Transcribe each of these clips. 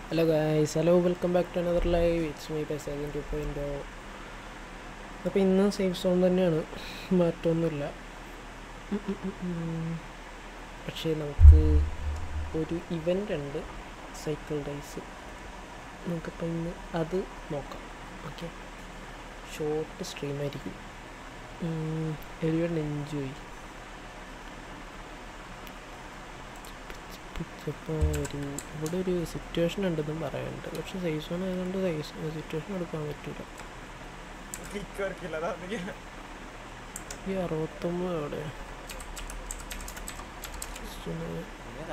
Hello guys hello welcome back to another live it's me പെസേജൻ to point അപ്പോൾ ഇന്ന് safe zone തന്നെയാണ് മാറ്റമൊന്നുമില്ല ഉം ഉം ഉം ഉം. പക്ഷേ നമുക്ക് ഒരു ഇവൻ്റ് ഉണ്ട് സൈക്കിൾ റേസ് നമുക്കിപ്പോൾ ഇന്ന് അത് നോക്കാം ഓക്കെ ഷോർട്ട് സ്ട്രീം ആയിരിക്കും എരിവൺ എൻജോയ് ഇപ്പോൾ ഒരു ഇവിടെ ഒരു സിറ്റുവേഷൻ ഉണ്ടെന്നും പറയുന്നുണ്ട് പക്ഷെ സൈസ് സോൺ ആയതുകൊണ്ട് സൈസ് സിറ്റുവേഷൻ എടുക്കാൻ പറ്റില്ല ഈ അറുപത്തൊമ്പത് എവിടെ Just ഒന്ന്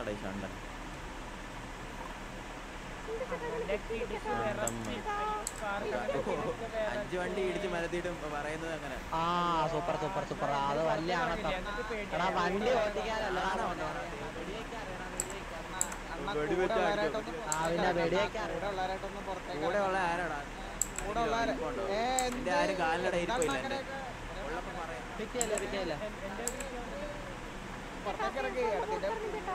അഞ്ച് വണ്ടി ഇടിച്ച് മരത്തിയിട്ടും പറയുന്നത് അങ്ങനെ ആ സൂപ്പർ സൂപ്പർ സൂപ്പർ അത് വലിയ ആണത്തം എടാ വണ്ടി ഓടിക്കാനല്ല വെടിവെച്ചായിരിക്കും. ആ പിന്നെ വെടിയൊക്കെ കൂടെ ഉള്ള ആരാടാ കൂടെ ഉള്ള ആരാ? ഇരിപ്പുണ്ടോ? ഏ, എന്റെ ആരും കാലിലട ഇരിപ്പില്ല എന്റെ ഉള്ളപ്പം പറയാം പിക്കയില്ല പിക്കയില്ല പുറത്തേക്കിറക്കി ഇടത്തിന്റെ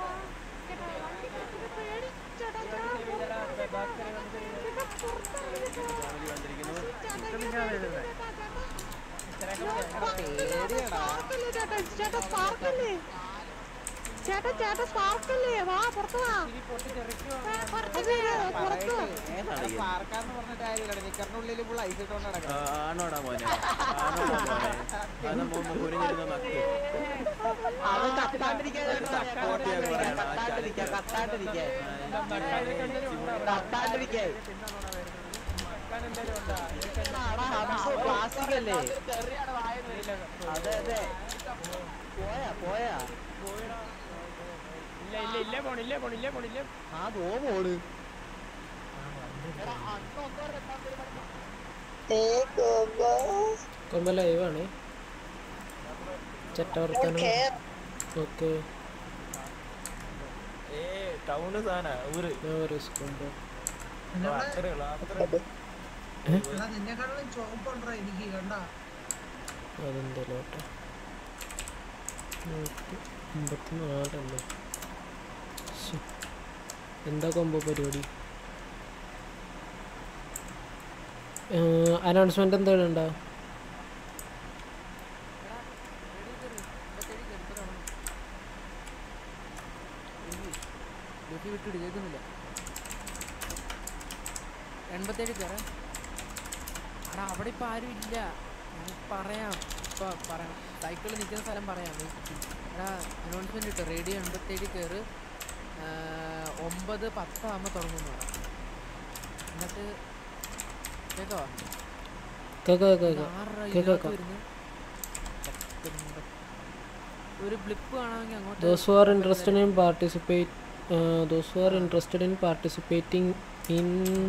ഫാമിലി വന്നിരിക്കുന്നു പേടിയാടാ ചേട്ടാ ചേട്ടാ സ്പാർക്കല്ലേ വാ പുറത്ത് വാ പുറത്ത് പുറത്ത് വാ. ഏതാണ് ഈ? പാർക്കാന്ന് പറഞ്ഞിട്ട് കാര്യമില്ല നിക്കറിനുള്ളിൽ ഫുൾ ഐസ് ഇട്ടോണ്ട് ആ, നടക്കണം ആണോടാ മോനെ ആണോടാ മോനെ അത് മുമ്പ് കുനിഞ്ഞിരുന്ന് നക്കി അത് കത്താണ്ടിരിക്കാൻ സപ്പോർട്ട് ചെയ്യാൻ പറയണം. ആ കത്താണ്ടിരിക്കാൻ കത്താണ്ടിരിക്കാൻ ചാടി- കത്താണ്ടിരിക്കാൻ പ്ലാസ്റ്റിക് അല്ലേ അതെ അതെ പോയാ പോയാ ആ ദോ പോണ് കൊമ്പ ലൈവാണ് ചട്ടവർത്താനം ഓക്കെ ഏ ടൗണ് സാധന ഊര് നോ റിസ്ക് കൊമ്പോ അത്രേ ഉള്ളൂ അത്രേ നിന്നെക്കാളും ചോപ്പുണ്ടോ എനിക്ക് കണ്ട അതെന്തല്ലോ കേട്ടോ നൂറ്റി അമ്പത്തി നാലല്ലേ ശ്ശെ. എന്താ കൊമ്പോ പരിപാടി അനൗൺസ്മെന്റ് എന്തെങ്കിലും ഉണ്ടോ വിട്ടിട്ട് കേൾക്കുന്നില്ല എൺപത്തേഴ് കയറ എടാ അവിടെ ഇപ്പം ആരും ഇല്ല ഞാൻ പറയാം ഇപ്പം പറയാം സൈക്കിൾ നിൽക്കുന്ന സ്ഥലം പറയാം എടാ അനൗൺസ്മെൻറ്റ് ഇട്ടു റേഡിയോ എൺപത്തേഴ് കയറ് ഒമ്പത് പത്താകുമ്പോൾ തുടങ്ങുന്നു പറ എന്നിട്ട് കേട്ടോ കേക്കാം കേക്കാം ആറര കേക്കാം, ഇതിനകത്ത് കേക്കാം. വരുന്നു പത്തൊൻപത്. ഒരു ബ്ലിപ്പ് കാണാമെങ്കിൽ അങ്ങോട്ട് those who are interested in participate uh, those who are interested in participating in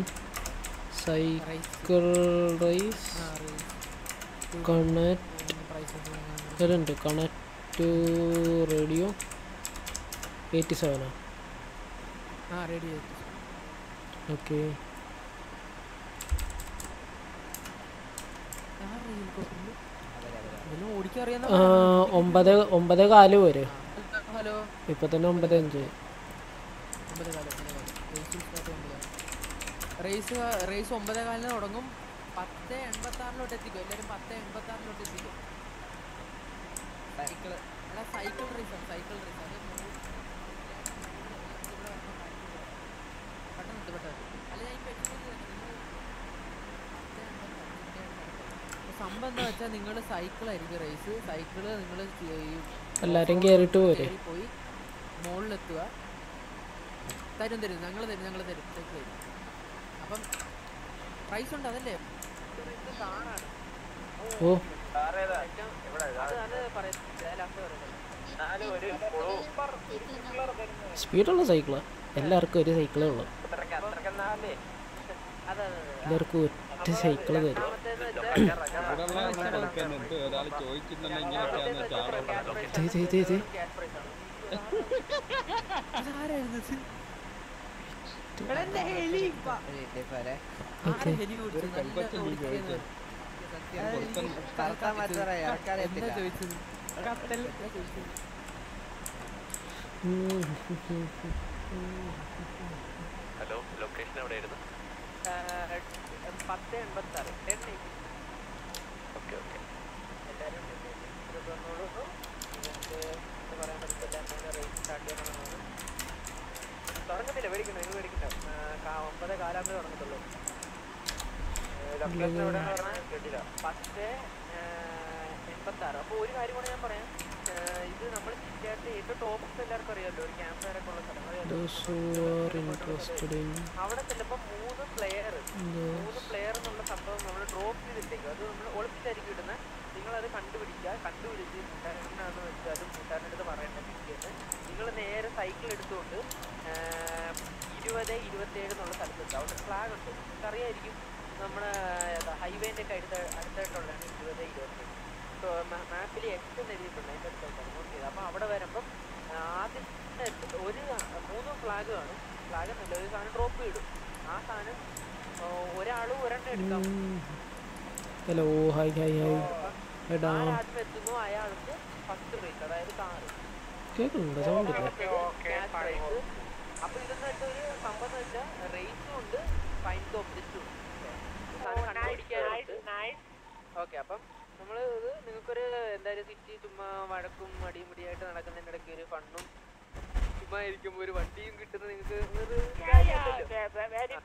cycle race ആ, race. connect പ്രൈസ് ഇതിലുണ്ട് കണക്ട് ടു റേഡിയോ എയ്റ്റി സെവനാ ആ റെഡി ഓക്കെ ഇതിന് ഓടിക്കറിയാന്ന ഒമ്പത് ഒമ്പത് കാല് പോരെ ഹലോ ഇപ്പൊ തന്നെ ഒമ്പത് അഞ്ച് ഒമ്പത് കാലം റേസ് റേസ് ഒമ്പതേ കാലിന് തുടങ്ങും പത്ത് എൺപത്തി ആറിലോട്ട് എത്തിക്കും എല്ലാവരും പത്ത് എൺപത്തി ആറിലോട്ട് എത്തിക്കും സൈക്കിൾ എടാ സൈക്കിൾ റേസ് ആണ് സൈക്കിൾ റേസ് അത് മൂ- ഇവിടെ വരണം പെട്ടെന്ന് എത്ത് പെട്ടെന്ന് അല്ല ഞാൻ ഇപ്പൊ explain ചെയ്തേക്കാം. നിങ്ങള് പത്ത് എൺപത്തി ആറ് ഇപ്പൊ സംഭവം എന്താ വെച്ചാൽ നിങ്ങൾ സൈക്കിൾ ആയിരിക്കും റേസ് സൈക്കിള് നിങ്ങൾ എല്ലാരും കേറിയിട്ട് പോരെ പോയി മുകളിലെത്തുക തരും തരും ഞങ്ങൾ തരും ഞങ്ങൾ തരും സൈക്കിൾ തരും അപ്പം പ്രൈസ് ഉണ്ട് അതല്ലേ ഓ സ്പീഡുള്ള സൈക്കിളാ എല്ലാവർക്കും ഒരു സൈക്കിളേ ഉള്ളൂ എല്ലാവർക്കും ഒറ്റ സൈക്കിള് തരും ഒരാൾ ചോദിക്കുന്നുണ്ട് ഇങ്ങനെയൊക്കെയാന്ന് ചാടോ ദേ, ദേ, ദേ, ദേ. ഓക്കെ എന്താ ചോദിച്ചത് ഹലോ ലൊക്കേഷൻ എവിടെയായിരുന്നു പത്ത് എൺപത്തി ആറ് ടെൻ ഓക്കെ ഓക്കെ എല്ലാവരും വന്നോളൂ എന്നിട്ട് എന്താ പറയാൻ പറ്റില്ല റേറ്റ് സ്റ്റാർട്ട് ചെയ്യണമെന്നാണ് തുടങ്ങത്തില്ല മേടിക്കണ്ട നിങ്ങൾ മേടിക്കണ്ട ആ, കാ- ഒമ്പത് കാലാകുമ്പോൾ തുടങ്ങത്തുള്ളൂ ലൊക്കേഷൻ എവിടെയാണെന്ന് പറഞ്ഞാൽ കേട്ടില്ല പത്ത് എൺപത്തി ആറ് അപ്പോൾ ഒരു കാര്യം കൂടെ ഞാൻ പറയാം ആ, ഇത് നമ്മൾ ചിറ്റയായിട്ട് ഏറ്റവും ടോപ്പ് എല്ലാവർക്കും അറിയാമല്ലോ ഒരു ക്യാമ്പ് ഫയറൊക്കെ ഉള്ള സ്ഥലം അറിയാമല്ലോ Those who are interested in അവിടെ ചെല്ലുമ്പോൾ മൂന്ന് പ്ലെയർ മൂന്ന് this പ്ലെയർ എന്നുള്ള സംഭവം നമ്മൾ ഡ്രോപ്പ് ചെയ്തിട്ടേക്കും അത് നമ്മൾ ഒളിപ്പിച്ചായിരിക്കും ഇടുന്നത് നിങ്ങളത് കണ്ടുപിടിക്കുക കണ്ടുപിടിച്ച് കൂട്ടുകാരനാന്ന് വെച്ചാലും കൂട്ടുകാരൻ്റെ അടുത്ത് പറയേണ്ട പിറ്റേന്ന് നിങ്ങൾ നേരെ സൈക്കിൾ എടുത്തുകൊണ്ട് ഇരുപത് ഇരുപത്തേഴ് എന്നുള്ള സ്ഥലത്തെത്തുക അവിടെ ഫ്ലാഗ് ഉണ്ട് നിങ്ങൾക്ക് അറിയായിരിക്കും നമ്മുടെ ഹൈവേൻ്റെ ഒക്കെ അടുത്ത അടുത്തായിട്ടുള്ളതാണ് ഇരുപത് ഇരുപത്തേഴ് ഇപ്പോൾ മാപ്പിൽ എക്സ് എന്ന് എഴുതിയിട്ടുണ്ട് അതിൻ്റെ അടുത്തായിട്ടാണ് നോട്ട് ചെയ്തത് അപ്പോൾ അവിടെ വരുമ്പം ആ, ആദ്യം ഒരു മൂന്ന് ഫ്ലാഗ് കാണും ഫ്ലാഗ് എന്നല്ല ഒരു സാധനം ഡ്രോപ്പ് ചെയ്യും ആ സാധനം ആ, ഒരാളും ഒരെണ്ണം എടുക്കാം ഹലോ ഹായ് ഹായ് ഹായ് എടാ ആരാദ്യം എത്തുന്നു അയാൾക്ക് ഫസ്റ്റ് പ്രൈസ് അതായത് കാറ് കേൾക്കുന്നുണ്ടോ സൗണ്ട് ഇല്ല ക്യാഷ് പ്രൈസ് അപ്പൊ ഇതെന്ന് വെച്ചാൽ ഒരു സംഭവം എന്ന് വെച്ചാൽ റേസും ഉണ്ട് ഫൈൻ കോമ്പറ്റീഷനും ഓക്കെ അപ്പം നമ്മൾ ഇത് നിങ്ങൾക്കൊരു എന്തായാലും സിറ്റി ചുമ്മാ വഴക്കും മടിയും മുടിയായിട്ട് നടക്കുന്നതിൻ്റെ ഇടയ്ക്ക് ഒരു ഫണ്ണും ചുമ്മാ ഇരിക്കുമ്പോൾ ഒരു വണ്ടിയും കിട്ടുന്ന നിങ്ങൾക്ക് ഒരു കാര്യമല്ലല്ലോ.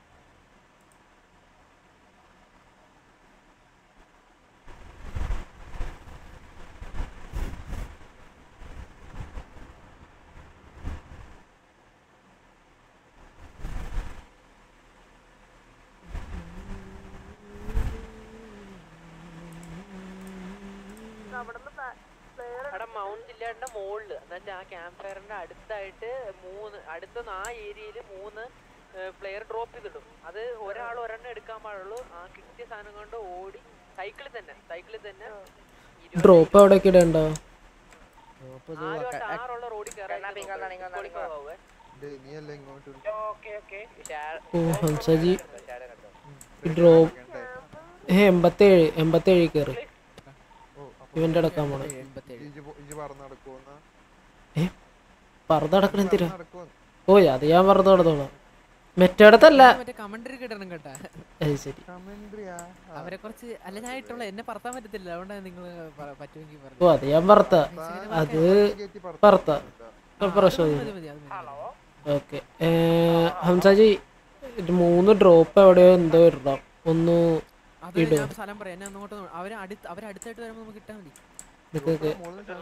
അവിടെ മൗണ്ട് ജില്ലയുടെ മുകളിൽ എന്നുവെച്ചാൽ ആ ക്യാമ്പ് ഫയറിന്റെ അടുത്തായിട്ട് മൂന്ന് അടുത്ത ആ ഏരിയയിൽ മൂന്ന് പ്ലെയർ ഡ്രോപ്പ് ചെയ്തിടും അത് ഒരാൾ ഒരെണ്ണം എടുക്കാൻ പാടുള്ളൂ ആ കിട്ടിയ സാധനം കൊണ്ട് ഓടി സൈക്കിളിൽ തന്നെ സൈക്കിളിൽ തന്നെ ഇരുപത് ഡ്രോപ്പ് എവിടെയൊക്കെ ഇടണ്ടോ ആരുമായിട്ട് ആറുള്ള റോഡിൽ കയറാൻ നീയല്ല ഇങ്ങോട്ട് ഓ ഹംസജി ഡ്രോപ്പ് ഏ എൺപത്തേഴ് എൺപത്തേഴ് കയറി ഇവന്റെ അടക്കാൻ പോണേ ഇജ് പറന്ന് നടക്കുമെന്ന ഏ പറന്ന് നടക്കണ എന്തിനാ നടക്കുമെന്ന് ഓ അത് ഞാൻ പറന്ന് നടന്നോളാം മറ്റേടത്തല്ല മറ്റേ കമന്ററി കിട്ടണം കേട്ടാ അത് ശരി കമന്ററിയാ അവരെ കുറച്ച് അല്ല ഞാൻ ഇട്ടുള്ള എന്നെ പറത്താൻ പറ്റത്തില്ല അതുകൊണ്ടാണ് നിങ്ങൾ പറ്റുമെങ്കിൽ ഓ അത് ഞാൻ പറത്ത അത് പറത്ത പ്രശ്നമില്ല ഓക്കെ ഹംസാജി ഇത് മൂന്ന് ഡ്രോപ്പ് എവിടെയോ എന്തോ ഇടണം ഒന്ന് അത് ഇടുക ഞാൻ സ്ഥലം പറയാം എന്നെ അങ്ങോട്ട് അവരെ അടുത്ത് അവരടുത്തായിട്ട് വരുമ്പോൾ നമുക്ക് കിട്ടാൻ മതി നിനക്കൊക്കെ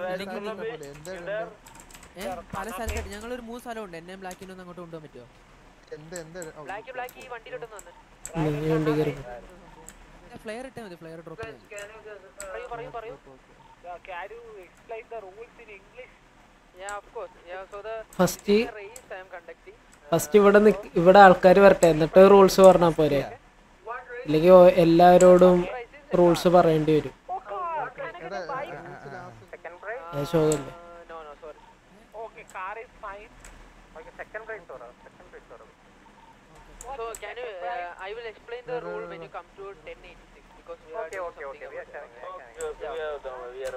ഏ പല സ്ഥലത്തായിട്ട് ഞങ്ങളൊരു മൂന്ന് സ്ഥലമുണ്ട് എന്നെ ബ്ലാക്കിനെ ഒന്ന് അങ്ങോട്ട് കൊണ്ടുപോകാൻ പറ്റുമോ എന്ത് എന്ത് ബ്ലാക്ക് ബ്ലാക്ക് ഈ വണ്ടിയിലോട്ടൊന്ന് വന്ന് നീ വണ്ടി കയറി ഫ്ലെയർ ഇട്ടാൽ മതി ഫ്ലെയർ ഡ്രോപ്പ് ചെയ്താൽ പറയൂ പറയൂ പറയൂ Can you explain the rules in English? Yeah, of course. Yeah, so the First this is a race I am conducting. First ഇവിടെ നിക്ക് ഇവിടെ ആൾക്കാർ വരട്ടെ എന്നിട്ട് റൂൾസ് പറഞ്ഞാൽ പോരെ അല്ലെങ്കിൽ ഓ- എല്ലാവരോടും റൂൾസ് പറയേണ്ടി വരും Second prize? അത് ശോകല്ലേ No, no, sorry. Okay, car is fine. Okay, second prize or second prize or So can you? Uh, I will explain the rule when you come to 1086 because we are Okay, doing okay, something okay. We are about sharing. that. We are sharing. Yeah.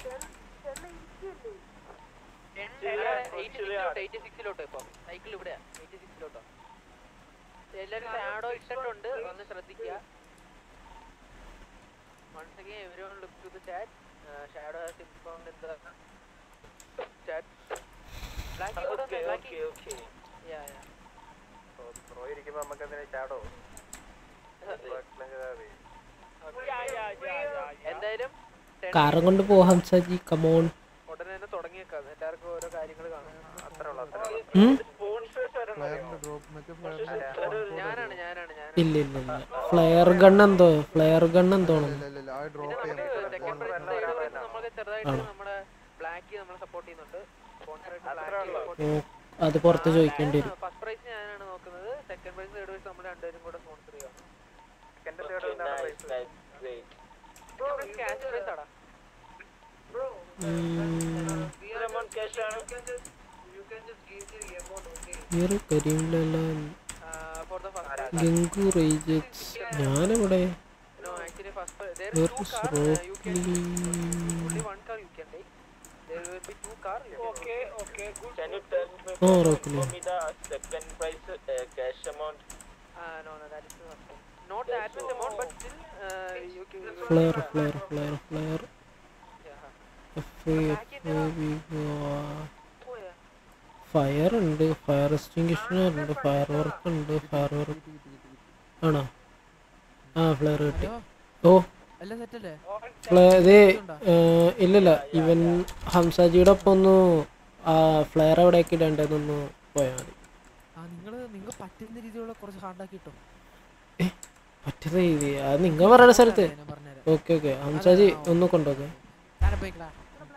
എയ്റ്റിസിലോട്ട് എയ്റ്റിസിക്സിലോട്ട് ഇപ്പൊ cycle ഇവിടെയാ എയ്റ്റിസിക്സിലോട്ടോ എല്ലാവരും shadow ഇട്ടിട്ടുണ്ട് ഒന്ന് ശ്രദ്ധിക്കുക once again everyone look to the chat shadow has informed in the chat ബ്ലാക്കി okay okay okay yeah yeah pro ഇരിക്കുമ്പോ നമുക്ക് എന്തിനാ ചാടോ എന്തായാലും കാറും കൊണ്ട് പോ ഹംസാജി കമോൺ ഉടനെ തന്നെ തുടങ്ങിയേക്കാം എല്ലാവർക്കും ഓരോ കാര്യങ്ങൾ കാണാം അത്രേ ഉള്ളൂ അത്രേ ഉള്ളൂ ഫ്ലയറിന്റെ ഡ്രോപ്പ് മറ്റേ ഫ്ലയറിന്റെ ഞാനാണ് ഞാനാണ് ഞാൻ ഇല്ല ഇല്ല ഇല്ല ഫ്ലെയർ ഗൺ എന്തോ ഫ്ലെയർ ഗൺ എന്തോണം ഇല്ല ഇല്ല ഇല്ല ആ ഡ്രോപ്പ് ചെയ്യാൻ സെക്കൻഡ് പ്രൈസ് നമുക്ക് ചെറുതായിട്ട് നമ്മുടെ ബ്ലാക്ക് നമ്മളെ സപ്പോർട്ട് ചെയ്യുന്നുണ്ട് സ്പോൺസറായിട്ട് ഓ അത് പുറത്ത് ചോദിക്കേണ്ടി വരും ഫസ്റ്റ് പ്രൈസ് ഞാനാണ് നോക്കുന്നത് സെക്കൻഡ് പ്രൈസ് തേർഡ് പ്രൈസ് നമ്മൾ രണ്ടുപേരും കൂടെ സ്പോൺസർ ചെയ്യാം സെക്കൻഡ് തേർഡ് എന്താണ് പ്രൈസ് ക്യാഷ് പ്രൈസ് ആടാ ഇയറ് കരീംലല്ല ഫോർ ദ ഫസ്റ്റ് ഗംഗു റേജക്സ് ഞാനിവിടെ no actually first there is Where two is car uh, you can Rocky? only one car you can take There will be two car. Okay, okay, good. Can you tell me Oh, for Rockly. me the second price uh, cash amount? Uh, no, no, that is the first one. Not that much amount, but still, uh, you can. you can- flare flare flare flare Yeah. Fire ഉണ്ട് fire extinguisher ഉണ്ട് firework ഉണ്ട് firework ആണോ ആ flare കിട്ടി ഓ എല്ലാം set അല്ലേ flare ഇത് ഏർ, ഇല്ലില്ല ഇവൻ ഹംസാജിയുടെ ഒപ്പം ഒന്ന് ആ ഫ്ലെയർ എവിടേക്ക് ഇടേണ്ടതെന്നൊന്ന് പോയാൽ മതി ആ നിങ്ങള് നിങ്ങൾ പറ്റുന്ന രീതിയിലുള്ള കുറച്ച് ഹാർഡാക്കി കിട്ടും പറ്റുന്ന രീതി അത് നിങ്ങൾ പറയുന്ന സ്ഥലത്ത് ഞാൻ പറഞ്ഞുതരാം ഓക്കെ ഓക്കെ ഹംസാജി ഒന്ന് കൊണ്ടുപോക്കെ ഞാനെ പോയിക്കടാ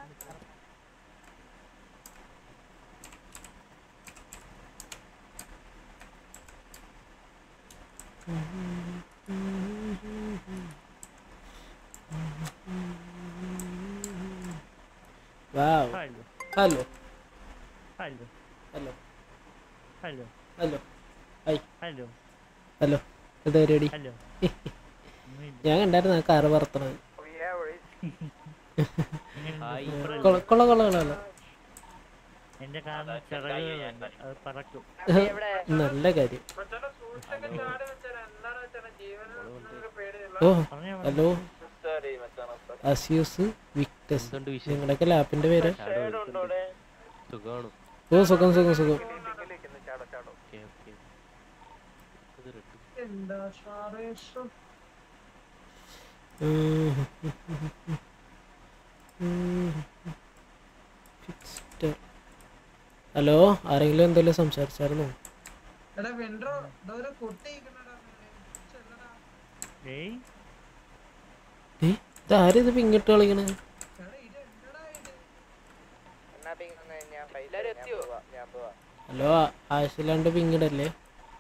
wow Hello. Hello Hello. Hello Hello. Hello hi Hello. Hello ഇത് പരിപാടി Hello. ഞാൻ കണ്ടായിരുന്നു ആ കാറ് പറത്തണത് ഹായ്. കൊള്ള കൊള്ള കൊള്ള കൊള്ള എന്റെ കാറിന് ചിറകുകളുണ്ട് അത് പറക്കും നല്ല കാര്യം ഓ ഹലോ Sorry, മച്ചാണ്. അസ്യൂസ് വിക്ടസ് നിങ്ങളുടെയൊക്കെ ലാപ്പിന്റെ പേര് സുഖമാണ് ഓ സുഖം സുഖം സുഖം എന്താ ഷാറേഷ് ഹലോ ആരെങ്കിലും എന്തെങ്കിലും സംസാരിച്ചായിരുന്നോ എടാ വെൻഡ്രോ ഇതാ ഒരു കുട്ടി ഇരിക്കണടാ. ചെല്ലടാ. ഏയ് ഏ ഇത് ആരിത് പിങ്ങിട്ട് കളിക്കണേ എടാ, ഇത് എന്നടാ ഇത്? എല്ലാരും എത്തിയോ ഹലോ ആശിലാണ്ട് പിങ്ങിടല്ലേ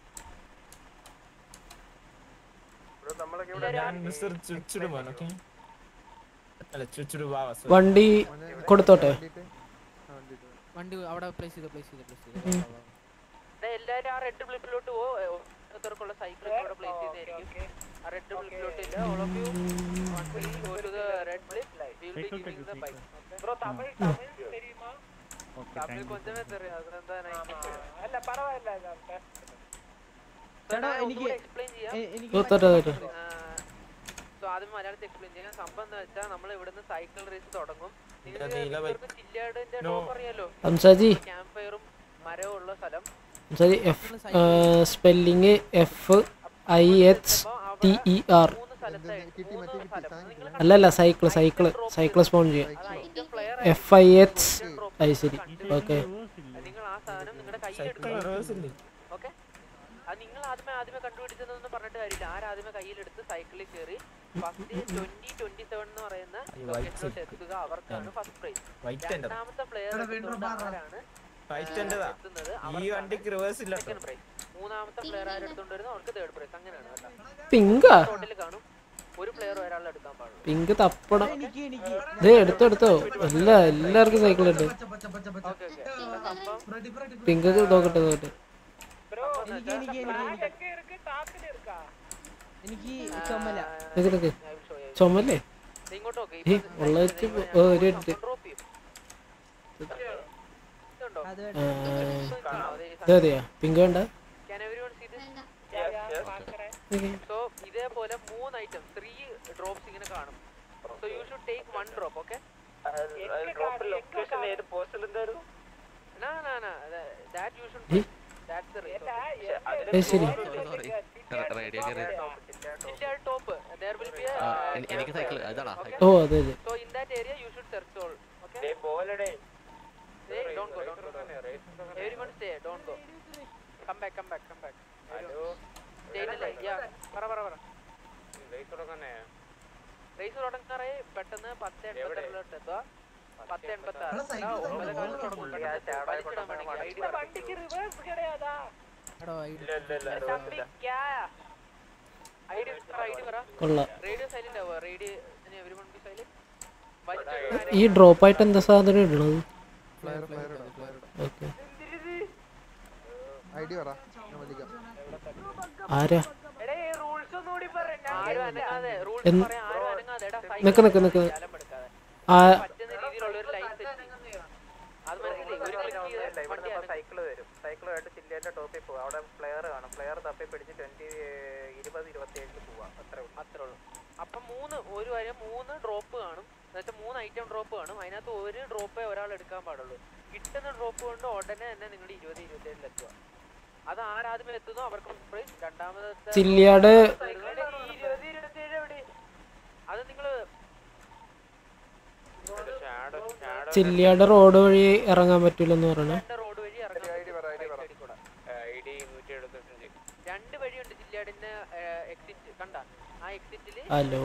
ഞാൻ മിസ്റ്റർ ചുച്ചുടുമോൻ ഓക്കെ അല്ല ചുച്ചുടു ബാവ വണ്ടി കൊടുത്തോട്ടെ വണ്ടി അവിടെ പ്ലേസ് ചെയ്ത് പ്ലേസ് ചെയ്ത് പ്ലേസ് ചെയ്ത് എല്ലാരും ആ റെഡ് ബ്ലിപ്പിലോട്ട് പോ ഓരോരുത്തർക്കുള്ള സൈക്കിൾ അവിടെ പ്ലേസ് ചെയ്തായിരിക്കും ആ റെഡ് ബ്ലിപ്പിലോട്ട് ഇല്ല all of you go to the red blip we will be giving the bike bro Tamil Tamil தெரியுமா ഓക്കെ തമിഴ് കൊഞ്ചമേ തെറിയാ അതെന്താ അല്ല പറവല്ല ചേട്ടാ എനിക്ക് എക്സ്പ്ലെയിൻ ചെയ്യാം എ- എനിക്ക് ഓ, തരാം, തരാം. സോ ആദ്യം മലയാളത്തിൽ എക്സ്പ്ലെയിൻ ചെയ്യാം സംഭവം എന്ന് വെച്ചാൽ നമ്മൾ ഇവിടുന്ന് സൈക്കിൾ റേസ് തുടങ്ങും നീല bike. ചില്ലാടിന്റെ No. ടോപ്പ് അറിയാലോ ഹംസാജി ക്യാമ്പ് ഫയറും മരവും ഉള്ള സ്ഥലം Hamsaji F spelling F I H T E R മൂന്ന് സ്ഥലത്തായിട്ട് കിട്ടി മറ്റേ മൂന്ന് കിട്ടി സ്ഥലം സാധനം നിങ്ങൾ കിട്ടി. അല്ലല്ല സൈക്കിള് സൈക്കിള് സൈക്കിള് സ്പോൺ ചെയ്യാം item flare F I H I ശരി ഓക്കെ നിങ്ങൾ ആ സാധനം നിങ്ങളുടെ സൈക്കിൾ കയ്യിലെടുക്കണം റിവേഴ്സ് ഇല്ലേ ഓക്കെ അത് നിങ്ങൾ ആദ്യമേ ആദ്യമേ കണ്ടുപിടിച്ചതെന്ന് പറഞ്ഞിട്ട് കാര്യമില്ല ആരാദ്യമേ കയ്യിലെടുത്ത് സൈക്കിളിൽ കയറി ഫസ്റ്റ് ട്വന്റി ട്വന്റി സെവൻ എന്ന് പറയുന്ന ലൊക്കേഷനിലോട്ട് എത്തുക അവർക്കാണ് ഫസ്റ്റ് പ്രൈസ് വൈറ്റ് എൻ്റെ രണ്ടാമത്തെ പ്ലെയർ എടാ, വീണ്ടും മാറാം. ആരാണ് വൈറ്റ് എൻ്റെതാ എത്തുന്നത് ഈ വണ്ടിക്ക് റിവേഴ്സ് ഇല്ല സെക്കൻഡ് പ്രൈസ് മൂന്നാമത്തെ പ്ലെയർ ആരെടുത്തോണ്ട് വരുന്നത് അവർക്ക് തേർഡ് പ്രൈസ് അങ്ങനെയാണ് കേട്ടോ പിങ്കാ ടോട്ടൽ കാണും ഒരു പ്ലെയർ ഒരാളെ എടുക്കാൻ പാടുള്ളൂ പിങ്ക് തപ്പണം എനിക്ക് എനിക്ക് ദേ എടുത്തോ എടുത്തോ എല്ലാ എല്ലാവർക്കും സൈക്കിൾ ഉണ്ട് പച്ച പച്ച പച്ച പച്ച ഓക്കെ ഓക്കെ സംഭവം റെഡി റെഡി പിങ്ക് നോക്കട്ടെ നോക്കട്ടെ ബ്രോ എനിക്ക് എനിക്ക് എനിക്ക് எங்க இருக்கு டாப்ல இருக்கா എനിക്ക് ചുമല നിക്ക് നിക്ക് ചുമല്ലേ ഇങ്ങോട്ട് നോക്ക് ഏ ഉള്ള വെച്ച് ഓ, ഒരു മിനിറ്റ് ഡ്രോപ്പ് ചെയ്യും ഇതുണ്ടോ അത് ആ, കാണാം, അതെ, ഈ ഇത് മതിയാ പിങ്ക് വേണ്ട Can everyone see this? பாக்குறேன் So ഇതേപോലെ മൂന്ന് ഐറ്റം ത്രീ ഡ്രോപ്സ് ഇങ്ങനെ കാണും so you should take one drop okay drop location ഏത് പോസ്റ്റിൽ എന്തായിരുന്നു നാ നാ നാ ദാറ്റ് യു ഷുഡ് ഏ? ദാറ്റ്സ് ദ റീസൺ ഏ ശരി ചില്ലാട് ടോപ്പ് ദേർ വിൽ ബി എനിക്ക് സൈക്കിൾ അതാടാ ഓ അതെ അതെ so in that area you should search all okay പോലടേ Hey, don't go, don't go. Everyone stay, don't go. Come back, come back, come back. Hello Stay in the line. Yeah, പറ പറ പറ raise തുടങ്ങാറേ പെട്ടെന്ന് പത്ത് എൺപത്തിരണ്ടിലോട്ട് എത്തുക പത്ത് എൺപത്തി ആറ് എടാ, cycle ആ, തന്നെ ഒമ്പത് കാലം പോകണം. തുടങ്ങും. പെട്ടെന്ന് വലിച്ചിടാൻ വേണമെങ്കിൽ ID വർക്ക് வண்டிக்கு ரிவர்ஸ் கிடையாதா ഇല്ല ഇല്ല ഇല്ല തമ്പി, ക്യാ? ID പറ, ID പറ. കൊള്ളാം Radio silent ആവുക. Radio ഇനി everyone be silent. ഈ വലിച്ചിടുന്ന ഡ്രോപ്പ് ആയിട്ട് എന്താ സാധനം ഇടണത് ഫ്ലയർ ഫ്ലയർ ഇടാം ഫ്ലയർ ഇടാം ഓക്കെ ഐ ഡി പറ ഞാൻ വിളിക്കാം ആരാ എടേ റൂൾസ് ഒന്നുകൂടി പറ ആരും അനങ്ങാതെ rules എന്ത്? പറയാൻ ആരും അനങ്ങാതെ എടാ നിക്ക് നിക്ക് നിക്ക്. സ്ഥലം എടുക്കാതെ ആ പറ്റുന്ന രീതിയിൽ ഇങ്ങനെയുള്ള ഒരു ലൈൻ സെറ്റ് അത് മനസ്സിലായി ഒരു ക്ലിക്ക് ചെയ്ത് വണ്ടി അനങ്ങും. സൈക്കിൾ വരും സൈക്കിളുമായിട്ട് ചില്ലിയുടെ ടോപ്പിൽ പോകും അവിടെ പ്ലെയർ കാണും പ്ലെയർ തപ്പി പിടിച്ച് ട്വന്റി ഇരുപത് ഇരുപത്തി ഏഴിൽ പോവാം അത്രേ ഉള്ളൂ അത്രേ ഉള്ളൂ അപ്പം മൂന്ന് ഒരു വരെ മൂന്ന് ഡ്രോപ്പ് കാണും എന്നുവെച്ചാൽ മൂന്ന് ഐറ്റം ഡ്രോപ്പ് കാണും അതിനകത്ത് ഒരു ഡ്രോപ്പേ ഒരാൾ എടുക്കാൻ പാടുള്ളൂ കിട്ടുന്ന ഡ്രോപ്പ് കൊണ്ട് ഉടനെ തന്നെ നിങ്ങൾ ഇരുപത് ഇരുപത്തേഴിൽ എത്തുക അത് ആരാദ്യം എത്തുന്നോ അവർക്ക് പ്രൈസ് രണ്ടാമത്തെ ചില്ലിയാട് ഇരുപത് ഇരുപത്തേഴ് എവിടെ അത് നിങ്ങള് ചില്ലിയാട് റോഡ് വഴി ഇറങ്ങാൻ പറ്റൂലെന്ന് പറയണേ റോഡ് വഴി ഇറങ്ങാൻ ഐ ഡി നൂറ്റി എഴുപത്തഞ്ച് രണ്ട് വഴിയുണ്ട് ജില്ലാടിന്റെ എക്സിറ്റ് കണ്ട ആ എക്സിറ്റില് ഹലോ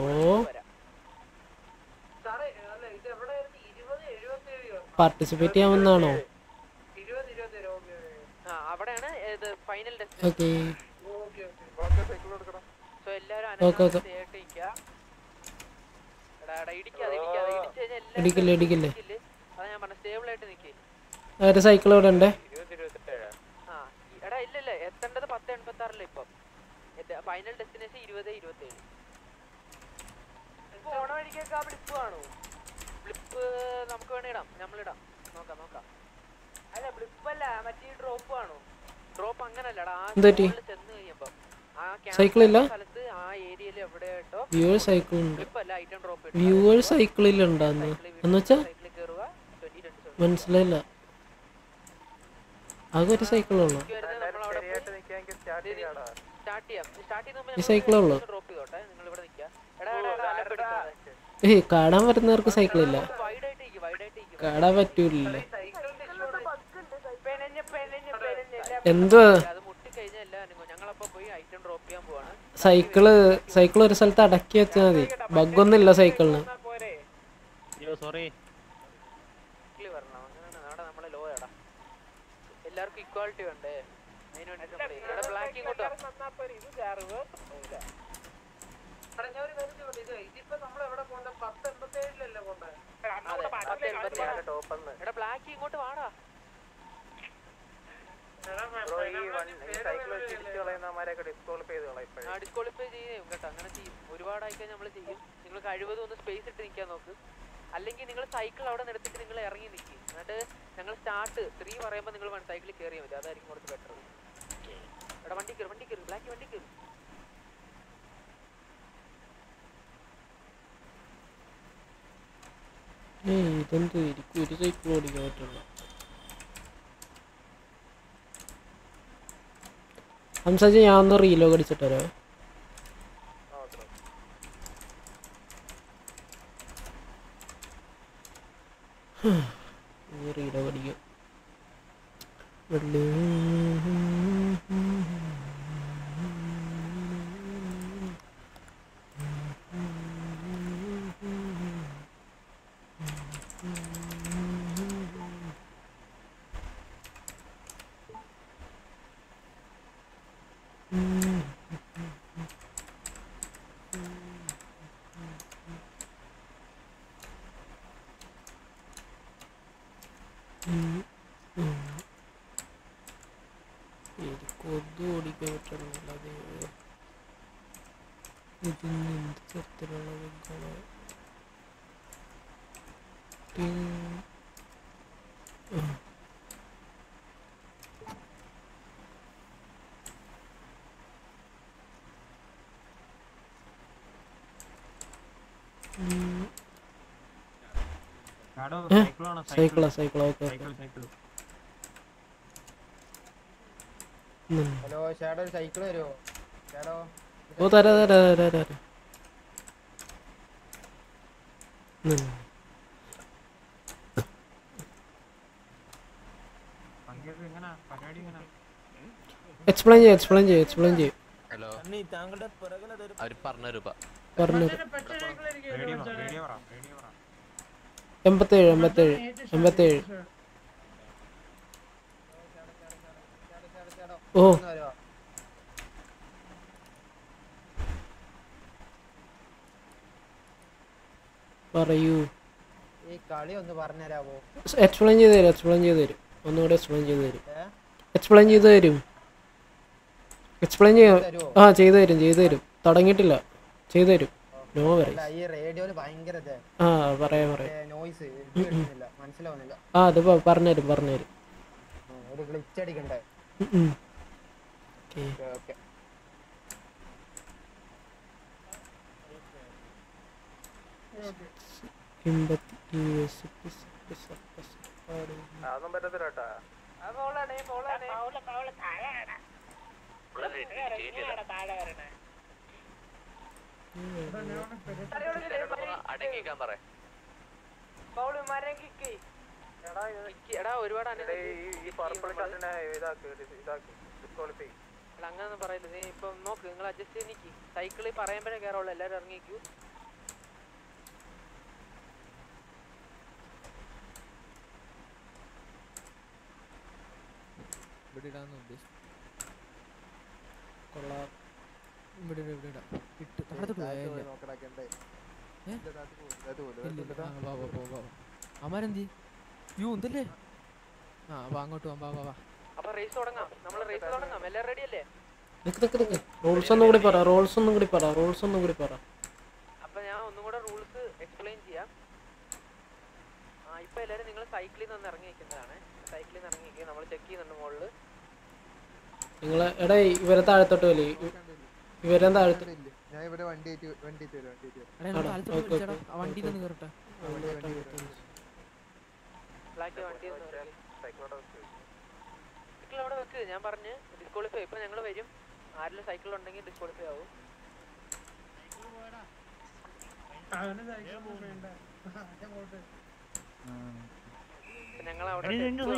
സാറേ അല്ല ഇത് എവിടെയായിരുന്നു ഇരുപത് എഴുപത്തി ഏഴോ പാർട്ടിസിപ്പേറ്റ് ചെയ്യാമെന്നാണോ ഇരുപത് ഇരുപത്തി ഏഴ് ഓക്കെ ആ അവിടെയാണ് ഇത് final okay okay okay cycle എടുക്കണം സോ എല്ലാരും ഓക്കെ, ഓക്കെ. അനങ്ങാതെ ഇരിക്കുക. എടാ, എടാ, ഇടിക്കാതെ, ഇടിക്കാതെ. ഇടിച്ച് കഴിഞ്ഞാ എല്ലാരും ഇടിക്കില്ലേ, ഇടിക്കില്ലേ. ഇടിക്കില്ലേ? അതാ ഞാൻ പറഞ്ഞ സ്റ്റേബിൾ ആയിട്ട് നിക്ക് ഒരു സൈക്കിൾ ഇവിടെ ഉണ്ടേ ഇരുപത് ഇരുപത്തെട്ട് ആ ഈ- എടാ ഇല്ല ഇല്ല എത്തേണ്ടത് പത്ത് എൺപത്തി ആറില് ഇപ്പം ഫൈനൽ ഡെസ്റ്റിനേഷൻ ഇരുപത് ഇരുപത്തി ഏഴ് പോണ വഴിക്കൊക്കെ ആ ബ്ലിപ്പ് കാണൂ ബ്ലിപ്പ് നമുക്ക് വേണേ ഇടാം നമ്മളിടാം നോക്കാം നോക്കാം അല്ല ബ്ലിപ്പ് അല്ല മറ്റേ ഡ്രോപ്പ് കാണൂ ഡ്രോപ്പ് അങ്ങനല്ലടാ ആ എന്ത് പറ്റി? zone ല് ചെന്ന് കഴിയുമ്പം ആ സൈക്കിൾ ഇല്ല? camp സ്ഥലത്ത് ആ ഏരിയയിൽ എവിടെ കേട്ടോ വ്യൂവർ സൈക്കിൾ ഉണ്ട് ബ്ലിപ്പ് അല്ല ഐറ്റം ഡ്രോപ്പ് വ്യൂവർ സൈക്കിളിൽ ഉണ്ടാന്ന് എന്നുവെച്ചാ സൈക്കിളിൽ കയറുക ട്വന്റി ട്വന്റി മനസ്സിലായില്ല ആകെ ഒരു സൈക്കിളുള്ളൂ നമ്മളവിടെ ശരിയായിട്ട് നിൽക്കാമെങ്കിൽ സ്റ്റാർട്ട് ചെയ്യാടാ സ്റ്റാർട്ട് ചെയ്യാം സ്റ്റാർട്ട് ചെയ്യുന്ന ഈ സൈക്കിളേ ഉള്ളൂ ഡ്രോപ്പ് ചെയ്തോട്ടെ നിങ്ങൾ ഇവിടെ നിൽക്കുക എടാ എടാ എടാ അലപ്പെടുക്കാതെ ഏയ് കാണാൻ വരുന്നവർക്ക് സൈക്കിളില്ല വൈഡ് ആയിട്ട് ഇരിക്കും വൈഡ് ആയിട്ട് ഇരിക്കും കാണാൻ പറ്റൂലേ പെനഞ്ഞ് പെനഞ്ഞ് പെനഞ്ഞ് എല്ലാം എന്തുവാ അത് മുട്ടിക്കഴിഞ്ഞാൽ എല്ലാം അനങ്ങും ഞങ്ങളപ്പോ പോയി ഐറ്റം ഡ്രോപ്പ് ചെയ്യാൻ പോവാണ് സൈക്കിള് സൈക്കിൾ ഒരു സ്ഥലത്ത് അടക്കി വെച്ചാൽ മതി ബഗ്ഗൊന്നും ഇല്ല സൈക്കിളിന് അയ്യോ സോറി സൈക്കിളിൽ വരണം അങ്ങനെയാണ് നാടെ നമ്മളെ ലോ എടാ എല്ലാവർക്കും ഇക്വാലിറ്റി വേണ്ടേ അതിന് വേണ്ടി നമ്മൾ ഇവിടെ ബ്ലാക്ക് ഇങ്ങോട്ട് വാ. എടാ, ഞാൻ ഒരു കാര്യം ചോദിച്ചോട്ടെ? ഇത് ഇതിപ്പോ നമ്മൾ എവിടെ പോണ്ടേ പത്ത് എൺപത്തി ഏഴിലല്ലേ പോണ്ടേ അതെ, പത്ത് എൺപത്തി ആറ്. ടോപ്പെന്ന് എടാ ബ്ലാക്ക് ഇങ്ങോട്ട് വാടാ ബ്രോ ഈ വൺ ഈ സൈക്കിൾ വെച്ച് ഇടിച്ചു കളയുന്നവന്മാരെയൊക്കെ ഡിസ്ക്വാളിഫൈ ചെയ്ത് കളയും ഇപ്പോഴേ ആ ഡിസ്ക്വാളിഫൈ ചെയ്യും കേട്ടോ അങ്ങനെ ചെയ്യും ഒരുപാടായിക്കഴിഞ്ഞാൽ നമ്മൾ ചെയ്യും നിങ്ങൾ കഴിവതും ഒന്ന് സ്പേസ് ഇട്ട് നിൽക്കാൻ നോക്ക് അല്ലെങ്കിൽ നിങ്ങൾ സൈക്കിൾ അവിടെ നിർത്തിയിട്ട് നിങ്ങൾ ഇറങ്ങി നിൽക്കും എന്നിട്ട് ഞങ്ങൾ സ്റ്റാർട്ട് ത്രീ പറയുമ്പോൾ നിങ്ങൾ സൈക്കിളിൽ കയറിയാൽ മതി അതായിരിക്കും കുറച്ച് ബെറ്റർ എടാ വണ്ടി കയറി വണ്ടി കയറി ബ്ലാക്ക് വണ്ടി കയറി ഏയ് ഇതെന്ത് എനിക്ക് ഒരു സൈക്കിൾ ഓടിക്കാൻ പറ്റുള്ളൂ ഹംസാജി ഞാൻ ഒന്ന് റീലോ അടിച്ചിട്ട് വരാം റീലോ അടിക്കും വെള്ളി എനിക്കൊന്നും ഓടിക്കാൻ പറ്റുന്നില്ല അത് ഇതിന് എന്ത് തരത്തിലുള്ള ബഗ്ഗാണ് ടിങ്. ആ. ഉം. ഏ? സൈക്കിളാ സൈക്കിളാ ഓക്കെ ഹലോ ഷാഡോ ഒരു സൈക്കിൾ വരുമോ ഷാഡോ ഓ തരാ തരാ തരാ തരാ ഉം. എക്സ്പ്ലെയിൻ ചെയ്യും എക്സ്പ്ലെയിൻ ചെയ്യും എക്സ്പ്ലെയിൻ ചെയ്യും ഹലോ താങ്കളുടെ പിറകിൽ അവർ പറഞ്ഞു രൂപ പറഞ്ഞു എൺപത്തേഴ് എൺപത്തേഴ് എൺപത്തേഴ് ഓ പറയൂ ഈ കളി ഒന്ന് പറഞ്ഞുതരാമോ എക്സ്പ്ലെയിൻ ചെയ്ത് തരും എക്സ്പ്ലെയിൻ ചെയ്ത് തരും ഒന്നുകൂടെ എക്സ്പ്ലെയിൻ ചെയ്ത് തരും ഏ? എക്സ്പ്ലെയിൻ ചെയ്ത് തരും എക്സ്പ്ലെയിൻ ചെയ്യും തരുവോ? ആ ചെയ്തു തരും ചെയ്തു തരും തുടങ്ങിയിട്ടില്ല ചെയ്തു തരും ഓക്കെ നോ അല്ല വെറീസ് ഈ റേഡിയോയില് ഭയങ്കര ഇത് ആ പറയാം പറയാം നോയ്സ് ഇത് കേൾക്കുന്നില്ല മനസ്സിലാവുന്നില്ല ആ അത് പ- പറഞ്ഞുതരും പറഞ്ഞുതരും ഉം, ഒരു ഗ്ലിച്ച് അടിക്കണ്ടേ ഓക്കെ ഓക്കെ ഓക്കെ എൺപത്തി യു എസ് അതൊന്നും പറ്റത്തില്ല കേട്ടാ അടങ്ങിക്കാൻ പറ എടാ ഒരുപാട് എടാ, ഈ- ഈ പർപ്പിൾ ഷർട്ടിനെ ഇതാക്കി ഇതാക്കി ഡിസ്ക്വാളിഫൈ അങ്ങനൊന്നും പറയില്ല നീ ഇപ്പൊ നോക്ക് നിങ്ങൾ അഡ്ജസ്റ്റ് ചെയ്ത് നിക്ക് സൈക്കിളിൽ പറയുമ്പോഴേ കയറുള്ളൂ എല്ലാവരും ഇറങ്ങിക്കൂ ഇവിടെ ഇടാന്ന് ഉദ്ദേശിച്ചു കൊള്ളാം ഇവിടെ ഇടാം, ഇവിടെ ഇടാം ഇട്ട് താഴത്തോട്ട് പോയാ നോക്കടാക്കണ്ടേ ഏ? ഇല്ല ഇല്ല ആ, വാ വാ വാ വാ അമാരെന്തി യോ എന്തല്ലേ ആ വാ അങ്ങോട്ട് വാ വാ വാ വാ അപ്പൊ റേസ് തുടങ്ങാം നമ്മൾ റേസ് തുടങ്ങാം എല്ലാവരും റെഡി അല്ലേ നിക്ക് നിക്ക് നിക്ക് റോൾസ് ഒന്നും കൂടി പറ റോൾസ് ഒന്നും കൂടി പറ റോൾസ് ഒന്നും കൂടി പറ അപ്പൊ ഞാൻ ഒന്നും കൂടെ റൂൾസ് എക്സ്പ്ലെയിൻ ചെയ്യാം ആ ഇപ്പൊ എല്ലാവരും നിങ്ങൾ സൈക്കിളിൽ നിന്ന് ഇറങ്ങി നിൽക്കുന്നതാണ് സൈക്കിളിൽ നിന്ന് ഇറങ്ങി നിൽക്കുക നമ്മൾ ചെക്ക് ചെയ്യുന്നുണ്ട് മുകളിൽ നിങ്ങളെ എടാ ഇവരെ താഴത്തോട്ട് വലി ഇവരെ താഴത്ത് ഞാൻ ഇവിടെ വണ്ടി ആയിട്ട് വണ്ടി ആയിട്ട് വരും വണ്ടി ആയിട്ട് വരും എടാ എന്നോട് ആണോ? താഴത്തോട്ട് ഓക്കേ, വിളിച്ചെടാ ഓക്കേ. ആ വണ്ടിയിൽ നിന്ന് കയറട്ടെ വണ്ടി വണ്ടി വരും ബ്ലാക്ക് വണ്ടി സൈക്കിളോടെ സൈക്കിൾ അവിടെ വെക്ക് ഞാൻ പറഞ്ഞ് ഡിസ്ക്വാളിഫൈ ഇപ്പൊ ഞങ്ങൾ വരും ആരെങ്കിലും സൈക്കിൾ ഉണ്ടെങ്കിൽ ഡിസ്ക്വാളിഫൈ ആവും ഞങ്ങൾ അവിടെ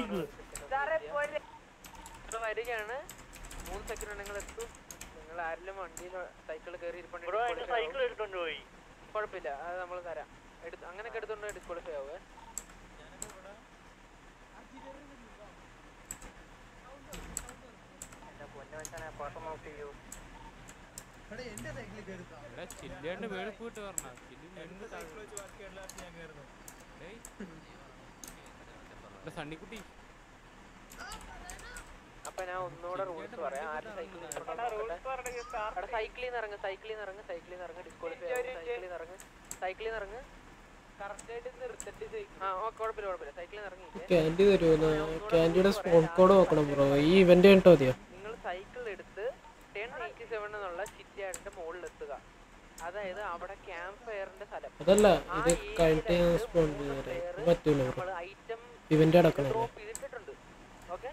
ഇവിടെ വരികയാണ് മൂന്ന് സെക്കൻഡ് നിങ്ങൾ എത്തും നിങ്ങൾ ആരെങ്കിലും വണ്ടിയിൽ സൈക്കിൾ കയറി സൈക്കിൾ എടുത്തോണ്ട് പോയി കുഴപ്പമില്ല അത് നമ്മൾ തരാം എടുത്ത് അങ്ങനെയൊക്കെ എടുത്തോണ്ട് ഡിസ്ക്വാളിഫൈ ആവുമേ എന്നെ പൊന്നവച്ചാനെ പാട്ട് നോട്ട് ചെയ്യൂ എടാ ചില്ലേണ്ട് മേളിൽ പോയിട്ട് പറഞ്ഞ സണ്ണിക്കുട്ടി അപ്പൊ ഞാൻ ഒന്നുകൂടെ റൂൾസ് പറയാം ആരും സൈക്കിൾ സൈക്കിളിൽ നിന്ന് ഇറങ്ങ് സൈക്കിളിൽ നിന്ന് ഇറങ്ങ് സൈക്കിളിൽ നിന്ന് ഇറങ്ങ് ഡിസ്ക്വാളിഫൈ ആവും സൈക്കിളിൽ നിന്ന് ഇറങ്ങ് സൈക്കിളിൽ നിന്ന് ഇറങ്ങ് ആ ഓ കുഴപ്പമില്ല കുഴപ്പമില്ല സൈക്കിളിൽ നിന്ന് ഇറങ്ങി ക്യാൻഡി തരുമോ ക്യാൻഡിയുടെ സ്പോൺ കോഡ് നോക്കണം ബ്രോ ഈ ഇവന്റ് കണ്ടോ മതിയോ നിങ്ങൾ സൈക്കിൾ എടുത്ത് ടെൻ എയ്റ്റി സെവൻ എന്നുള്ള ചിറ്റിയാടിന്റെ മുകളിൽ എത്തുക അതായത് അവിടെ ക്യാമ്പ് ഫയറിന്റെ സ്ഥലം അതല്ല ആ ഇത് കഴിഞ്ഞിട്ട് ഞാൻ ഏരിയയില് സ്പോൺ മൂന്ന് ചെയ്ത് തരാം player പറ്റൂല ബ്രോ നമ്മള് item ഇവന്റ് അടക്കണല്ലേ ഡ്രോപ്പ് ചെയ്തിട്ടുണ്ട് ഓക്കെ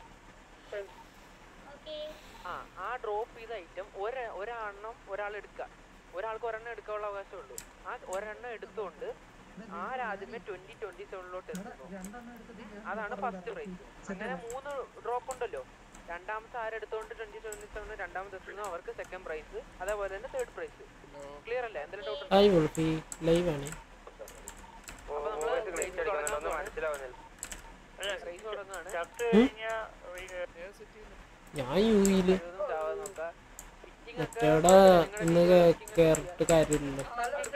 ആ ആ ഡ്രോപ്പ് ചെയ്ത ഐറ്റം ഒര ഒരെണ്ണം ഒരാൾ എടുക്കുക ഒരാൾക്ക് ഒരെണ്ണം എടുക്കാനുള്ള അവകാശമേ ഉള്ളൂ ആ ഒരെണ്ണം എടുത്തുകൊണ്ട് ആരാദ്യമേ ട്വന്റി ട്വന്റി സെവനിലോട്ട് എത്തുന്നു അതാണ് ഫസ്റ്റ് പ്രൈസ് അങ്ങനെ മൂന്ന് ഡ്രോപ്പ് ഉണ്ടല്ലോ രണ്ടാമത്തെ ആരെടുത്തോണ്ട് ട്വന്റി ട്വന്റി സെവൻ രണ്ടാമത്തെ എത്തുന്നു അവർക്ക് സെക്കൻഡ് പ്രൈസ് അതേപോലെ തന്നെ തേർഡ് പ്രൈസ് ക്ലിയർ അല്ലേ എന്തെങ്കിലും ഡൗട്ട് ഹായ് വുൾഫി ലൈവ് ആണ് അപ്പൊ നമ്മള് race തുടങ്ങാൻ പോവാണ്. മനസ്സിലാവുന്നില്ല race തുടങ്ങാണ് ചത്ത് ഉം? കഴിഞ്ഞാ ഞാൻ യു ഇയില് ഇതൊന്നും ചാവാതെ നോക്കാം. Pitching ഒക്കെ മറ്റേടെ ഇന്ന് നിങ്ങളുടെ കേ- കേറിട്ട് കാര്യമില്ലല്ലോ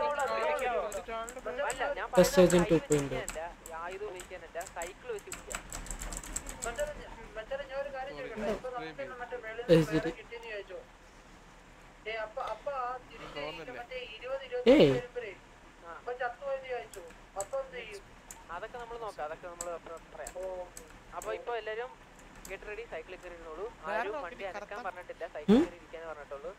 അല്ല, ഞാൻ Passage in പറയുന്നത് two കൈ point വെച്ച് പിടിക്കാനല്ല, ഈ ആയുധം ഉപയോഗിക്കാനല്ല സൈക്കിൾ വെച്ച് പിടിക്കാം ഏയ് ശരി ഏയ് അതൊക്കെ നമ്മൾ നോക്കാം അതൊക്കെ നമ്മൾ പറയാം അപ്പൊ ഇപ്പൊ എല്ലാരും ഗെറ്റ് റെഡി സൈക്കിളിൽ കയറി ഇരുന്നോളൂ ആരും വണ്ടി അനക്കാൻ പറഞ്ഞിട്ടില്ല സൈക്കിളിൽ കയറി ഇരിക്കാനേ പറഞ്ഞിട്ടുള്ളൂ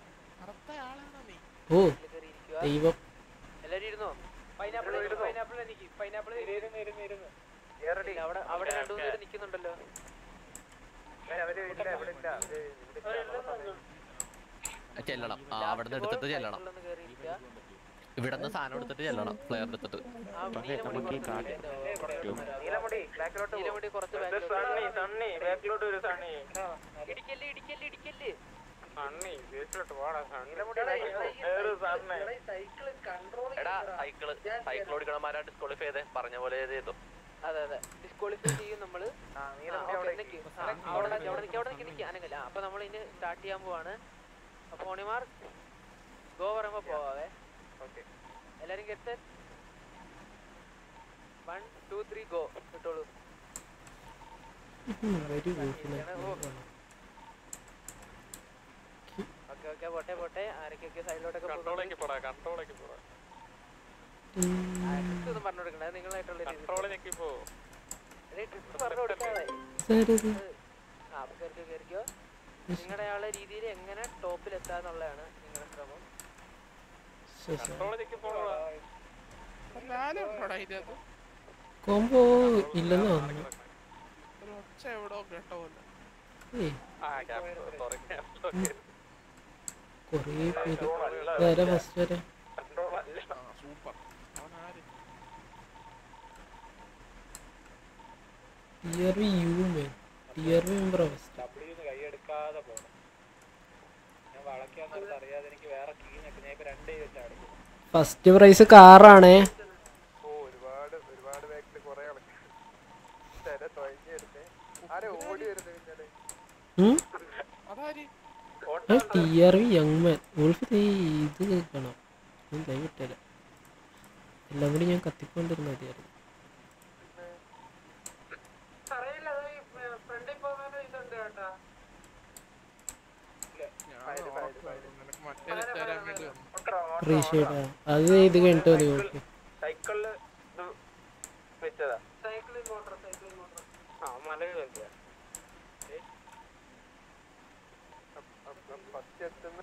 ഓ സൈക്കിളിൽ കയറി ഇരിക്കുക ദൈവം എല്ലാരും ഇരുന്നോ പൈനാപ്പിൾ പൈനാപ്പിൾ എനിക്ക് പൈനാപ്പിൾ ഇല്ല, അവിടെ അവിടെ രണ്ടുമൂന്ന് പേര് നിക്കുന്നുണ്ടല്ലോ അവര് ഇല്ല ഇവിടെ ഇല്ല അവര് ഇവിടെ ഇല്ല. ചെല്ലണം ആ അവിടെ നിന്ന് എടുത്തിട്ട് ചെല്ലണം സൈക്കിളിലൊന്ന് കയറി ഇരിക്കുക ഇവിടെ നിന്ന് സാധനം എടുത്തിട്ട് ചെല്ലണം ഫ്ലെയർ എടുത്തിട്ട് ആ നീലമുടി കുറച്ച് നീലമുടി ബാക്കിലോട്ട് നീലമുടി കുറച്ച് സണ്ണി സണ്ണി ബാക്കിലോട്ട് ഒരു സണ്ണി ഇടിക്കല്ലേ ഇടിക്കല്ലേ ഇടിക്കല്ലേ സണ്ണി ബാക്കിലോട്ട് പോടാ നീലമുടി വേറെ സണ്ണി എടാ സൈക്കിള് സൈക്കിൾ ഓടിക്കണമാരാ ഡിസ്ക്വാളിഫൈ ചെയ്തേ പറഞ്ഞ പോലെ ചെയ്തു അതെ അതെ ഡിസ്ക്വാളിഫൈ ചെയ്യും നമ്മള് ആ ആ, നീലമുടി okay, അവിടെ നിക്ക്. ആ, അവിടെ നിക്ക്, അവിടെ നിക്ക്, അവിടെ നിക്ക്, നിക്ക്, അനങ്ങില്ല ആ, അപ്പൊ നമ്മൾ ഇനി സ്റ്റാർട്ട് ചെയ്യാൻ പോവാണ് അപ്പൊ ഓണിമാർ ഗോ പറയുമ്പോ പോവാവേ ഓക്കെ എല്ലാരും get one two three go കിട്ടുള്ളൂ വെരി ഗുഡ് ഓക്കെ ഓക്കെ പോട്ടെ പോട്ടെ പോട്ടെ ആരൊക്കെയൊക്കെ സൈഡിലോട്ടൊക്കെ കൺട്രോളേക്ക് പോടാ കൺട്രോളേക്ക് പോടാ ഒന്നും പറഞ്ഞു കൊടുക്കണ്ട അത് നിങ്ങളായിട്ടുള്ള രീതി. കൺട്രോളിലേക്ക് പോ എടീ, ട്രിപ്പ് പറഞ്ഞു കൊടുക്കാതെ സരിത്. ആ അപ്പൊ കേറിക്കോ കേറിക്കോ നിങ്ങളുടെ ആളെ രീതിയിൽ എങ്ങനെ ടോപ്പിൽ എത്താന്നുള്ളതാണ് നിങ്ങളുടെ ശ്രമം ശരി, ശരി. കൺട്രോളിലേക്ക് പോടാ കോംബോ ഇല്ലെന്ന് തോന്നുന്നു ഒരു ഒച്ച എവിടോ കേട്ട പോലെ ഏയ് ആ ക്യാപ്റ്റൻ സോറി ക്യാപ്റ്റൻ കുറേ പേര് ഇതാരാ ഫസ്റ്റ് വരെ കൺട്രോൾ അല്ല സൂപ്പർ അവൻ ആര് T R V U men T R V member first ഡബ്ല്യൂന്ന് കൈയെടുക്കാതെ പോകണം ഞാൻ വളയ്ക്കാന്നറിയാതെ അറിയാതെ എനിക്ക് വേറെ കീനൊക്കെ ഞാൻ ഇപ്പൊ രണ്ടേ വെച്ച് അടയ്ക്കും ഫസ്റ്റ് പ്രൈസ് കാറാണേ ഓ ഒരുപാട് ഒരുപാട് ബാക്കിൽ കുറെ ആൾക്കാർ ചില തൊഴിഞ്ഞെടുത്ത് ആരെ ഓടി വരുന്നത് പിന്നാലെ അതാര് T R V young man wolf നീ ഇത് കേൾക്കണം ഞാൻ ലൈവ് ഇട്ടല്ല എല്ലാം കൂടി ഞാൻ കത്തിക്കൊണ്ടിരുന്ന മതിയായിരുന്നു അറിയില്ല അത് ഈ ഫ്രണ്ടിൽ പോകുന്ന ഇതുണ്ട് കേട്ടാ ഞാൻ ഓർക്കുന്നു. നിനക്ക് മറ്റേ തരാൻ വേണ്ടി വന്നു റീഷേഡാ അത് ഇത് കഴിഞ്ഞിട്ട് മതി വോൾഫ് സൈക്കിളില് ഇത് വെച്ചതാ സൈക്ലിംഗ് മോട്ടർ സൈക്ലിംഗ് മോട്ടർ ആ മലയിൽ വെക്കുക ഫസ്റ്റ് എത്തുന്ന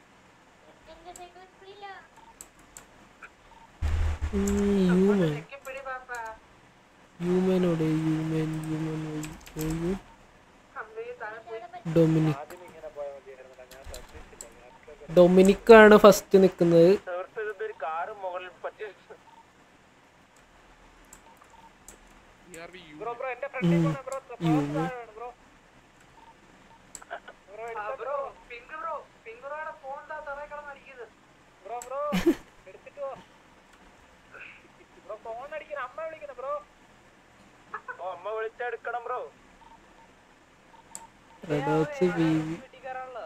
ഹ്യൂമൻ പിടി പാപ്പ ഹ്യൂമനോട് ഹ്യൂമൻ ഹ്യൂമൻ യു അമ്മേ താഴെ പോയി ഡൊമിനിക് ഇങ്ങനെ പോയാൽ മതിയായിരുന്നില്ല ഞാൻ ശ്രദ്ധിച്ചില്ല ഡൊമിനിക് ആണ് ഫസ്റ്റ് നിൽക്കുന്നത് തീർത്ത് ഇതൊരു കാറ് മുകളിൽ പറ്റി ERV യു ബ്രോ ബ്രോ എന്റെ ഫ്രണ്ടിൽ പോണ bro human bro bro pink bro pink ബ്രോയുടെ ഫോൺ താ തറയിൽ കിടന്ന് അടിക്കുന്നത് ബ്രോ ബ്രോ എടുത്തിട്ട് പോ ബ്രോ ഫോൺ അടിക്കുന്ന അമ്മ വിളിക്കുന്ന ബ്രോ ഓ അമ്മ വിളിച്ചെടുക്കണം ബ്രോ റെഡോക്സ് ബി വി വീട്ടിൽ കയറാനുള്ളതാ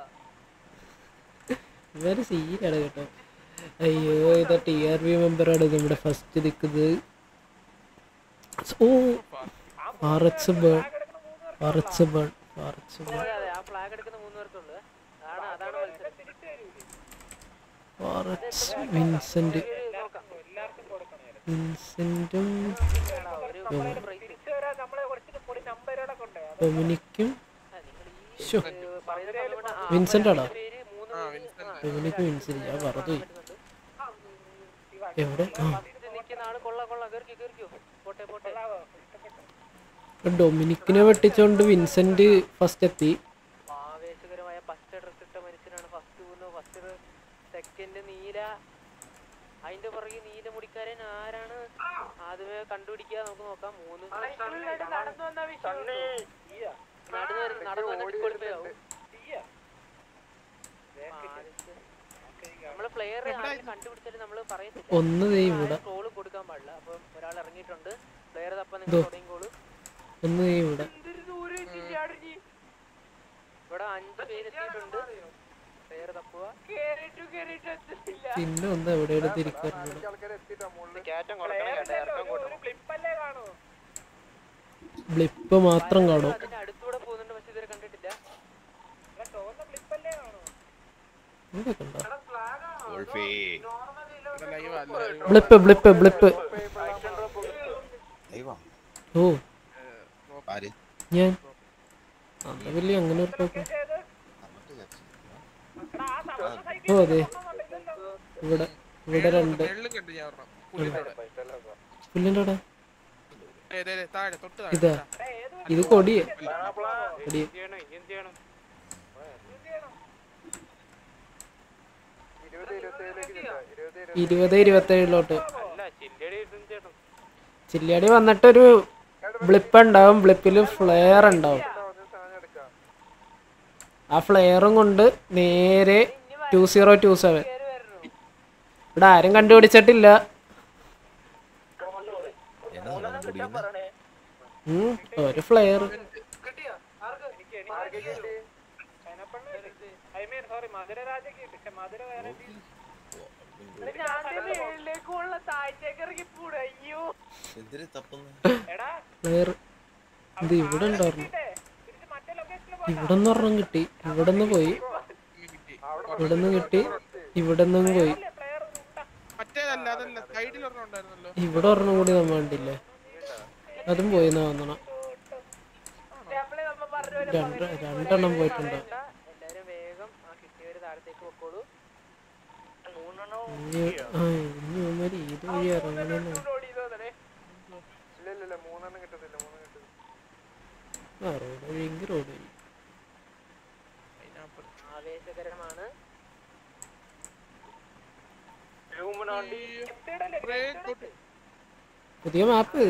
ഇവര് സീനാണ് കേട്ടോ അയ്യോ ഇത് ടി ആർ വി മെമ്പറാണ് നമ്മുടെ ഫസ്റ്റ് നിൽക്കുന്നത് ഓ R H burn R H burn R H burn അതെ അതെ ആ ഫ്ലാഗ് എടുക്കുന്ന മൂന്ന് പേർക്കുള്ളൂ അതാണ് അതാണ് മത്സരം ആർ എച്ച് വിൻസെന്റ് നോക്കാം എല്ലാവർക്കും കൊടുക്കണം വിൻസെന്റും ഒരു തിരിച്ചു വരാൻ നമ്മളെ കുറച്ച് പൊടി നമ്പരോടെ കൊണ്ടേ ഡൊമിനിക്കും ശോ പറയുന്ന സമയം കൊണ്ട് ആ വിൻസെന്റ് ആണോ പേര് മൂന്ന് ആ വിൻസെന്റ് ഡൊമിനിക് വിൻസെന്റ് ഞാൻ പറഞ്ഞു എവിടെ ആ ഇത് നിൽക്കുന്ന ആള് കൊള്ള കൊള്ള കേറിക്കോ കേറിക്കോ പോട്ടെ പോട്ടെ ഡൊമിനിക്കിനെ വെട്ടിച്ചോണ്ട് വിൻസെന്റ് ഫസ്റ്റ് എത്തി ആവേശകരമായ പച്ച ഡ്രസ് ഇട്ട മനുഷ്യനാണ് ഫസ്റ്റ് പോകുന്നത് ഫസ്റ്റ് സെക്കൻഡ് നീല അതിന്റെ പുറകെ നീല മുടിക്കാരൻ ആരാണ് ആദ്യമേ കണ്ടുപിടിക്കുക നമുക്ക് നോക്കാം മൂന്ന് നടന്നു വന്ന നടന്നു വരുന്ന നടന്നു വന്ന ഡിസ്ക്വാളിഫൈ ആവും നമ്മള് പ്ലെയർ കണ്ടുപിടിച്ചാലും നമ്മള് പറയത്തില്ല ഒന്ന് ദേ ഇവിടെ ട്രോള് കൊടുക്കാൻ പാടില്ല അപ്പം ഒരാൾ ഇറങ്ങിയിട്ടുണ്ട് പ്ലെയർ തപ്പ ദോ. നിങ്ങൾ തുടങ്ങിക്കോളൂ ഒന്ന് ദേ ഇവിടെ ഇവിടെ അഞ്ച് പേര് എത്തിയിട്ടുണ്ട് പ്ലെയർ തപ്പുക പിന്നെ ഒന്ന് എവിടെയാണ് തിരിക്കാറുണ്ട് ആൾക്കാരെ എത്തിയിട്ടാ മുകളിൽ കയറ്റം കൊടുക്കണം കേട്ടോ ഇറക്കം കൂട്ടണം ക്ലിപ്പല്ലേ കാണൂ ബ്ലിപ്പ് മാത്രം കാണും അതിന്റെ അടുത്തൂടെ പോകുന്നുണ്ട് പക്ഷെ ഇതുവരെ കണ്ടിട്ടില്ല ക്ലിപ്പല്ലേ കാണൂ ഇവിടെ കണ്ടോ ഇവിടെ ലൈവ് അല്ല live ബ്ലിപ്പ് ബ്ലിപ്പ് ബ്ലിപ്പ് ഓ ആര്? ഞാൻ അന്ന് വലിയ അങ്ങനെ ഒരു ടോക്ക് ഓ അതെ ഇവിടെ ഇവിടെ രണ്ട് മേളിലും കണ്ടു ഞാൻ ഒരെണ്ണം. പുല്ലിന്റെ അവിടെ. പുല്ലിൻ്റെ അവിടെ ഏ, ദേ, ദേ, താഴെ തൊട്ട് താഴെ ഇതാ ഇത് കൊടിയ കൊടിയ എന്ത് ചെയ്യണം ഇനി എന്ത് ചെയ്യണം ഇരുപത് ഇരുപത്തേഴിലേക്ക് ചെല്ലാം ഇരുപത് ഇരുപത് ഇരുപത്തേഴിലോട്ട് അല്ല ചില്ലടി എന്ത് ചെയ്യണം ചില്ലാടി വന്നിട്ടൊരു ബ്ലിപ്പ് ഉണ്ടാവും ബ്ലിപ്പിൽ ഫ്ലെയർ ഉണ്ടാവും ഇരുപത് സാധനം എടുക്കാം ആ ഫ്ലെയറും കൊണ്ട് നേരെ ടു സീറോ ടു സെവൻ ഇവിടെ ആരും കണ്ടുപിടിച്ചിട്ടില്ല ഉം, ഒരു ഫ്ലെയർ കിട്ടിയോ ആർക്ക് ഐ മീൻ സോറി മധുര രാജയ്ക്ക് പക്ഷെ മധുര വേറെ മേളിലേക്കുള്ള താഴ്ചയൊക്കെ ഇറങ്ങി പൂടെ അയ്യോ എന്തിനു തപ്പുന്നു എടാ ഫ്ലെയർ ഇത് ഇവിടെ ഉണ്ടായിരുന്നു തിരിച്ച് മറ്റേ ലൊക്കേഷനിൽ ഇവിടെ നിന്ന് ഒരെണ്ണം കിട്ടി ഇവിടെ നിന്ന് പോയി ഇവിടെ നിന്ന് കിട്ടി ഇവിടെ നിന്നും പോയി മറ്റേതല്ല അതല്ല സൈഡിൽ ഒരെണ്ണം ഉണ്ടായിരുന്നല്ലോ ഇവിടെ ഒരെണ്ണം കൂടി നമ്മ കണ്ടില്ലേ അതും പോയി എന്നാ തോന്നണം രണ്ട് രണ്ടെണ്ണം പോയിട്ടുണ്ടോ എല്ലാരും വേഗം ആ കിട്ടിയവര് താഴത്തേക്ക് പൊക്കോളൂ ഇനി ആ ഇനി ഇവന്മാര് ഏത് വഴി ഇറങ്ങണമെന്ന് ഇല്ല ഇല്ല ഇല്ല മൂന്നെണ്ണം കിട്ടത്തില്ല മൂന്നെണ്ണം കിട്ടും ആ റോഡ് വഴിയെങ്കിൽ റോഡ് വഴി ആവേശകരമാണ് പുതിയ മാപ്പ്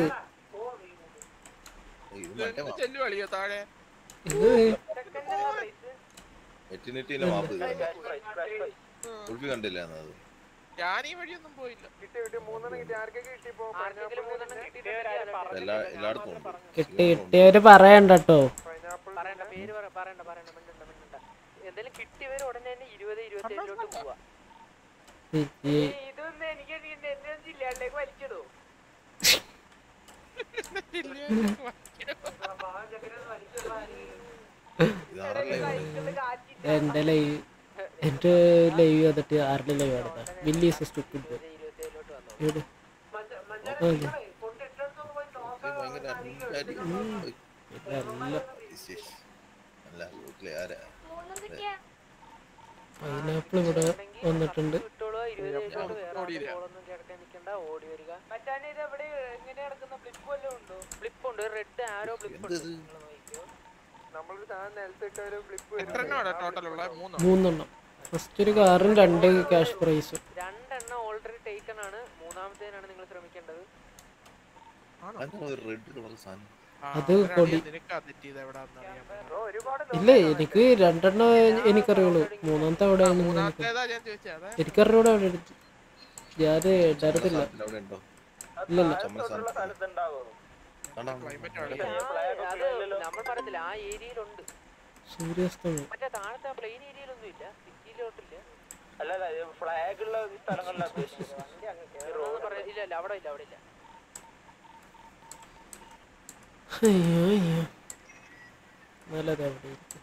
ചെല്ലു കളിയോ താഴെ ഇത് എറ്റിനിറ്റിയിലെ മാപ്പ് ഉൾഫി കണ്ടില്ല അത് ഞാൻ ഈ വഴിയൊന്നും പോയില്ല കിട്ടി കിട്ടി മൂന്നെണ്ണം കിട്ടി ആർക്കൊക്കെ കിട്ടി ഇപ്പോ ആർക്കെങ്കിലും മൂന്നെണ്ണം കിട്ടിയിട്ടുണ്ട് എല്ലാ എല്ലായിടത്തും ഉണ്ട് കിട്ടി കിട്ടിയവര് പറയണ്ട കേട്ടോ പറയണ്ട പേര് പറ- പറയണ്ട പറയണ്ട മിണ്ടണ്ട മിണ്ടണ്ട എന്തായാലും കിട്ടിയവര് ഉടനെ തന്നെ ഇരുപത് ഇരുപത്തേഴിലോട്ട് പോവാ ചേച്ചി ഇതൊന്നും എനിക്ക് എന്നെ ജില്ലകളിലേക്ക് വലിച്ചിടൂ എന്റെ ലൈവ് എന്റെ ലൈവ് ചെയ്തിട്ട് ആരുടെ ലൈവ് നടത്താ വില്ലി സ്റ്റുപ്പിഡ് എവിടെ ആ, ഇത്. ഭയങ്കര അടി. നല്ല ഇശ്ശ്. അല്ല വീട്ടിലെ ആരാ പൈനാപ്പിൾ ഇവിടെ വന്നിട്ടുണ്ട് കിട്ടുള്ളൂ ഇരുപത്തേഴിലോട്ട് വേറെ ആർക്കും ബോളൊന്നും കിടക്കാൻ നിൽക്കണ്ട ഓടി വരിക മച്ചാനെ ഇത് എവിടെ എങ്ങനെ നടക്കുന്ന ഫ്ലിപ്പ് വല്ലതും ഉണ്ടോ ഫ്ലിപ്പ് ഉണ്ട് റെഡ് ആരോ ഫ്ലിപ്പ് ഉണ്ട് നിങ്ങൾ നോക്കിക്കോ നമ്മളൊരു സാധനം നിലത്തിട്ട് ഒരു ഫ്ലിപ്പ് എത്രണ്ണമാണ് ടോട്ടൽ ഉള്ളത് മൂന്നോ മൂന്നെണ്ണം ഫസ്റ്റ് ഒരു കാറും രണ്ട് ക്യാഷ് പ്രൈസും രണ്ടെണ്ണം ഓൾറെഡി ടേക്കൺ ആണ് മൂന്നാമത്തേനാണ് നിങ്ങൾ ശ്രമിക്കേണ്ടത് റെഡ് കളർ സാധനം അത് കൊടി നിനക്കാ തെറ്റിയത് എവിടാന്ന് അറിയാൻ ഇല്ല എനിക്ക് രണ്ടെണ്ണം എനിക്കറിയുള്ളൂ മൂന്നാമത്തെ എവിടെയാണ് മൂന്നാമത്തേതാ ഞാൻ ചോദിച്ചത് അതാ എനിക്കറിയൂടെ അവിടെ എടുത്ത് ഞാൻ ഇടത്തില്ല അവിടെ ഉണ്ടോ ഇല്ലല്ല ചമ്മ സാധനം കാണാം അത് നമ്മൾ പറയത്തില്ല ആ ഏരിയയിലുണ്ട് സൂര്യാസ്തമയം മറ്റേ താഴത്തെ പ്ലെയിൻ ഏരിയയിലൊന്നും ഇല്ല സിറ്റിയിലോട്ടില്ല അല്ലല്ല ഫ്ലാഗ് ഉള്ള സ്ഥലങ്ങളിലാണ് ഇല്ല ഇല്ല അവിടെ ഇല്ല അവിടെ ഇല്ല അയ്യോ അയ്യോ നല്ലത് അവിടെ ഇരിക്കും.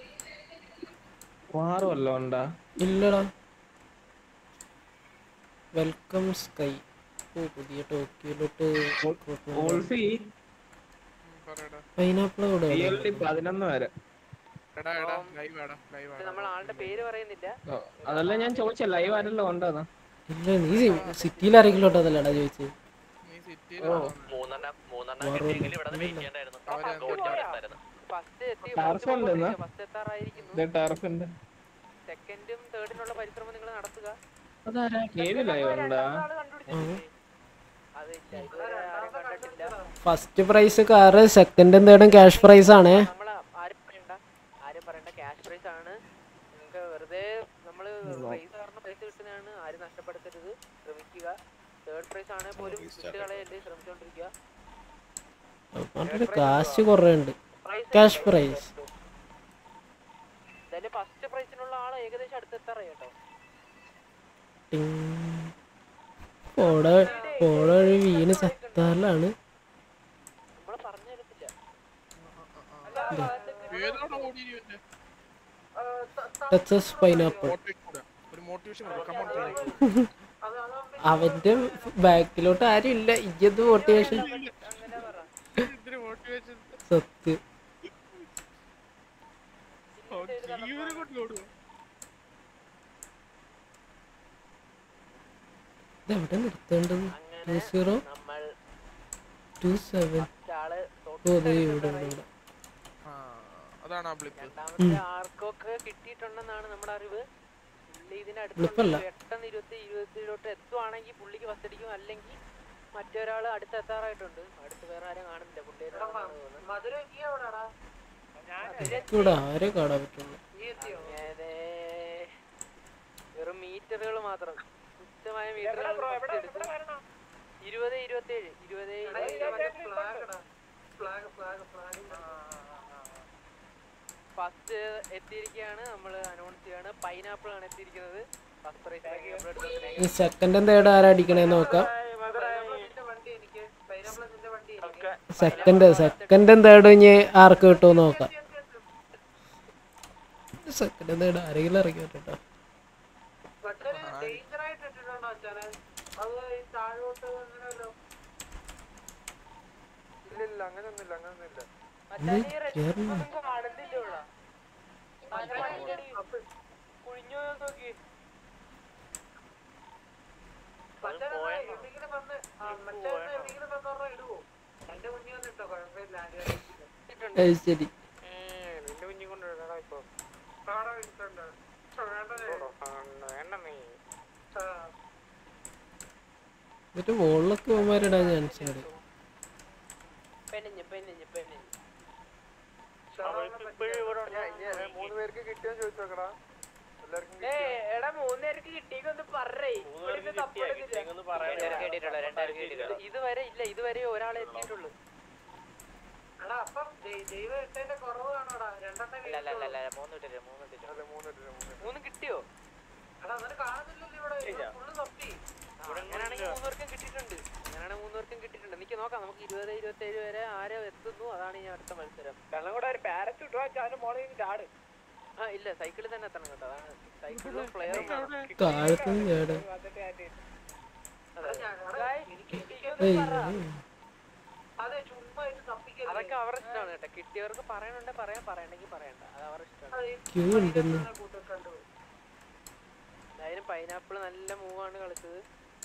വാറ് വല്ലതും ഉണ്ടാ ഇല്ലടാ വെൽക്കം സ്കൈ ഓ പുതിയ ടോക്കിയോയിലോട്ട് ഓൾഫി പൈനാപ്പിൾ കൂടെ റിയൽറ്റി പതിനൊന്ന് വരെ എടാ എടാ ലൈവ് ആടാ ലൈവ് പക്ഷെ നമ്മൾ ആളുടെ പേര് പറയുന്നില്ല ഓ, അതല്ല ഞാൻ ചോദിച്ച ലൈവ് ആരെല്ലാം ഉണ്ടോന്ന് ഇല്ല നീ സിറ്റിയിൽ ആരെങ്കിലും ഉണ്ടോ അതല്ലടാ ചോദിച്ചത് നീ സിറ്റിയിൽ മൂന്നെണ്ണം മൂന്നെണ്ണം കിട്ടിയെങ്കിൽ ഇവിടെ വെയിറ്റ് ചെയ്യണ്ടായിരുന്നു ഓടിച്ചാണ്ടായിരുന്നു ഫസ്റ്റ് എത്തി ടാർഫ് ഉണ്ടെന്നാ ഫസ്റ്റ് എത്താറായിരിക്കുന്നു ഇത് ടാർഫ് ഉണ്ട് സെക്കൻഡും തേർഡിനുള്ള പരിശ്രമം നിങ്ങൾ നടത്തുക അതാരാ കേവി ലൈവ് ഉണ്ടാ അത് ഇല്ല ഇതുവരെ ആരും കണ്ടിട്ടില്ല ഫസ്റ്റ് പ്രൈസ് കാറ് സെക്കൻഡും തേർഡും ക്യാഷ് പ്രൈസ് ആണേ നമ്മൾ ആരും പറയണ്ട ആരും പറയണ്ട ക്യാഷ് പ്രൈസ് ആണ് നിങ്ങൾക്ക് വെറുതെ നമ്മൾ പ്രൈസ് കാരണം പൈസ കിട്ടുന്നതാണ് ആരും നഷ്ടപ്പെടുത്തരുത് ശ്രമിക്കുക തേർഡ് പ്രൈസ് ആണെങ്കിൽ പോലും വിട്ടുകളയല്ലേ ശ്രമിച്ചോണ്ടിരിക്കുക അവന്മാരുടെ കാശ് കുറേ ഉണ്ട് ക്യാഷ് പ്രൈസ് എന്തായാലും ഫസ്റ്റ് പ്രൈസിനുള്ള ആൾ ഏകദേശം അടുത്തെത്താറായി കേട്ടോ പോട പോട വഴി വീണ് ചത്താലാണ് നമ്മൾ പറഞ്ഞു തരത്തില്ല ഏതോടെ ഓടി ഇവന്റെ? ടച്ചസ് പൈനാപ്പിൾ Motivate കൂടാ. ഒരു മോട്ടിവേഷൻ കമോൺ അവന്റെ ബാക്കിലോട്ട് ആരും ഇല്ല ഇജ്ജത് മോട്ടിവേഷൻ ഇതിന് മോട്ടിവേഷൻ സത്യം ജീവനെ കൊണ്ട് ഓടുക ഇതെവിടെ നിർത്തേണ്ടത് ടു സീറോ നമ്മൾ ടു സെവൻ ആള് ഓ ദേ ഇവിടെ ഉണ്ട് ഇവിടെ അതാണ് ആ ബ്ലിപ്പ് രണ്ടാമത്തെ ആർക്കൊക്കെ കിട്ടിയിട്ടുണ്ടെന്നാണ് നമ്മുടെ അറിവ് പുള്ളി ബ്ലിപ്പല്ല. ഇതിനടുത്ത് പെട്ടെന്ന് ഇരുപത്തി ഇരുപത്തിലോട്ട് എത്തുവാണെങ്കിൽ പുള്ളിക്ക് ഫസ്റ്റ് അടിക്കും അല്ലെങ്കിൽ മറ്റൊരാൾ അടുത്ത് എത്താറായിട്ടുണ്ട് അടുത്ത് വേറെ ആരും കാണുന്നില്ല പുള്ളി ഇവിടെ ആരെ കാണാൻ പറ്റുള്ളൂ അങ്ങനെ വെറും മീറ്ററുകൾ മാത്രം തുച്ഛമായ മീറ്ററുകൾ ഇരുപത് ഇരുപത്തേഴ് ഇരുപത് ഫസ്റ്റ് എത്തിയിരിക്കുകയാണ് നമ്മൾ അനൗൺസ് ചെയ്യാണ് പൈനാപ്പിൾ ആണ് എത്തിയിരിക്കുന്നത് ഫസ്റ്റ് പ്രൈസ് ഈ സെക്കൻഡും തേർഡ് ആരാ അടിക്കണേന്ന് നോക്കാം സെക്കൻഡ് സെക്കൻഡും തേർഡും ഇനി ആർക്ക് കിട്ടുമെന്ന് നോക്കാം സെക്കൻഡും തേർഡ് ആരെങ്കിലും ഇറക്കി കേട്ടോ ഡേഞ്ചർ ആയിട്ട് ഇട്ടിട്ടുണ്ടോ അച്ഛനെ അത് ഈ താഴോട്ട് അങ്ങനെയല്ലോ ഇല്ല ഇല്ല അങ്ങനെയൊന്നുമില്ല അങ്ങനെയൊന്നുമില്ല കേറുന്നു കാണുന്നില്ല ഇവിടെ കുഴിഞ്ഞു നോക്കി മച്ചാനെ എവിടെയെങ്കിലും വന്ന് ആ, മച്ചാനെ എവിടെയെങ്കിലും വന്ന് ഒരെണ്ണം ഇടുവോ എന്റെ മുന്നിൽ വന്നിട്ടോ കുഴപ്പമില്ല ആരും അത് ശരി നിന്റെ കുഞ്ഞി കൊണ്ട് ഇടടാ ഇപ്പൊ കാണാൻ ഇരിക്കണ്ട വേണ്ട നീ എന്നിട്ട് മുകളിലൊക്കെ പോകാനിടാൻ ചാൻസ് ഉണ്ട് പെണ്ണിഞ്ഞ് പെണ്ണിഞ്ഞ് പെണ്ണിഞ്ഞ് മൂന്ന് പേർക്ക് കിട്ടിയോ ചോദിച്ചോക്കടാ എല്ലാവർക്കും ഏ എടാ മൂന്നുപേർക്ക് കിട്ടിയെന്ന് പറയേ ഇതുവരെ ഇല്ല ഇതുവരെ ഒരാളെ എത്തിയിട്ടുള്ളൂ എടാ അപ്പം ദൈ- ദൈവം ഇട്ടതിന്റെ കുറവ് കാണോടാ രണ്ടെണ്ണം അല്ല അല്ല അല്ല വീഴ്ചയുള്ളൂ. അല്ല മൂന്ന് ഇട്ടില്ല മൂന്ന് ഇട്ടില്ല അതെ മൂന്ന് ഇട്ടില്ല മൂന്ന് മൂന്ന് കിട്ടിയോ എടാ എന്നിട്ട് കാണുന്നില്ലല്ലോ ഇവിടെ ഫുള്ള് തപ്പി അങ്ങനെയാണെങ്കിൽ മൂന്നുപേർക്കും കിട്ടിയിട്ടുണ്ട് അങ്ങനെയാണെങ്കിൽ മൂന്നുപേർക്കും കിട്ടിയിട്ടുണ്ട് എനിക്ക് നോക്കാം നമുക്ക് ഇരുപത് ഇരുപത്തേഴ് വരെ ആരെ എത്തുന്നു അതാണ് ഈ അടുത്ത മത്സരം വെള്ളം കൂടെ ഒരു പാരച്യൂട്ട് വാങ്ങിച്ചാലും മോളിൽ ചാട് ആ ഇല്ല സൈക്കിളിൽ തന്നെ എത്തണം കേട്ടോ അതാണ് സൈക്കിളിലും പ്ലെയറും താഴത്ത് ചേടാ അതെ ചുമ്മാ ഇത് തപ്പിക്കല്ലേ അതൊക്കെ അവരുടെ ഇഷ്ടമാണ് കേട്ടോ കിട്ടിയവർക്ക് പറയണുണ്ടെ പറയാൻ പറയണമെങ്കിൽ പറയണ്ട അത് അവരുടെ ഇഷ്ടമാണ് ക്യൂ ഉണ്ടെന്ന് എന്തായാലും പൈനാപ്പിൾ നല്ല മൂവാണ് കളിച്ചത്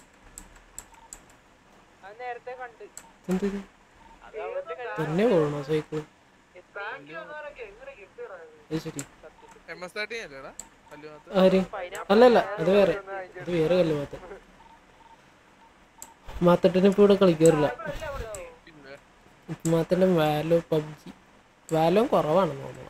അത് നേരത്തെ കണ്ട് എന്ത് അത് അവിടുത്തെ തന്നെ പോകണോ സൈക്കിൾ ബാക്കി വന്നവരൊക്കെ എങ്ങനെ കിട്ടിയടാ ഇത്? അത് ശരി എം എസ് തേർട്ടി അല്ലേടാ വല്ലുമാത്ത ആര് അല്ലല്ല അത് വേറെ അത് വേറെ കല്ല് മാത്ത മാത്തട്ടിന് ഇപ്പൊ ഇവിടെ കളിക്കാറില്ല പിന്നെ മാത്തന്റെ വാലോ പബ്ജി വാലോ കുറവാണെന്ന് തോന്നുന്നു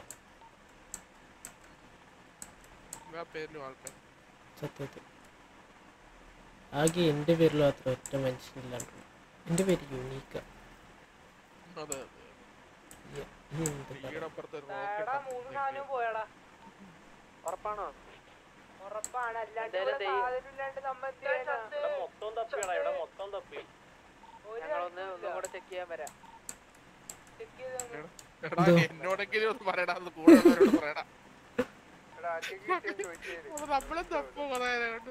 ആ പേരിലും ആൾക്കാർ സത്യത്തിൽ ആകെ എൻ്റെ പേരിൽ മാത്രം ഒറ്റ മനുഷ്യനില്ലാണ്ട് എൻ്റെ പേര് യുണീക്ക അതെ എന്ത് ഈയുടെ അപ്പുറത്ത് ഒരു എടാ മൂന്ന് നാലും പോയടാ ഉറപ്പാണോ ഉറപ്പാണ് അല്ലാണ്ട് ഇവിടെ സാധനമില്ലാണ്ട് നമ്മ എന്ത് ചെയ്യാനാ? മൊത്തം തപ്പിയാടാ ഇവിടെ മൊത്തം തപ്പി ഞങ്ങളൊന്ന് ഒന്നും കൂടെ ചെക്ക് ചെയ്യാൻ വരാം ചെക്ക് ചെയ്ത് എടാ എന്നോടെങ്കിലും ഒന്ന് പറയടാ അത് കൂടെ ഉള്ളവരോട് പറയടാ എടാ ആറ്റയ്ക്ക് കിട്ടിയോ ചോദിച്ചേര് അത് നമ്മളെ തപ്പ് കുറെ നേരം കൊണ്ട്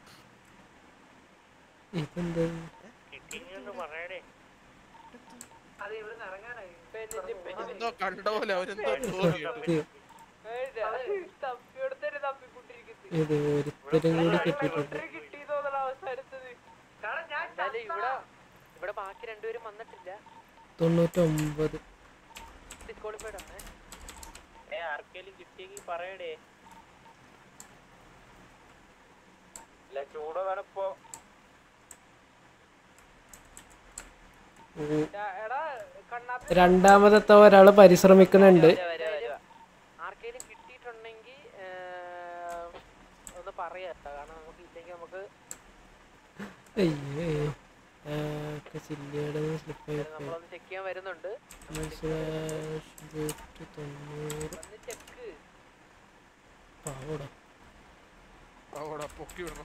ഇതെന്താ കിട്ടിയെന്ന് പറയണേ അത് ഇവിടുന്ന് ഇറങ്ങാനായി എന്തോ കണ്ട പോലെ അവരെന്തോ തോന്നി സത്യം തപ്പിയെടുത്തൊരു തപ്പിക്കൊണ്ടിരിക്കുന്നത് ഇത് ഒരുത്തരും കൂടി കിട്ടിയിട്ടുണ്ട് കിട്ടി തോന്നണ അവസാനത്തത് എന്തായാലും ഇവിടെ ഇവിടെ ബാക്കി രണ്ടുപേരും വന്നിട്ടില്ല തൊണ്ണൂറ്റൊമ്പത് ഡിസ്ക്വാളിഫൈഡ് ആണ് ഏ ആർക്കേലും കിട്ടിയെങ്കിൽ പറയടേ ഇല്ല ചൂടാണ് ഇപ്പൊ ഓ, എടാ കണ്ണാപ്പി രണ്ടാമതെത്ത ഒരാള് പരിശ്രമിക്കുന്നുണ്ട് ആർക്കെങ്കിലും കിട്ടിയിട്ടുണ്ടെങ്കിൽ ഒന്ന് പറയാ കാരണം നമുക്ക് ഇല്ലെങ്കിൽ നമുക്ക് അയ്യേ ആ, ഒക്കെ ചില്ലിയുടെ സ്ലിപ്പായി പോയി നമ്മളൊന്ന് ചെക്ക് ചെയ്യാൻ വരുന്നുണ്ട് സ്ലാഷ് ബൂട്ട് തൊണ്ണൂറ് ഒന്ന് ചെക്ക് പാവടാ അവിടെ പൊക്കി വിടണം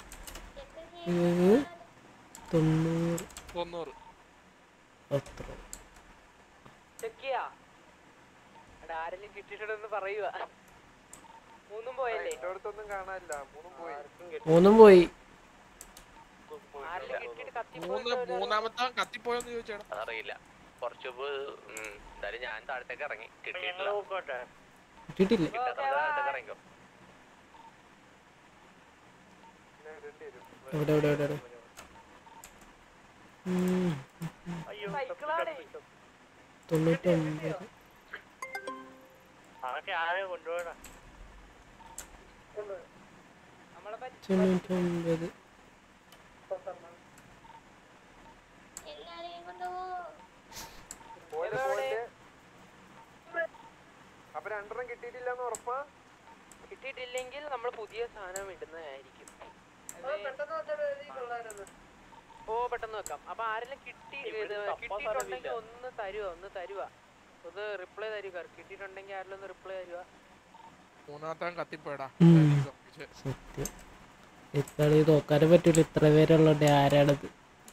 ഏ, തൊണ്ണൂറ് തൊണ്ണൂറ് അത്ര ചെക്ക് ചെയ്യാ എടാ ആരെങ്കിലും കിട്ടിയിട്ടുണ്ടെന്ന് പറയുക മൂന്നും പോയല്ലേ അടുത്തൊന്നും കാണാനില്ല മൂന്നും പോയി മൂന്നും പോയി ആരെങ്കിലും കിട്ടിയിട്ട് കത്തി മൂന്ന് മൂന്നാമത്തെ കത്തിപ്പോയെന്ന് ചോദിച്ചാടാ അതറിയില്ല കുറച്ച് മുമ്പ് ഉം, എന്തായാലും ഞാൻ താഴത്തേക്ക് ഇറങ്ങി കിട്ടിയിട്ടില്ല നോക്കട്ടെ കിട്ടിയിട്ടില്ല കിട്ടാത്ത താഴത്തേക്ക് ഇറങ്ങിക്കോ എവിടെ എവിടെ എവിടെ എവിടെ ഉം, സൈക്കിളാണ് തൊണ്ണൂറ്റൊമ്പത് അതൊക്കെ ആരെ കൊണ്ടുപോകണ നമ്മളെ പറ്റി തൊണ്ണൂറ്റൊമ്പത് പോയത് പോയിട്ട് അപ്പൊ രണ്ടെണ്ണം കിട്ടിയിട്ടില്ല എന്ന് ഉറപ്പാ കിട്ടിയിട്ടില്ലെങ്കിൽ നമ്മൾ പുതിയ സാധനം ഇടുന്നതായിരിക്കും ഓ പെട്ടെന്ന് വെക്കാം അപ്പൊ ആരെങ്കിലും കിട്ടി ഇത് കിട്ടിയിട്ടുണ്ടെങ്കിൽ ഒന്ന് തരുക ഒന്ന് തരുക ഒന്ന് റിപ്ലൈ തരുക കിട്ടിയിട്ടുണ്ടെങ്കിൽ ആരെങ്കിലും ഒന്ന് റിപ്ലൈ തരുക മൂന്നാമത്തെ കത്തിപ്പോയടാ ഉം. സത്യം ഇത്തളി നോക്കാനും പറ്റൂല ഇത്ര പേരുള്ളതുകൊണ്ട് ആരാണത്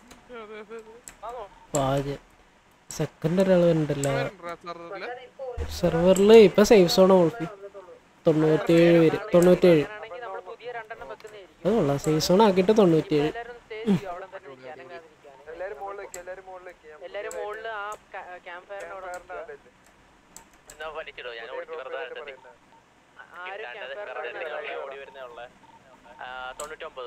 പാച സെക്കൻഡ് ഒരാൾ ഉണ്ടല്ലോ സെർവറിൽ ഇപ്പൊ സേഫ് സോൺ ഓൾഫി തൊണ്ണൂറ്റിയേഴ് പേര് തൊണ്ണൂറ്റിയേഴ് ആണെങ്കിൽ നമ്മൾ പുതിയ രണ്ടെണ്ണം വെക്കുന്നതായിരിക്കും അത് കൊള്ളാം സേഫ് സോൺ ആക്കിയിട്ട് തൊണ്ണൂറ്റിയേഴ് എല്ലാവരും സ്റ്റേ ചെയ്യും അവിടെ തന്നെ നിൽക്കുക അനങ്ങാതിരിക്കാണ് എല്ലാരും മുകളിലേക്ക് എല്ലാരും മുകളിലേക്ക് ഞാൻ എല്ലാരും മുകളിൽ ആ ക്യാമ്പ് ഫയറിന്റെ അവിടെ നിൽക്കുക. എന്നാ വലിച്ചിടോ ഞാൻ ഓടിച്ച് വെറുതെ കണ്ടെത്തി. ആരും ക്യാമ്പ് വെറുതെ ഫയറിന്റെ എന്തെങ്കിലും ഓടി വരുന്നേ ഉള്ളേ ആ, തൊണ്ണൂറ്റൊമ്പത്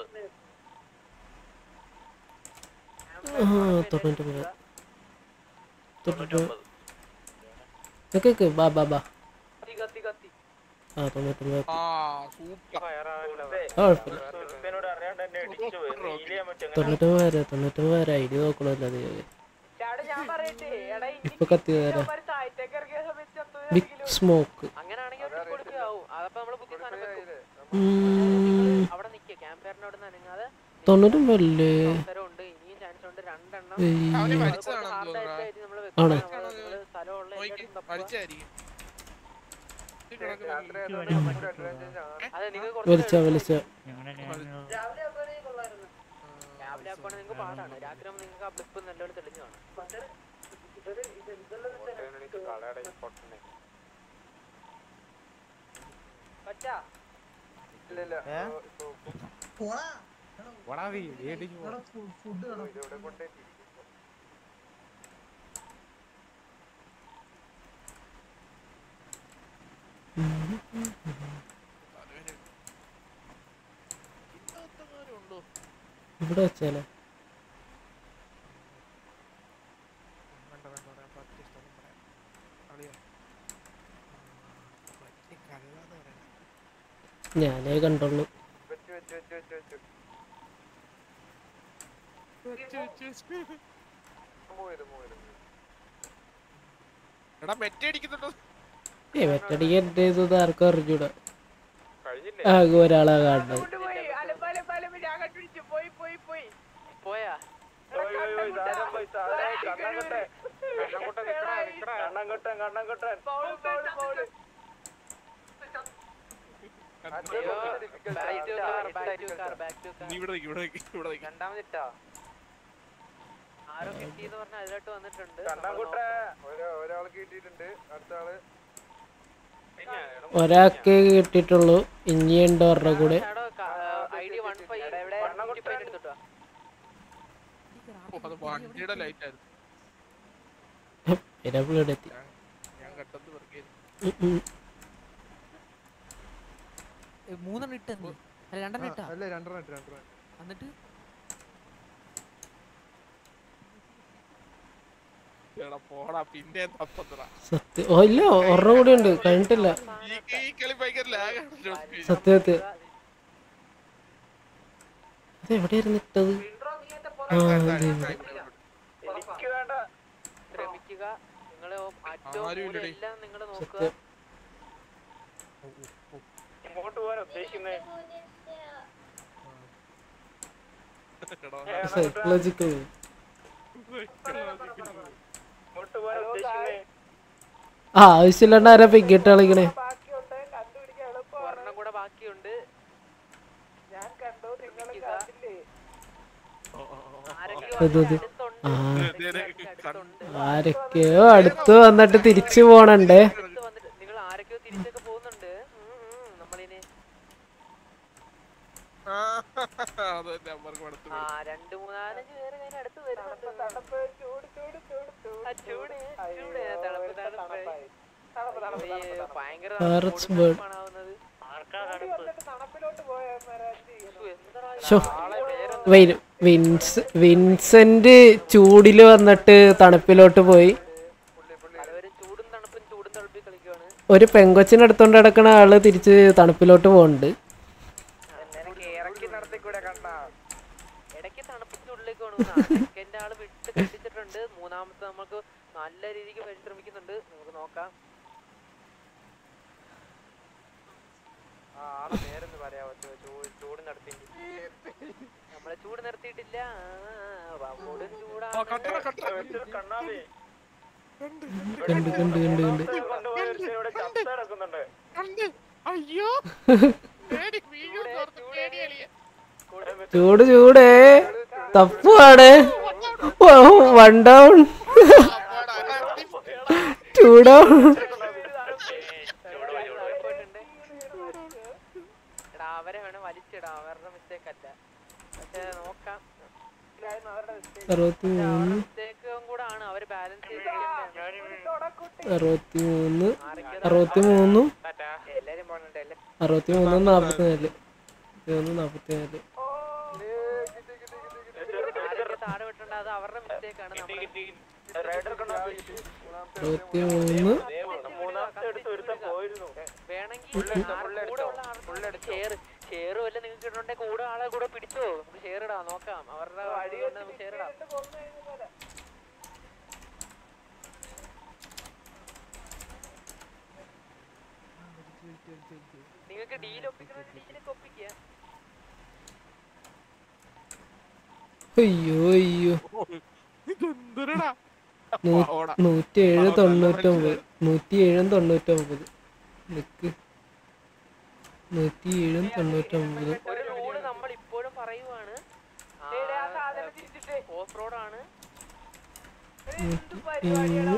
ആ തൊണ്ണൂറ്റൊമ്പത് തൊണ്ണൂറ്റൊമ്പത് നിക്ക് ബാ ബാ ബാ കത്തി കത്തി കത്തി ആ തൊണ്ണൂറ്റൊമ്പത് ആ സൂപ്പർ ആ കുഴപ്പമില്ല സുൽഫിനോട് അറിയാണ്ട് എന്നെ ഇടിച്ചു പോയി റീൽ ചെയ്യാൻ പറ്റും തൊണ്ണൂറ്റൊമ്പത് വരെ തൊണ്ണൂറ്റൊമ്പത് വരെ ഐ ഡി നോക്കണമല്ലോ അത് ചേട്ടാ ഞാൻ പറയട്ടെ എടാ ഇപ്പൊ കത്തി തരാം ഇവന്മാര് താഴത്തേക്ക് ഇറങ്ങിയ സമയത്ത് ചത്തു ബിഗ് സ്മോക്ക് അങ്ങനെയാണെങ്കിൽ അവർക്ക് കൊടുക്കാവും അതപ്പോ നമ്മള് ബുദ്ധി സാധനം വെക്കും അവിടെ നിക്കുക ക്യാമ്പ് ഫയറിന്റെ അവിടെ നിന്ന് അനങ്ങാതെ തൊണ്ണൂറ്റൊമ്പതല്ലേ അവസരമുണ്ട് ഇനിയും ചാൻസ് ഉണ്ട് രണ്ടെണ്ണം ഏയ്. അവന് അത് വലിച്ചതാണെന്ന് കുറച്ച് hard തോന്നുന്നു. ആയിട്ട് നമ്മള് ആണോ? വെക്കണം. നമ്മള് നിങ്ങള് സ്ഥലമുള്ള എല്ലായിടത്തും തപ്പുക. വലിച്ചായിരിക്കും ഇത് കിടക്കുന്ന രാത്രി ആയതുകൊണ്ട് നമുക്കൊരു advantage ആണ്. അതെ നിങ്ങൾ വലിച്ച വലിച്ച രാവിലെ ആക്കുവാണെങ്കിൽ നിങ്ങൾക്ക് പാടാണ് രാത്രി ആകുമ്പോൾ നിങ്ങൾക്ക് ആ ബ്ലിപ്പ് നല്ലപോലെ തെളിഞ്ഞു കാണും പറ്റാ ഇല്ല ഇല്ല ഏ? പോടാ പോടാ വീ വീട്ടിക്ക് പോ ഫുഡ് ഇവിടെ കൊണ്ടേ ഇവിടെ വെച്ചാലേ വേണ്ട വേണ്ട പറയാം പറ്റിയ സ്ഥലം പറയാം കളിയാ പറ്റിയ കള്ളാന്ന് പറയാം ഞാനേ കണ്ടുള്ളൂ വെച്ച് വെച്ച് വെച്ച് വെച്ച് വെച്ച് വെച്ച് വെച്ച് വെച്ച്. മൂവ് ചെയ്ത് മൂവ് ചെയ്ത് എടാ മെറ്റ അടിക്കുന്നുണ്ടോ ഏ വെറ്റടിക്ക് ഇത് ആർക്കും അറിഞ്ഞൂടാ കഴിഞ്ഞില്ലേ ആകെ ഒരാളാ കാണുന്നത് പോയി പോയി പോയി പോയാ കണ്ണൻകുട്ടൻ കണ്ണൻകുട്ടൻ അയ്യോ back to car, back to car, back to car. നീ ഇവിടെ നിക്ക്, ഇവിടെ നിക്ക്, ഇവിടെ നിക്ക്. രണ്ടാമതിട്ടാ ആരോ കിട്ടിയെന്ന് പറഞ്ഞ അതിലോട്ട് വന്നിട്ടുണ്ട് കണ്ണൻകുട്ട ഒരാൾ കിട്ടിയിട്ടുണ്ട് അടുത്ത ആള് ഒരാൾക്കേ കിട്ടിയിട്ടുള്ളൂ ഇനിയുണ്ട് അവരുടെ കൂടെ ഐ ഡി വൺ ഫൈവ് എടുത്തിട്ടോ ഓ, അത് വണ്ടിയുടെ ലൈറ്റ് ആയിരുന്നു പിന്നെ ഇവിടെ എത്തി ഞാൻ കണ്ടത് വെറുതെ ഉം, ഉം. മൂന്നെണ്ണം ഇട്ടെന്ന് അല്ല രണ്ടെണ്ണം ഇട്ടാ അല്ല രണ്ടെണ്ണം ഇട്ട് രണ്ടെണ്ണം എന്നിട്ട് എടാ പോടാ പിന്നെ തപ്പത്തടാ സത്യം ഓ ഇല്ല ഒരെണ്ണം കൂടി ഉണ്ട് കഴിഞ്ഞിട്ടില്ല ഈ ഈ കളി ഭയങ്കര ലാഗാണല്ലോ സത്യം സത്യം അത് എവിടെയായിരുന്നു ഇട്ടത് ആ അതെ എനിക്ക് വേണ്ട ശ്രമിക്കുക നിങ്ങൾ അറ്റവും ആരും ഇല്ലടി. എല്ലാം നിങ്ങൾ നോക്കുക സത്യം ഇങ്ങോട്ട് പോകാൻ ഉദ്ദേശിക്കുന്നേ സൈക്കോളജിക്കൽ ഇങ്ങോട്ട് പോകാൻ ഉദ്ദേശിക്കുന്നേ ആ ആവശ്യമില്ലാണ്ട് ആരാ പിക്കിട്ട് കളിക്കണേ ഒരെണ്ണം കൂടെ ബാക്കിയുണ്ട് ഞാൻ കണ്ടു നിങ്ങൾ ശ്രമിക്കുക. ആരൊക്കെയോ ഇത് ഇത്. അടുത്തുണ്ട്. ആ അടുത്തുണ്ട്. ആരൊക്കെയോ അടുത്ത് വന്നിട്ട് തിരിച്ചു പോണണ്ടേ അടുത്ത് വന്നിട്ട് നിങ്ങൾ ആരൊക്കെയോ തിരിച്ചൊക്കെ പോകുന്നുണ്ട് ഉം, ഉം, നമ്മളിനി അത് തന്നെ അവർക്ക് മടുത്തു ആ രണ്ട് മൂന്നാലഞ്ച് പേര് കഴിഞ്ഞ അടുത്ത് വരുന്നുണ്ട് തണുപ്പ് ചൂട് ചൂട് ചൂട് ചൂട് ആ, ചൂട് ചൂട് തണുപ്പ് തണുപ്പ് ഈ ഭയങ്കര Parrots bird. ആവുന്നത് തണുപ്പിലോട്ട് പോയാൽ ഷോ വെയിൻ വിൻസ് വിൻസെന്റ് ചൂടില് വന്നിട്ട് തണുപ്പിലോട്ട് പോയി പലവരും ചൂടും തണുപ്പും ചൂടും തണുപ്പിൽ കളിക്കുവാണ് ഒരു പെങ്കൊച്ചിനെ എടുത്തോണ്ട് നടക്കണ ആള് തിരിച്ച് തണുപ്പിലോട്ട് പോകുന്നുണ്ട് ഇറക്കി നടത്തിക്കൂടെ കണ്ണാ ഇടയ്ക്ക് തണുപ്പിന്റെ ഉള്ളിലേക്ക് കൊണ്ടുവന്ന സെക്കൻഡ് ആള് വിട്ട് കെട്ടിച്ചിട്ടുണ്ട് മൂന്നാമത്തെ നമുക്ക് നല്ല രീതിക്ക് പരിശ്രമിക്കുന്നുണ്ട് നമുക്ക് നോക്കാം ആ ആളെ പേരൊന്ന് പറയാമോ ചൂ- ചൂ- ചൂട് നടത്തി നമ്മളെ ചൂട് നിർത്തിയിട്ടില്ല കൊടും ആ, കട്ടറ, കട്ടറ. കണ്ണാവേ കണ്ട് കണ്ട് കണ്ട് കണ്ട് കൊണ്ടുപോയ ഒരുത്തൻ ഇവിടെ ചത്ത് കിടക്കുന്നുണ്ട് കണ്ട്. അയ്യോ പേടി വീഴും ഓർത്ത് പേടി അളിയാ. ചൂട് ചൂടേ തപ്പുവാണ് വൺ ഡൗൺ ടു ഡൗൺ എടാ അവരെ വേണം വലിച്ചിടാ അവരുടെ മിസ്റ്റേക്ക് അല്ല പക്ഷെ നോക്കാം അറുപത്തി മൂന്ന് മിസ്റ്റേക്കും കൂടെ ആണ് അവര് ബാലൻസ് ചെയ്തിരിക്കുന്നതാണ് അറുപത്തി മൂന്ന് അറുപത്തി മൂന്നും എല്ലാരും പോണുണ്ട് എല്ലാ അറുപത്തി മൂന്നും നാൽപ്പത്തി നാല് മൂന്ന് നാൽപ്പത്തി നാല് ആരൊക്കെ താഴെ വിട്ടുണ്ട് അത് അവരുടെ മിസ്റ്റേക്ക് ആണ് നമ്മള് അറുപത്തി മൂന്ന് മൂന്നാമത്തെ അടുത്ത് ഒരുത്തൻ പോയിരുന്നു വേണമെങ്കിൽ കൂടെ ഉള്ള ആൾക്ക് ഷെയർ ഷെയർ വല്ല നിങ്ങൾക്ക് ഇടണ്ടേ കൂടെ ആളെ കൂടെ പിടിച്ചോ നമുക്ക് ഷെയർ ഇടാം നോക്കാം അവരുടെ വഴി കൊണ്ട് നമുക്ക് ഷെയർ ഇടാം നിങ്ങൾക്ക് ഡീൽ ഒപ്പിക്കണമെങ്കിൽ ഡീലൊക്കെ ഒപ്പിക്കുക അയ്യോ അയ്യോ ഇതെന്തിനടാ നൂ- നൂറ്റിയേഴ് തൊണ്ണൂറ്റൊമ്പത് നൂറ്റിയേഴും തൊണ്ണൂറ്റൊമ്പത് നിക്ക് നൂറ്റിയേഴും തൊണ്ണൂറ്റൊമ്പത് ഒരു റൂള് നമ്മൾ ഇപ്പോഴും പറയുവാണ് ഓഫ് റോഡ് ആണ് ഏഴ്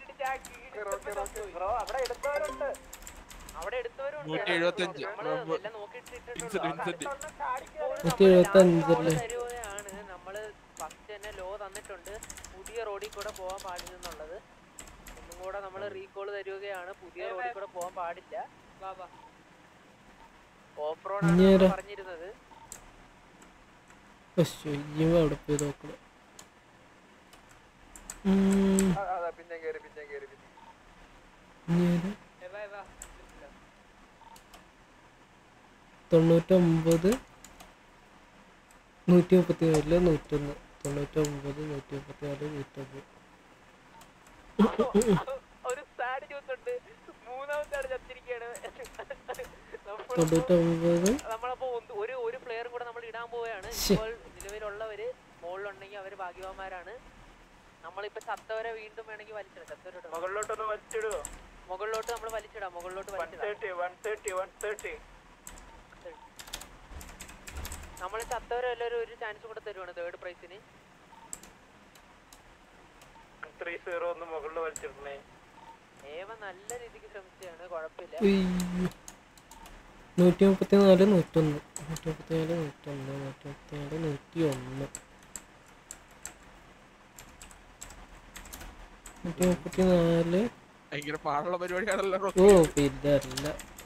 അവിടെ എടുത്തവരുണ്ട് നൂറ്റി എഴുപത്തഞ്ച്. നമ്മള് എല്ലാം നോക്കിയിട്ട് ഇട്ടിട്ടുണ്ട്. Vincent, Vincent. നൂറ്റി എഴുപത്തി അഞ്ചല്ലേ തരുകയാണ് നമ്മള് ഫസ്റ്റ് തന്നെ ലോ തന്നിട്ടുണ്ട് പുതിയ റോഡിൽ കൂടെ പോകാൻ പാടില്ലെന്നുള്ളത് ഒന്നും കൂടെ നമ്മൾ റീകോൾ തരുകയാണ് പുതിയ റോഡിൽ കൂടെ പോകാൻ പാടില്ല ഓഫ് റോഡ് ആണ് ഇനിയൊരു- നമ്മൾ പറഞ്ഞിരുന്നത് പക്ഷേ ഇയ്യും അവിടെ പോയി നോക്കണം ഉം, അതാ പിന്നെ കേറി പിന്നെ കേറി പിന്നെ ഇനിയൊരു തൊണ്ണൂറ്റൊമ്പത് നൂറ്റി മുപ്പത്തി നാലില് നൂറ്റൊന്ന് തൊണ്ണൂറ്റൊമ്പത് നൂറ്റി മുപ്പത്തി നാല് നൂറ്റൊമ്പത് ഒരു സാഡ് ജ്യൂസ് ഉണ്ട് മൂന്നാമത്തെ ആള് ചത്തിരിക്കുകയാണ് നമ്മളിപ്പോ- തൊണ്ണൂറ്റൊമ്പത് നമ്മളപ്പോ ഒന്ന് ഒരു ഒരു പ്ലെയറും കൂടെ നമ്മൾ ഇടാൻ പോവുകയാണ് ശ്ശെ. ഇപ്പോൾ നിലവിലുള്ളവര് മുകളിലുണ്ടെങ്കിൽ അവര് ഭാഗ്യവാന്മാരാണ് നമ്മളിപ്പോ ചത്തവരെ വീണ്ടും വേണമെങ്കിൽ വലിച്ചിടാം ചത്തവരോട് മുകളിലോട്ടൊന്ന് വലിച്ചിടുവോ മുകളിലോട്ട് നമ്മൾ വലിച്ചിടാം മുകളിലോട്ട് വൺ വലിച്ചിടാം thirty one thirty one thirty നമ്മൾ ചത്തവരെ എല്ലാവരും ഒരു ചാൻസ് കൂടെ തരുവാണ് തേർഡ് പ്രൈസിന് ത്രീ സീറോ ഒന്ന് മുകളിൽ വലിച്ചിടണേ ഏവ നല്ല രീതിക്ക് ശ്രമിച്ചതാണ് കുഴപ്പമില്ല ഉയ്യോ. നൂറ്റി മുപ്പത്തി നാല് നൂറ്റൊന്ന് നൂറ്റി മുപ്പത്തി നാല് നൂറ്റൊന്ന് നൂറ്റി മുപ്പത്തി നാല് നൂറ്റി ഒന്ന് നൂറ്റി മുപ്പത്തി നാല് ഭയങ്കര പാടുള്ള പരിപാടിയാണല്ലോ ഓ പിന്നെ അല്ല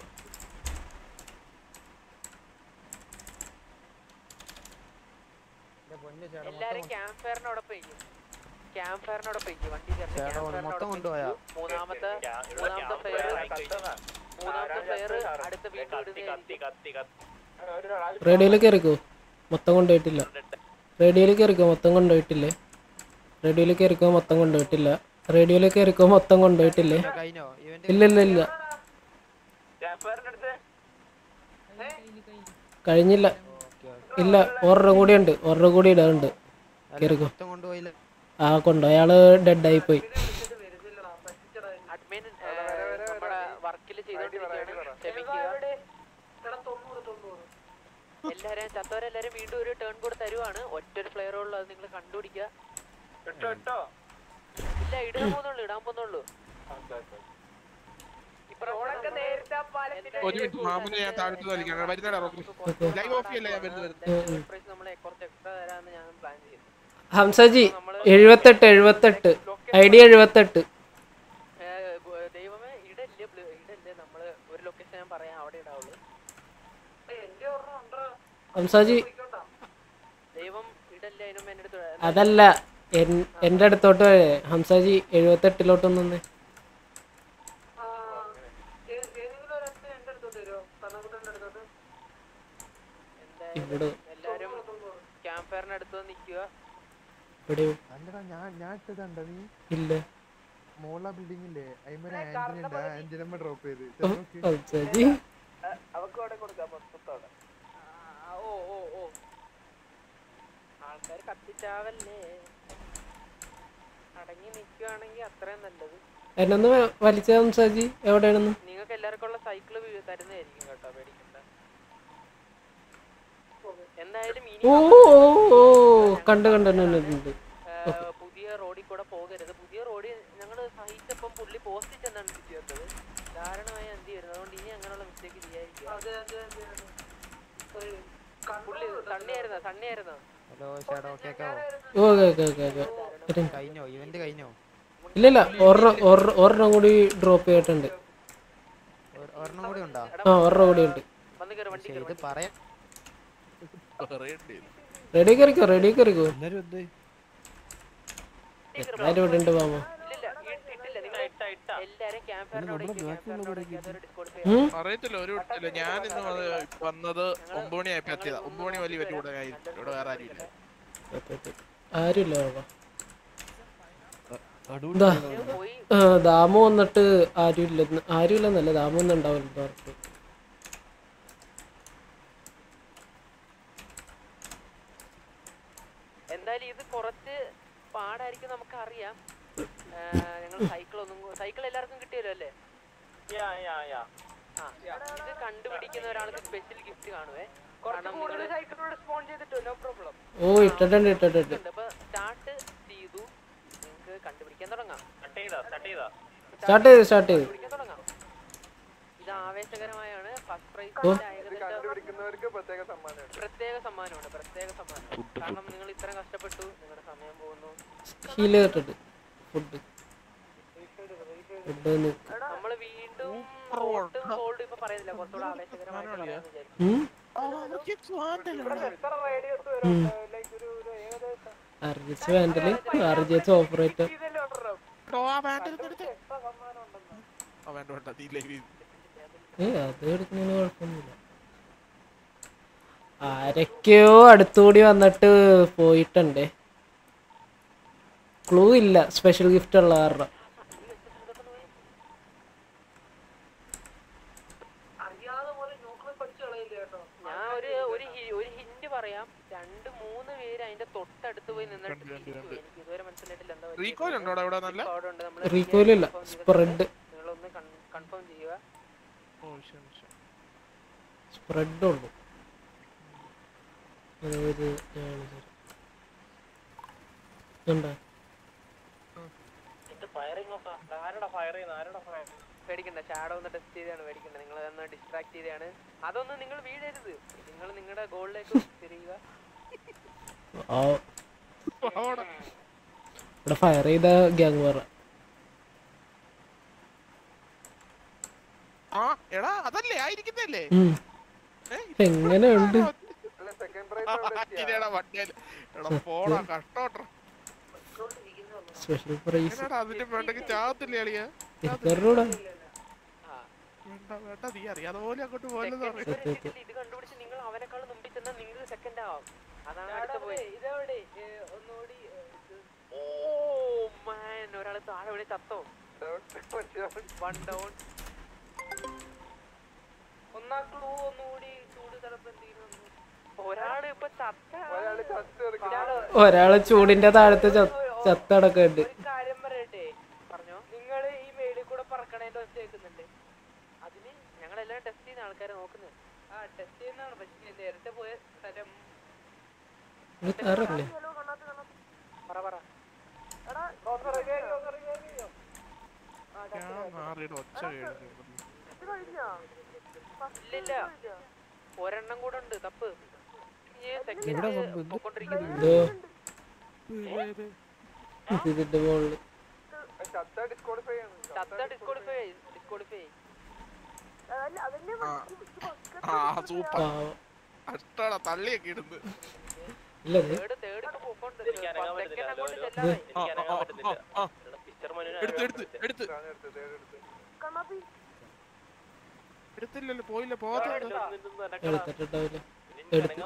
എല്ലാരും ക്യാമ്പ് ഫയറിനോടൊപ്പം ഇരിക്കും ക്യാമ്പ് ഫയറിനോടൊപ്പം ഇരിക്കും വണ്ടി ചേർത്ത് ചേട്ടാ, ക്യാമ്പ് മൊത്തം ഫയറിനോടൊപ്പം കൊണ്ടുപോയാ? ഇരിക്കും. മൂന്നാമത്തെ മൂന്നാമത്തെ ഫെയർ മൂന്നാമത്തെ ഫെയർ അടുത്ത വീണ്ടും ഇടുന്നതായിരിക്കും റേഡിയോയിൽ കയറിക്കോ മൊത്തം കൊണ്ടുപോയിട്ടില്ല റേഡിയോയിൽ കയറിക്കോ മൊത്തം കൊണ്ടുപോയിട്ടില്ലേ റേഡിയോയിൽ കയറിക്കോ മൊത്തം കൊണ്ടുപോയിട്ടില്ല റേഡിയോയിൽ കയറിക്കോ മൊത്തം കൊണ്ടുപോയിട്ടില്ലേ കഴിഞ്ഞോ? ഇല്ല ഇല്ല ഇല്ല കഴിഞ്ഞില്ല ഇല്ല ഒരെണ്ണം കൂടി ഉണ്ട് ഒരെണ്ണം കൂടി ഇടാറുണ്ട് കയറിക്കോ മൊത്തം കൊണ്ടുപോയില്ല ആ കൊണ്ടോ അയാള് ഡെഡായി പോയി അഡ്മിൻ നമ്മുടെ വർക്കിൽ ചെയ്തോണ്ടിരിക്കുകയാണ് ക്ഷമിക്കുക എല്ലാരും ചത്തവരെല്ലാരും വീണ്ടും ഒരു ടേൺ കൂടെ തരുവാണ് ഒറ്റ ഒരു പ്ലെയർ ഉള്ളു അത് നിങ്ങൾ കണ്ടുപിടിക്കുക ഇട്ടോ ഇട്ടോ ഇല്ല ഇടാൻ പോകുന്നുള്ളൂ ഇടാൻ പോകുന്നുള്ളൂ ഒരു മിനിറ്റ് മാമുനെ ഞാൻ താഴ്ത്തു വലിക്കണം വരുന്നടാ ലൈവ് ഓഫ് ചെയ്യല്ലേ ഞാൻ വരുന്നത് പ്രൈസ് നമ്മളെ കുറച്ച് എക്സ്ട്രാ തരാമെന്ന് ഞാൻ പ്ലാൻ ചെയ്തു ഹംസജി എഴുപത്തെട്ട് എഴുപത്തെട്ട് ഐ ഡി എഴുപത്തെട്ട് ഏ, ഗു- ദൈവമേ ഇടല്ലേ ബ്ല- ഇടല്ലേ നമ്മള് ഒരു ലൊക്കേഷൻ ഞാൻ പറയാം അവിടെ ഇടാവുള്ളൂ ഹംസാജി ദൈവം ഇടല്ലേ അതിനും എന്റെ അടുത്ത് അതല്ല എൻ- എൻ്റെ അടുത്തോട്ട് വരെ ഹംസാജി എഴുപത്തെട്ടിലോട്ടൊന്ന് വന്നേ ഇവിടെ എല്ലാരും ക്യാമ്പ് ഫയറിന് അടുത്ത് നിൽക്കുക എവിടെയോ അല്ലടാ ഞാൻ ഞാൻ ഇട്ടതുണ്ടോ നീ ഇല്ല മോള ബിൽഡിംഗ് ഇല്ലേ അതിമൊരു ആന്റിന ഉണ്ട് ആ ആന്റിനമ്മ ഡ്രോപ്പ് ചെയ്ത് ഓ, ഹംസാജി അവർക്ക് അവിടെ കൊടുക്കാം പുറത്തോടെ ആ, ഓ ഓ ഓ ആൾക്കാർ കത്തിച്ചാവല്ലേ അടങ്ങി നിൽക്കുവാണെങ്കിൽ അത്രയും നല്ലത് എന്നൊന്ന് വലിച്ച ഹംസാജി എവിടെയാണെന്ന് നിങ്ങൾക്ക് എല്ലാവർക്കും ഉള്ള സൈക്കിള് തരുന്നതായിരിക്കും കേട്ടോ പേടിക്കണ്ട എന്തായാലും ഇനി ഓ ഓ ഓ കണ്ട് കണ്ട് കണ്ട് കണ്ട് ഏ, പുതിയ റോഡിൽ കൂടെ പോകരുത് പുതിയ റോഡിൽ ഞങ്ങൾ സഹിച്ചപ്പം പുള്ളി പോസ്റ്റ് ചെന്നാണ് തിരിച്ചു ചേർത്തത് ധാരണമായി എന്ത് ചെയ്യുന്നത് അതുകൊണ്ട് ഇനി അങ്ങനെയുള്ള മിസ്റ്റേക്ക് ചെയ്യാതിരിക്കുക പുള്ളി സണ്ണിയായിരുന്നോ സണ്ണിയായിരുന്നോ ഹലോ ഷാഡോ കേക്കാവോ ഓക്കെ ഓക്കെ ഓക്കെ ഓക്കെ കഴിഞ്ഞോ ഇവന്റ് കഴിഞ്ഞോ ഇല്ല ഇല്ല ഒരെണ്ണം ഒരെ- ഒരെണ്ണം കൂടി ഡ്രോപ്പ് ചെയ്തിട്ടുണ്ട് ഒ- ഒരെണ്ണം കൂടി ഉണ്ടോ ആ ഒരെണ്ണം കൂടി ഉണ്ട് പക്ഷേ ഇത് പറയാൻ റെഡി കയറിക്കോ റെഡി കയറിക്കോ എല്ലാരും എന്ത് എല്ലാരും ഇവിടെ ഉണ്ട് മാമ എല്ലാരും ക്യാമ്പ് ഉം? അറിയത്തില്ല ഒരു ഇല്ല ഞാൻ ഇന്ന് വന്ന് വന്നത് ഒമ്പത് മണിയായപ്പോ എത്തിയതാ ഒമ്പത് മണി വലിയ ഇവരുടെ കൂടെ ആയി- ഇവിടെ വേറെ ആരും ഇല്ല ആരുമില്ല മാമ ദാ, ആ, ദാമു വന്നിട്ട് ആരും ഇല്ല ആരും ഇല്ലെന്നല്ല ദാമു ഒന്നും ഉണ്ടാവില്ല ഉറപ്പ് എന്തായാലും ഇത് കുറച്ച് പാടായിരിക്കും നമുക്ക് അറിയാം ഞങ്ങൾ സൈക്കിൾ ഒന്നും സൈക്കിൾ എല്ലാവർക്കും കിട്ടിയല്ലോ അല്ലേ ആ ഇത് കണ്ടുപിടിക്കുന്ന ഒരാൾക്ക് സ്പെഷ്യൽ ഗിഫ്റ്റ് കാണുവേ കാരണം നിങ്ങള് സൈക്കിളിനോട് സ്പോൺ ചെയ്തിട്ടോ നോ പ്രോബ്ലം ഓ ഇട്ടിട്ടുണ്ട് ഇട്ടിട്ടുണ്ട് ഉണ്ട്. അപ്പൊ സ്റ്റാർട്ട് ചെയ്തു നിങ്ങൾക്ക് കണ്ടുപിടിക്കാൻ തുടങ്ങാം സ്റ്റാർട്ട് ചെയ്ത് സ്റ്റാർട്ട് ചെയ്ത് കണ്ടുപിടിക്കാൻ തുടങ്ങാം ഇത് ആവേശകരമായാണ് ഫസ്റ്റ് പ്രൈസ് ഓ. കണ്ടുപിടിക്കുന്നവർക്ക് പ്രത്യേക സമ്മാനം പ്രത്യേക സമ്മാനമുണ്ട് പ്രത്യേക സമ്മാനം കാരണം നിങ്ങൾ ഇത്രയും കഷ്ടപ്പെട്ടു നിങ്ങളുടെ സമയം പോകുന്നു ഹീല് ചെയ്തിട്ടുണ്ട് ഫുഡ് ഫുഡ് നമ്മള് വീണ്ടും ഹോട്ട് ഹോൾഡ് ഇപ്പൊ പറയുന്നില്ല കുറച്ചുകൂടെ ആവേശകരമായിട്ട് പറയാമെന്ന് വിചാരിച്ചു ഉം? എത്ര റേഡിയസ് ഉം. വരും ലൈക്ക് ഒരു ഒരു ഏകദേശം അർജിച്ച് വാൻഡല് അർജിച്ച് ഓപ്പറേറ്റർ ആ വേണ്ട എടുത്ത് ആ വേണ്ട വേണ്ട നീ ലൈവ് ഏ അത് എടുക്കുന്നതിന് കുഴപ്പമൊന്നുമില്ല ആരൊക്കെയോ അടുത്തുകൂടി വന്നിട്ട് പോയിട്ടുണ്ട് ക്ലൂ ഇല്ല സ്പെഷ്യൽ ഗിഫ്റ്റ് ഉള്ള കാരണം അറിയാതെ പോലെ ന്യൂക്ലിയർ പഠിച്ചു കളയില്ല കേട്ടോ ഞാൻ ഒരു ഒരു ഹി- ഒരു ഹിന്റ് പറയാം രണ്ട് മൂന്ന് പേര് അതിന്റെ തൊട്ടടുത്ത് പോയി നിന്നിട്ട് തിരിച്ചു. എനിക്ക് ഇതുവരെ മനസ്സിലായിട്ടില്ല എന്താ പറ്റിയത്. റീകോയിൽ ഉണ്ടോടാ ഇവിടെ നല്ല അവിടെ ഉണ്ട്. നമ്മള് Recoil ഇല്ല, confirm ചെയ്തിട്ടുണ്ട്. spread. നിങ്ങളൊന്ന് കൺഫേം ചെയ്യുക ഓ ശരി ശരി സ്പ്രെഡ് ഉള്ളു അതായത് ഞാൻ ഉണ്ടോ പേടിക്കണ്ട ഷാഡോ ഒന്ന് ടെസ്റ്റ് ചെയ്താണ് പേടിക്കണ്ട നിങ്ങൾ ഒന്ന് ഡിസ്ട്രാക്ട് ചെയ്താണ് അതൊന്നും നിങ്ങൾ വീഴരുത് നിങ്ങൾ നിങ്ങളുടെ ഗോളിലേക്ക് തിരിയുക ആ ഇവിടെ ഫയർ ചെയ്ത ഗ്യാങ് വേറെ ആ എടാ അതല്ലേ ആയിരിക്കുന്നല്ലേ ഉം. എങ്ങനെയുണ്ട് ഇങ്ങനെയാടാ വണ്ടിയാല് എടാ പോടാ കഷ്ടോട്ടാ സ്പെഷ്യൽ പ്രൈസ് എങ്ങനെയാടാ അതിന്റെ വേണ്ടെങ്കിൽ ചാകത്തില്ലേ അളിയാ എനിക്കറിഞ്ഞൂടാ വേണ്ട വേണ്ട നീ അറിയാതെ പോലെ അങ്ങോട്ട് പോലെ സത്യം, സത്യം. ഇത് കണ്ടുപിടിച്ച് നിങ്ങൾ അവരെക്കാൾ മുമ്പിൽ ചെന്നാൽ നിങ്ങൾക്ക് സെക്കൻഡ് ആവാം അതാണ് അടുത്ത പോയി ഇതെവിടെ ഒന്നുകൂടി ഓ മാൻ ഒരാൾ താഴെ വീണ് ചത്തോ വൺ ഡൗൺ ഒന്നാ ക്ലൂ ഒന്നുകൂടി ചൂട് തലപ്പ് എന്തെങ്കിലും ഒരാള് ഇപ്പൊ ചത്ത ഒരാള് ചൂടിന്റെ താഴത്ത് ചത്തടക്കുന്നുണ്ട് ഒരു കാര്യം പറയട്ടെ പറഞ്ഞോ നിങ്ങൾ ഈ മേളിൽ കൂടെ പറക്കണേന്റെ ഒച്ച കേൾക്കുന്നുണ്ട് അതിന് ഞങ്ങളെല്ലാം ടെസ്റ്റ് ചെയ്യുന്ന ആൾക്കാരെ നോക്കുന്നത് ആ ടെസ്റ്റ് ചെയ്യുന്നതാണ് പക്ഷേ നേരത്തെ പോയ സ്ഥലം ഇത് താറല്ലേ പറ പറ ഞാൻ മാറിയുടെ ഒച്ച കേൾക്കുന്നു ഇല്ലില്ല ഒരെണ്ണം കൂടെ ഉണ്ട് തപ്പ് ഈ ഇവിടെ സെക്കൻഡ് വമ്പ് പൊക്കോണ്ടിരിക്കുന്നത് എന്തോ ഇതിന്റെ മുകളില് ചത്ത ഡിസ്ക്വാളിഫൈ ആണ് ചത്ത ഡിസ്ക്വാളിഫൈ ഡിസ്ക്വാളിഫൈ ആ സൂപ്പർ പാവം. കഷ്ടാടാ തള്ളിയൊക്കെ ഇടുന്നു ഇല്ല ഇത് തേർഡ് തേർഡ് ഇപ്പൊ പോക്കോണ്ട് സെക്കൻഡ് അങ്ങോട്ട് ഇത് ചെല്ലാതെ ആ, ആ, ആ, ആ. എടുത്ത് എടുത്ത് എടുത്ത് എടുത്തില്ലല്ലോ പോയില്ല പോകാത്ത എടുത്തിട്ടുണ്ടാവില്ല എടുത്ത്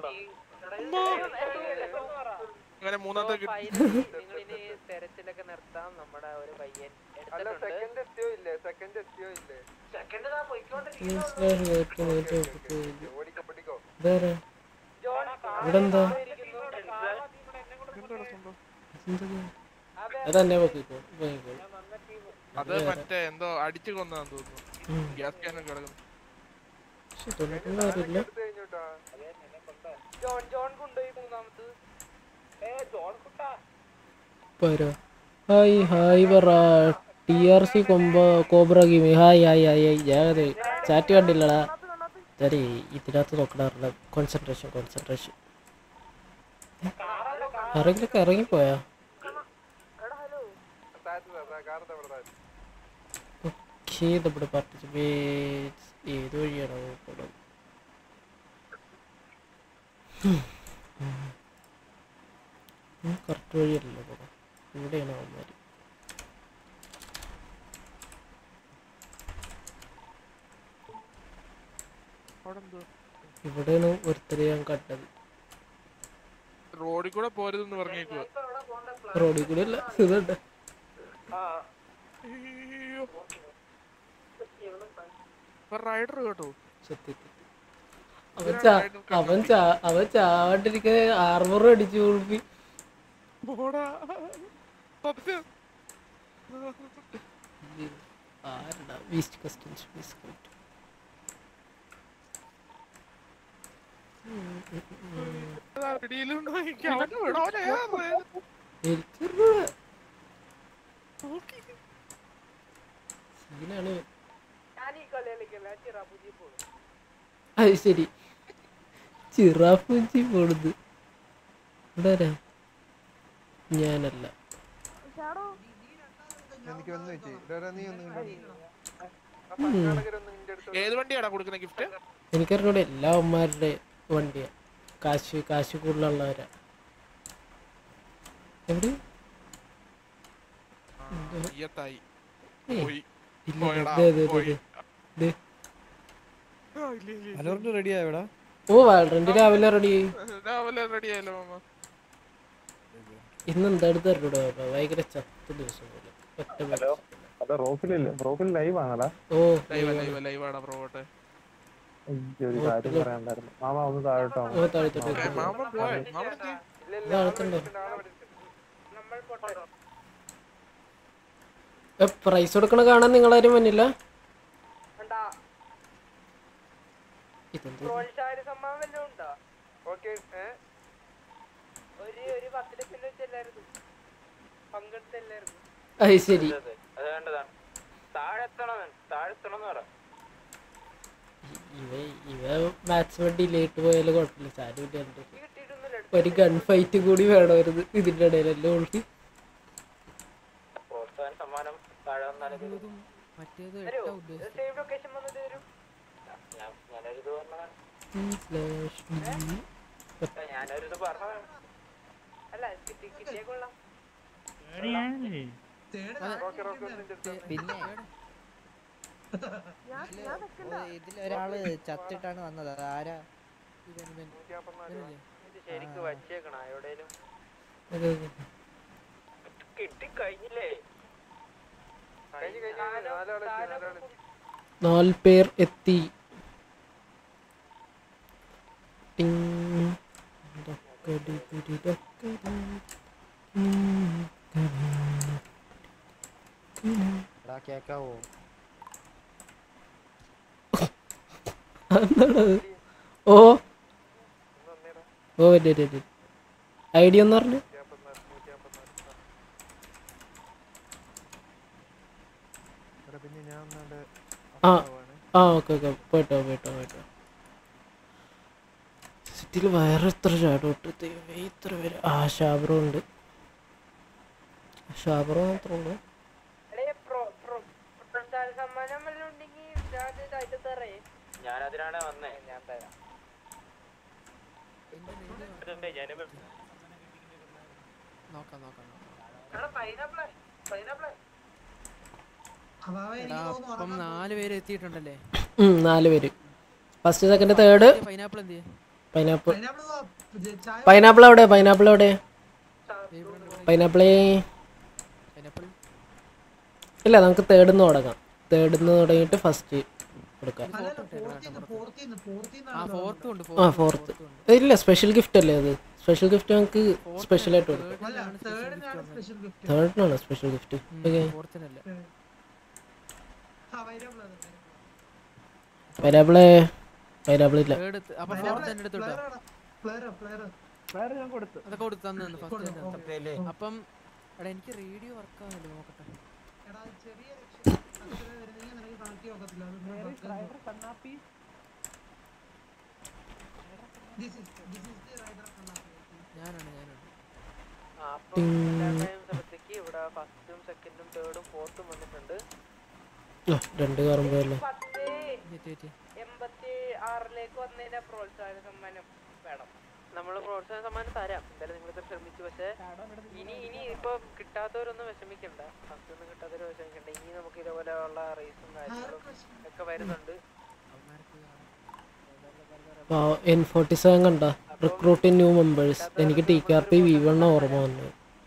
അങ്ങനെ മൂന്നാമത്തെ കിട്ടി നിങ്ങൾ ഇനി തെരച്ചിലൊക്കെ നിർത്താം നമ്മുടെ ഒരു പയ്യൻ അല്ല എടുത്തിട്ടുണ്ട് സെക്കൻഡ് എത്തിയോ ഇല്ലേ സെക്കൻഡ് എത്തിയോ ഇല്ലേ സെക്കൻഡ് താ പോയിക്കൊണ്ടിരിക്കുന്നു മനസ്സിലായി കേട്ട് നേരിട്ട് നോക്കിട്ട് പോയി. ഓടിക്കോ പിടിക്കോ ഇതാരാ ഇവിടെ എന്താ അതന്നെ നോക്കിക്കോ പോയിക്കോ അത് മറ്റേ എന്തോ അടിച്ചു കൊന്നതാന്ന് തോന്നുന്നു ഉം. ഗ്യാസ് ക്യാനൊക്കെ കിടക്കുന്നു പക്ഷെ തൊണ്ണൂറ്റൊന്നും കാര്യമില്ല ജോൺ ജോൺ കൊണ്ടുപോയി മൂന്നാമത് ഏ ജോൺ കുട്ടാ പോരോ ഹായ് ഹായ് പറ ടി ആർ സി കൊമ്പ cobra game hi hi hi hi ഞാൻ ചാറ്റ് കണ്ടില്ലടാ ഇതേ ഇതിനകത്ത് നോക്കണ കോൺസെൻട്രേഷൻ കോൺസെൻട്രേഷൻ ആരെങ്കിലൊക്കെ ഇറങ്ങിപ്പോയാ ഓക്കെ നമ്മുടെ പാർട്ടിസിപ്പേറ്റ്സ് ഏത് വഴിയാണോ പോകണം കറക്റ്റ് വഴിയല്ലല്ലോ പോകാം ഇവിടെയാണ് അവന്മാർ ഇവിടെയാണ് ഒരുത്തരെ ഞാൻ കണ്ടത് റോഡിൽ കൂടെ പോരുതെന്ന് പറഞ്ഞേക്കുവാ റോഡിൽ കൂടെ അല്ല ഇതുണ്ട് റൈഡർ കേട്ടോ സത്യത്തിൽ അവൻ ചാ അവൻ ചാ അവൻ ചാവാണ്ടിരിക്കുന്ന ആർമർ അടിച്ചു കുളിപ്പി പോടാ സത്യം ആരടാ വീസ്റ്റ് കസ്റ്റംസ് പ്ലീസ് കറക്റ്റ് ഇടിയിലുണ്ടോ എനിക്ക് അവന് വിടോനെ എനിക്കറിഞ്ഞൂടാ സീനാണ് ഞാൻ ഈ കളി കളിക്കില്ല ചിറാപ്പുജി പോകും അത് ശരി ചിറാപ്പൂച്ചി പോണത് ഇവിടെ ആരാ? ഞാനല്ല എനിക്ക് വന്ന് വെച്ച് ഡോറ നീ ഒന്ന് ഉം. ഏത് വണ്ടിയാടാ കൊടുക്കുന്ന ഗിഫ്റ്റ് എനിക്കറിഞ്ഞൂടെ എല്ലാ അമ്മമാരുടെ വണ്ടിയാ കാശ് കാശ് കൂടുതലുള്ളവരാ എവിടെ ഈയത്തായി ഏയ്. പോയി ഇല്ല, പോയടാ, ദേ, ദേ, ദേ, പോയി. ദേ. ആ, ഇല്ല, ഇല്ല, ഇല്ല. അലോറിന്റെ റെഡി ആയോടാ ഓ വാൾറന്റ് രാവിലെ റെഡി രാവിലെ റെഡി ആയല്ലോ മാമ ഇന്ന് എന്താ എടുത്ത് തരൂടാ ഭയങ്കര ചത്ത ദിവസം പോലെ ഒറ്റ ഹലോ ഹലോ റോഫിലില്ലേ റോഫിൽ ലൈവ് ആണടാ ഓ ലൈവ് ലൈവ് ലൈവ് ആടാ പ്രോട്ടെ എനിക്ക് ഒരു കാര്യം പറയാനുണ്ടായിരുന്നു മാമ ഒന്ന് താഴോട്ടോ ഓ, താഴത്തോട്ട് ഏ, മാമ പോയോ മാമ എന്തി? ഇതാകത്തുണ്ടോ പ്രൈസ് കൊടുക്കണ കാണാൻ നിങ്ങളാരും വന്നില്ല ഇതെന്ത് പ്രോത്സാഹന സമ്മാനം വല്ലതും ഉണ്ടോ ഓക്കെ ഒരു ഒരു പത്ത് ലക്ഷം രൂപ വെച്ചല്ലായിരുന്നു പങ്കെടുത്തല്ലായിരുന്നു അത് ശരി അത് വേണ്ടതാണ് താഴെ എത്തണം താഴെ എത്തണം എന്ന് പറ ഇവ ഇവ മാക്സിമം ഡിലേറ്റ് പോയാലും കുഴപ്പമില്ല ചാരുവിന്റെ ഉണ്ട് ഒരു ഗൺ ഫൈറ്റ് കൂടി വേണമായിരുന്നു ഇതിന്റെ ഇടയിലല്ലേ ഉള്ളി പ്രോത്സാഹന സമ്മാനം താഴെ വന്നാലേ തരൂ. മറ്റേത് വരൂ എട്ടാ ഉദ്ദേശിച്ചത് സേവ് ലൊക്കേഷൻ വന്നിട്ട് വരും ഞാൻ- ഞാനൊരിത് പറഞ്ഞതാണ് സ്ലാഷ് ഞാനൊരിത് പറഞ്ഞതാണ് അല്ല കിട്ടി കിട്ടിയാ കൊള്ളാം പിന്നെ ഇതിലൊരാള് ചത്തിട്ടാണ് വന്നത് അത് ആരാ ഇത് ശരിക്ക് വച്ചേക്കണ എവിടെയും അതെ അതെ കിട്ടി കഴിഞ്ഞില്ലേ കഴിഞ്ഞ് കഴിഞ്ഞ് നാലാളെത്തി നാലാളെത്തി നാല് പേർ എത്തി ടിങ്. ഡക്കടി പിടി ഡക്കടി. ഉം. എടാ കേക്കാവോ അതെന്താണത്? ഓ ഓ വരും വരും വരും ഐ ഡി ഒന്ന് പറഞ്ഞു എടാ പിന്നെ ഞാൻ ഒന്നാണ്ട് ആ ആ ഓക്കെ ഓക്കെ പോയിട്ടോ പോയിട്ടോ പോയിട്ടോ സിറ്റിയിൽ വേറെ എത്ര ചാടോട്ട് ദൈവമേ ഇത്ര പേര് ആ ഷാബ്രോ ഉണ്ട് ഷാബ്രോ മാത്രമേ ഉള്ളൂ പ്രോത്സാഹന സമ്മാനം വല്ലതും ഉണ്ടെങ്കിൽ ഞാൻ ഇതായിട്ട് തറേ ഞാൻ അതിനാണ് വന്നേ ഞാൻ തരാം ഇതുണ്ട്, ഞാനിപ്പോ നോക്കാം നോക്കാം നോക്കാം എടാ പൈനാപ്പിളെ പൈനാപ്പിളെ എടാ അപ്പം നാല് പേര് എത്തിയിട്ടുണ്ടല്ലേ ഉം, നാല് പേര് ഫസ്റ്റ് സെക്കൻഡ് തേർഡ് പൈനാപ്പിൾ എന്ത് ചെയ്യും പൈനാപ്പിൾ പൈനാപ്പിൾ ചായ പൈനാപ്പിൾ എവിടെ പൈനാപ്പിൾ എവിടെ പൈനാപ്പിളേ പൈനാപ്പിൾ ഇല്ല നമുക്ക് തേർഡിൽ നിന്ന് തുടങ്ങാം തേർഡിൽ നിന്ന് തുടങ്ങിയിട്ട് ഫസ്റ്റ് കൊടുക്കാം ആ ഫോർത്തും ഉണ്ട് ആ ഫോർത്ത് ഇല്ല സ്പെഷ്യൽ ഗിഫ്റ്റ് അല്ലേ അത് സ്പെഷ്യൽ ഗിഫ്റ്റ് നമുക്ക് സ്പെഷ്യൽ ആയിട്ട് കൊടുക്കാം സ്പെഷ്യൽ ഗിഫ്റ്റ് തേർഡിനാണ് സ്പെഷ്യൽ ഗിഫ്റ്റ് ഓക്കെ ഫോർത്തിനല്ല പൈനാപ്പിളേ പൈനാപ്പിൾ ഇല്ല തേർഡ് അപ്പൊ ഫോർത്ത് എൻ്റെ അടുത്ത് വിട്ടോ പ്ലെയർ പ്ലെയർ പ്ലെയർ ഞാൻ കൊടുത്തു അതൊക്കെ കൊടുത്ത് തന്നു കൊടുത്തു, ഫസ്റ്റ് അപ്പം എടാ എനിക്ക് റേഡിയോ വർക്ക് ആവുന്നില്ല നോക്കട്ടെ എടാ ചെറിയ ലക്ഷ്യം വരുന്നെങ്കിൽ നിനക്ക് കണക്ട് നോക്കത്തില്ല അത് ഡ്രൈവർ കണ്ണാപ്പി This is this is the rider കണ്ണാപ്പി. ഞാനാണ് ഞാനാണ് ആ, അപ്പം എല്ലാ time സ്ഥലത്തേക്ക് ഇവിടെ ഫസ്റ്റും സെക്കൻഡും തേർഡും ഫോർത്തും വന്നിട്ടുണ്ട് ആ രണ്ട് കാറും പോയല്ലോ പത്ത് വെയിറ്റ് വെയിറ്റ് എൺപത്തി ആറിലേക്ക് വന്നതിന്റെ പ്രോത്സാഹന സമ്മാനം വേണം നമ്മൾ പ്രോത്സാഹന സമ്മാനം തരാം എന്തായാലും നിങ്ങൾ ഇത്ര ശ്രമിച്ചു പക്ഷേ ഇനി ഇനി ഇപ്പൊ കിട്ടാത്തവരൊന്നും വിഷമിക്കണ്ട ഫസ്റ്റ് ഒന്നും കിട്ടാത്തവർ വിഷമിക്കണ്ട ഇനി നമുക്ക് ഇതേപോലെ ഉള്ള റേസും കാര്യങ്ങളും ഒക്കെ വരുന്നുണ്ട് എൻ ഫോർട്ടി സെവൻ കണ്ട റിക്രൂട്ടിംഗ് ന്യൂ മെമ്പേഴ്സ് എനിക്ക് T K R P V വണ്ണ ഓർമ്മ വന്നു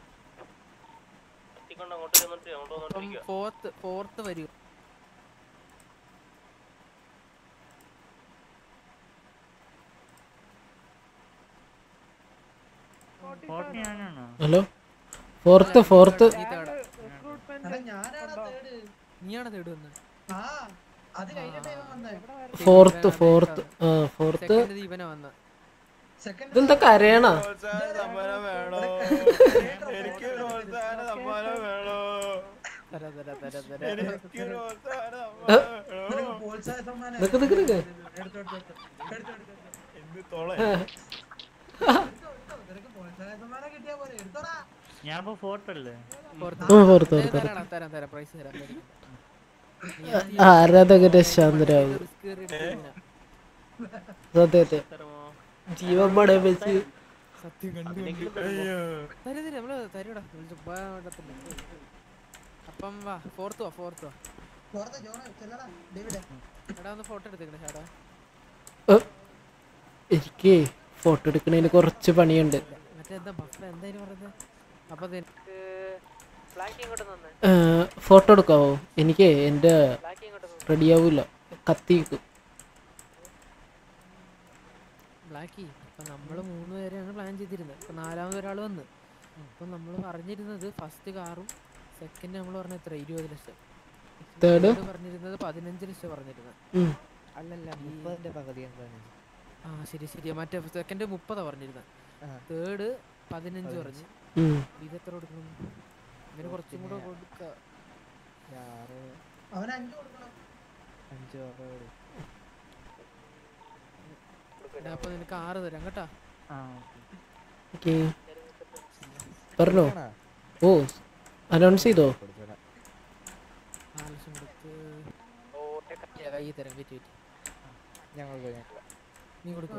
അപ്പം ഫോർത്ത് ഫോർത്ത് വരൂ ഹലോ ഫോർത്ത് ഫോർത്ത് നീ തേർഡ് എടാ, ഞാനാടാ third. നീയാണ് തേർഡ് വന്നത് ആ, അത് കഴിഞ്ഞിട്ടാ ഇവൻ വന്നേ. ഫോർത്ത് ഫോർത്ത് ആ ഫോർത്ത് സെക്കൻഡ് ഇവനാ വന്ന Second ഇതെന്താ കരയണ എനിക്ക് പ്രോത്സാഹന സമ്മാനം വേണോ തരാ തരാ തരാ തരാ എനിക്ക് പ്രോത്സാഹന ഏ? നിനക്ക് പ്രോത്സാഹന സമ്മാനം നിക്ക് നിക്ക് നിക്ക്. എടുത്തോ, എടുത്തോ, എടുത്തോ. എടുത്തോ, എടുത്തോ, എടുത്തോ. എന്ത് തൊള ആ. എടുത്തോ, എടുത്തോ. നിനക്ക് പ്രോത്സാഹന സമ്മാനം കിട്ടിയാ പോരെ എടുത്തോടാ ഞാനിപ്പോ ഫോർത്തല്ലേ ആ, fourth, fourth, തരാം തരാം തരാം പ്രൈസ് തരാം തരാം. ആരാധകരെ ശാന്തരാകും റിസ്ക് കയറി എടുത്തില്ല. സത്യത്തെ ജീവൻ പണയം വെച്ച് സത്യം കണ്ടു കണ്ടു. തരും തരും നമ്മള് തരൂടാ ചുമ്മാ ഇടത്തില്ല. അപ്പം വാ ഫോർത്ത് വാ ഫോർത്ത് വാ പുറത്തെ ജോണ ചെല്ലടാ ഡേവിഡ് എടാ ഒന്ന് ഫോട്ടോ എടുത്തേക്കണേ ഷാടാ ഏ, എനിക്ക് ഫോട്ടോ എടുക്കണതിന് കുറച്ച് പണിയുണ്ട് മറ്റേ എന്താ ബഫ എന്തായാലും പറയുന്നത് അപ്പൊ അത് എനിക്ക് ബ്ലാക്ക് ഇങ്ങോട്ട് തന്നെ ഫോട്ടോ എടുക്കാവോ എനിക്ക് എൻ്റെ റെഡിയാവൂല കത്തി നിൽക്കും ബ്ലാക്കി അപ്പൊ നമ്മള് മൂന്ന് പേരെയാണ് പ്ലാൻ ചെയ്തിരുന്നത് അപ്പൊ നാലാമത് ഒരാൾ വന്ന് അപ്പൊ നമ്മൾ പറഞ്ഞിരുന്നത് ഫസ്റ്റ് കാറും സെക്കൻഡ് നമ്മൾ പറഞ്ഞ എത്ര ഇരുപത് ലക്ഷം Third? Third പറഞ്ഞിരുന്നത് പതിനഞ്ച് ലക്ഷം പറഞ്ഞിരുന്നത് ഉം. അല്ലല്ല മുപ്പതിന്റെ പകുതി എന്താണ് ആ ശരി ശരി മറ്റേ സെക്കൻഡ് മുപ്പതാ പറഞ്ഞിരുന്നത് തേർഡ് പതിനഞ്ച് പറഞ്ഞു ഉം. ഇത് എത്ര കൊടുക്കണം ഇങ്ങനെ കുറച്ചും കൂടെ കൊടുക്ക ആറ് അവൻ അഞ്ചു കൊടുക്കണം അഞ്ച് ആറ് എടാ, അപ്പൊ നിനക്ക് ആറ് തരാം കേട്ടാ ഓക്കേ. പറഞ്ഞോ ഓ അനൗൺസ് ചെയ്തോ നാല് ലക്ഷം കൊടുത്ത് കയ്യ- കയ്യിൽ തരാം വെയിറ്റ് വെയിറ്റ് ഞങ്ങൾ ഞങ്ങൾ നീ കൊടുക്കോ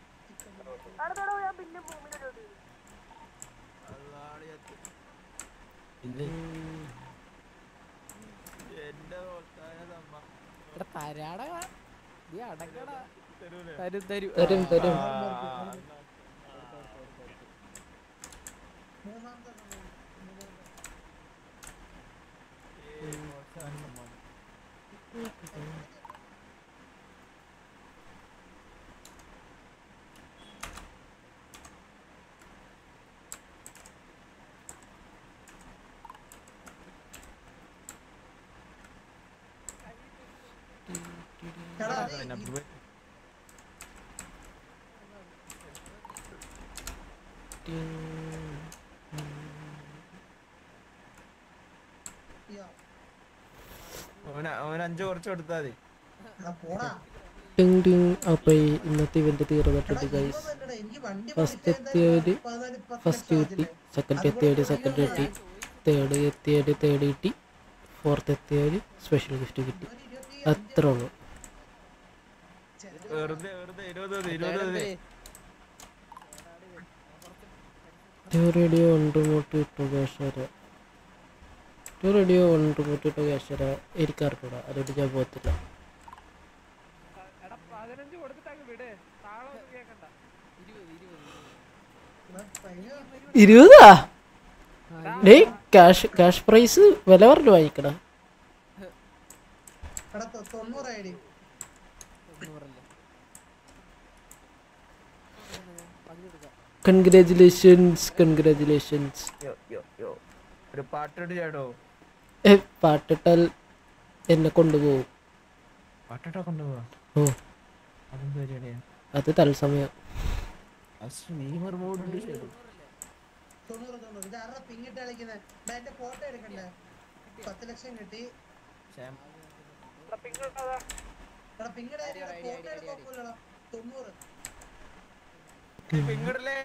എന്റെ പ്രോത്സാഹന സമ്മാനം എടാ തരാടാ നീ അടക്കടാ തരൂലേ? തരും തരും തരും, തരും. ആ, ഏ, പ്രോത്സാഹന സമ്മാനം. എടാ, പിന്നെ നീ- ബ്രോ- യ്യോ, അവന് അവന് അഞ്ച് കുറച്ച് കൊടുത്താൽ മതി എടാ, പോടാ ടിങ് ടിങ് അപ്പൊ ഈ ഇന്നത്തെ ഇവന്റ് തീർന്നിട്ടുണ്ട് ഗൈസ് ഇതൊന്നല്ലടാ, എനിക്ക് വണ്ടി ഫസ്റ്റ് പഠിച്ചാൽ എത്തിയവര് പതിനാല് പത്ത് ഫസ്റ്റ് ലക്ഷം കിട്ടി ആയില്ലേ? സെക്കൻഡ് എത്തിയവര് സെക്കൻഡ് കിട്ടി തേർഡ് എത്തിയവര് തേർഡ് കിട്ടി ഫോർത്ത് എത്തിയവര് സ്പെഷ്യൽ ഗിഫ്റ്റ് കിട്ടി അത്ര ഉള്ളു വെറുതെ വെറുതെ ഇരുപത് മതി, ഇരുപത് മതി. റേഡിയോ ഉണ്ട് മൂട്ടി ഇട്ടു കേശര റേഡിയോ ഉണ്ട് മൂട്ടി ഇട്ടു കേശര എനിക്കറിഞ്ഞൂടാ അതുകൊണ്ട് ഞാൻ പോകത്തില്ല എടാ പതിനഞ്ച് കൊടുത്തിട്ടങ്ങ് വിട് താളം ഒന്നും കേക്കണ്ട ഇരുപതാ ഡേ ക്യാഷ് ക്യാഷ് പ്രൈസ് വില പറഞ്ഞു വാങ്ങിക്കടാ എടാ തൊ- തൊണ്ണൂറ് ഐ ഡി കൺഗ്രാചുലേഷൻസ് കൺഗ്രാചുലേഷൻസ് യോ, യോ, യോ. ഒരു പാട്ടിട്ട് ചേട്ടോ ഏ പാട്ടിട്ടാൽ എന്നെ കൊണ്ടുപോകും പാട്ടിട്ടാ കൊണ്ടുപോവാ ഓ അതെന്ത് പരിപാടിയാ അത് തത്സമയം അശ്ശ്, നീ ഒരു മൂടുണ്ട് ചേട്ടോ തൊണ്ണൂറ് തൊണ്ണൂറ് ഇത് ആരുടെ പിന്നിട്ട് കളിക്കുന്നത് എടാ, എന്റെ ഫോട്ടോ എടുക്കണ്ടേ പത്ത് ലക്ഷം കിട്ടി എടാ പിങ്ങടെ ഫോട്ടോ എടുക്കാൻ പോലടാ തൊണ്ണൂറ് ഇങ്ങോട്ടല്ലേ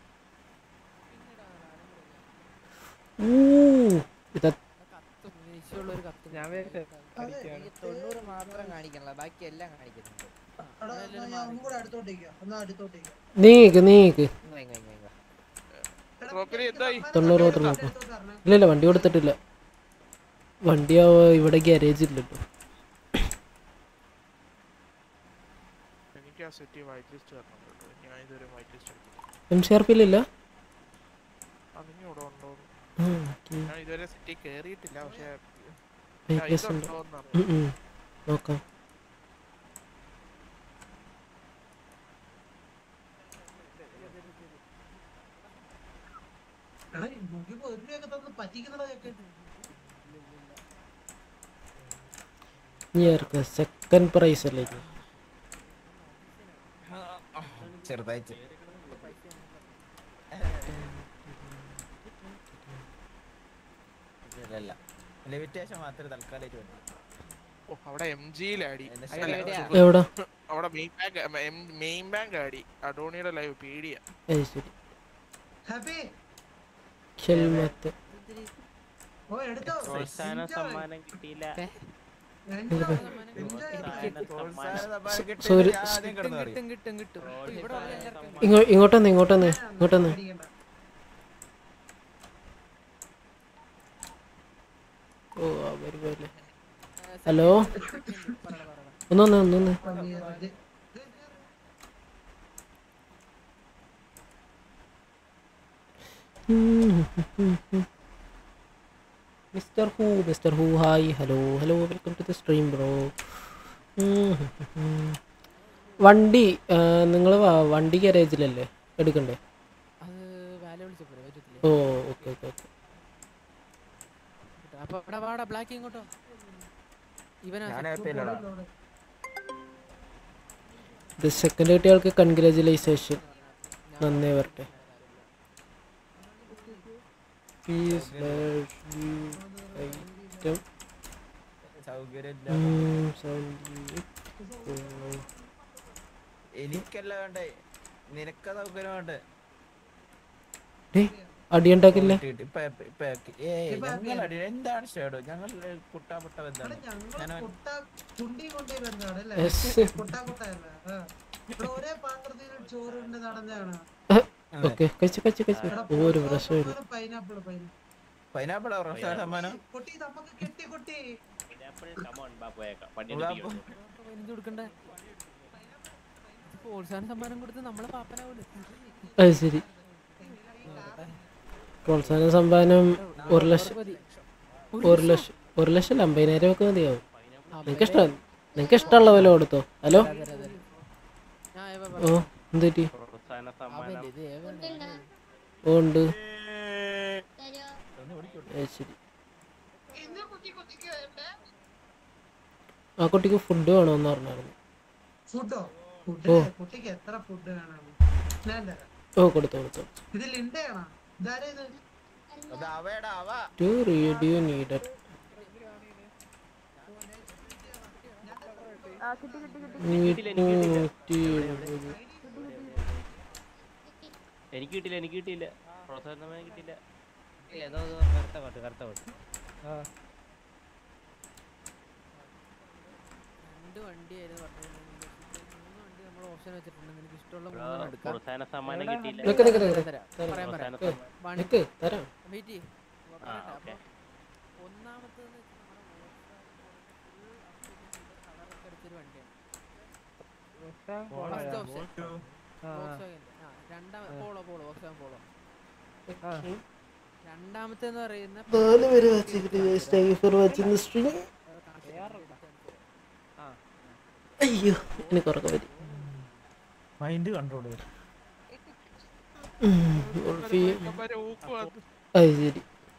ഊ ഇതാ ദേഷ്യമുള്ളൊരു കത്ത് ഞാൻ ഈ തൊണ്ണൂറ് മാത്രം കാണിക്കണല്ലോ ബാക്കി എല്ലാം കാണിക്കുന്നുണ്ട് എടാ, എന്നാ ഞാൻ ഒന്നും കൂടെ അടുത്തോട്ടേക്ക് എന്നാ അടുത്തോട്ടേക്ക് നീക്ക് നീക്ക് ഇങ്ങ് ഇങ്ങ് ഇങ്ങ് ഇങ്ങ്. റോപ്പിന് എന്തായി തൊണ്ണൂറ് മാത്രം നോക്കാം ഇല്ല ഇല്ല വണ്ടി കൊടുത്തിട്ടില്ല വണ്ടി ആ ഇവിടെ ഗ്യാരേജ് ഇല്ലല്ലോ എനിക്ക് ആ സിറ്റി വൈറ്റ് ലിസ്റ്റ് വരണം കേട്ടോ ഞാൻ ഇതുവരെ വൈറ്റ് ലിസ്റ്റ് എടുത്തില്ല എം സി ആർ പിയിലില്ല അതിന് ഇവിടെ ഉണ്ടോ ഉം, okay. ഞാൻ ഇതുവരെ സിറ്റി കേറിയിട്ടില്ല പക്ഷെ വെഹിക്കിൾസ് ഉണ്ട് ഉം, ഉം. നോക്കാം എടാ ഈ നോക്കിയപ്പോ ഒരു രൂപയൊക്കെ തന്ന് പറ്റിക്കുന്നതാ ഒക്കെ ഇനി ആർക്കാ സെക്കൻഡ് പ്രൈസ് അല്ലേ ഇത്? ചെറുതായിട്ട് ഇല്ലല്ല ലിമിറ്റേഷൻ മാത്രമേ തൽക്കാലമായിട്ട് വേണ്ടി ഓ അവിടെ എം ജിയിലാടി എന്റെ അല്ല, എവിടെയാ? എവിടാ? അവിടെ മെയിൻ ബാങ്ക് മെയിൻ ബാങ്ക് ആടി അഡോണിയുടെ ലൈവ് പേടിയാ അത് ശരി ഹാപ്പി ഹെൽമറ്റ് ഓ എടുത്തോ പ്രോത്സാഹന സമ്മാനം കിട്ടിയില്ല Enjoy. പ്രോത്സാഹന സമ്മാനം കിട്ടിയത് സോറി ഞാൻ ആദ്യം കിടന്നു പറയും. കിട്ടും കിട്ടും കിട്ടും ഇവിടെ ഉള്ള എല്ലാവർക്കും ഇങ്ങോ ഇങ്ങോട്ടൊന്ന് ഇങ്ങോട്ടൊന്ന് ഇങ്ങോട്ടൊന്ന് ഓ അവര് പോലെ ഹലോ ഒന്നൊന്ന് ഒന്നൊന്ന് mister who mister who hi hello hello welcome to the stream bro വണ്ടി നിങ്ങൾ വണ്ടി ഗാരേജിലല്ലേ എടുക്കണ്ടേ അത് വാല വിളിച്ചപ്പോഴേ പറ്റത്തില്ലേ ഓ ഓക്കെ ഓക്കെ ഓക്കെ അപ്പൊ ഇവിടെ വാടാ ബ്ലാക്ക് ഇങ്ങോട്ടോ ഇവനാ ഞാൻ second happy അല്ലടാ. follow. ഇത് സെക്കൻഡ് കിട്ടിയ ആൾക്ക് കൺഗ്രാജുലേഷൻ നന്ദി വരട്ടെ Please dash view item. സൗകര്യമില്ല ഉം, sound ഉം. എനിക്കല്ല വേണ്ടേ നിനക്ക സൗകര്യം വേണ്ടേ ഡേയ്, അടിയുണ്ടാക്കില്ലേ ഇട്ട് ഇപ്പൊ happy- ഇപ്പൊ happy. ഏയ് ഞങ്ങൾ അടി എന്താണ് ഷേഡോ ഞങ്ങൾ കുട്ടാമുട്ട ബന്ധാണ് ഞാൻ കുട്ട കുണ്ടി കൊണ്ടേ വരുന്നതാണ് അല്ലേ Yes. കുട്ടാ കുട്ടയല്ല ആ. ഇവിടെ ഒരേ പാത്രത്തിൽ ചോറ് കൊണ്ട് നടന്നതാണ് ഓക്കെ കഴിച്ചു കഴിച്ചു കഴിച്ചു ഒരു പ്രശ്നമില്ല പൈനാപ്പിൾ പൈനാപ്പിൾ പൈനാപ്പിൾ പ്രോത്സാഹന സമ്മാനം കുട്ടി നമുക്ക് കിട്ടി കുട്ടി കമോൺ ബാപ്പുയേക്കാം വണ്ടി ബാപ്പു. പതിനഞ്ച് കൊടുക്കണ്ടേ പ്രോത്സാഹന സമ്മാനം കൊടുത്ത് നമ്മളെ പാപ്പനാവൂലേ അത് ശരി പ്രോത്സാഹന സമ്മാനം ഒരു ലക്ഷം ഒരു ലക്ഷം ഒരു ലക്ഷം അല്ല അമ്പതിനായിരം ഒക്കെ മതിയാവും നിങ്ങൾക്ക് ഇഷ്ടം നിങ്ങൾക്ക് ഇഷ്ടമുള്ള പോലെ കൊടുത്തോ ഹലോ ഓ എന്ത് പറ്റി പ്രോത്സാഹന സമ്മാനം ഓ ഉണ്ട് അത് ശരി ആ കുട്ടിക്ക് ഫുഡ് വേണമെന്ന് പറഞ്ഞായിരുന്നു ഫുഡോ ഓ. ഫുഡ് കുട്ടിക്ക് എത്ര ഫുഡ് വേണം ഞാൻ തരാം ഓ കൊടുത്തു കൊടുത്തു ഇത് ലിൻഡയാണോ ഇതാരാ ഇത് അത് അവയുടെ അവ ടു റേഡിയോ നീഡഡ് നൂറ്റി എഴുപത് എനിക്ക് കിട്ടിയില്ല എനിക്ക് കിട്ടിയില്ല പ്രോത്സാഹന സമ്മാനം കിട്ടിയില്ല ഇല്ല, ഇതോ, ഇതോ, കറുത്ത കോട്ട് കറുത്ത കോട്ട് രണ്ട് വണ്ടിയായിരുന്നു പറഞ്ഞത് മൂന്ന് വണ്ടി നമ്മൾ ഓപ്ഷൻ വെച്ചിട്ടുണ്ട് നിനക്ക് ഇഷ്ടമുള്ള ബ്രോ, മൂന്നെണ്ണം എടുക്കാം പ്രോത്സാഹന സമ്മാനം എവിടെയാണ് കിട്ടിയില്ല. നിക്ക് നിക്ക് നിക്ക് തരാം, തരാം. പറയാം, പറയാം. നിക്ക്, വണ്ടി- നിക്ക്, തരാം. വെയിറ്റ് ചെയ്യ്. ആ, പറയട്ടെ. ഓക്കേ. അപ്പൊ ഒന്നാമത്തേന്ന് വെച്ചാൽ നമ്മുടെ full കളറൊക്കെ അടിച്ചൊരു വണ്ടിയാണ് First option. Volkswagen. ആ, രണ്ടാമ- പോളോ പോളോ Volkswagen പോളോ രണ്ടാമത്തെ എന്ന് പറയുന്ന നാല് പേര് വാച്ചിട്ട് സ്റ്റൈഫർ വാച്ചിന്ന് സ്ട്രിങ് അയ്യോ എനിക്ക് ഉറക്കം വരും മൈൻഡ് കൺട്രോൾ ഉം, ഉൾഫി ഇവന്മാരെ ഊക്ക് വന്ന്. അത് ശരി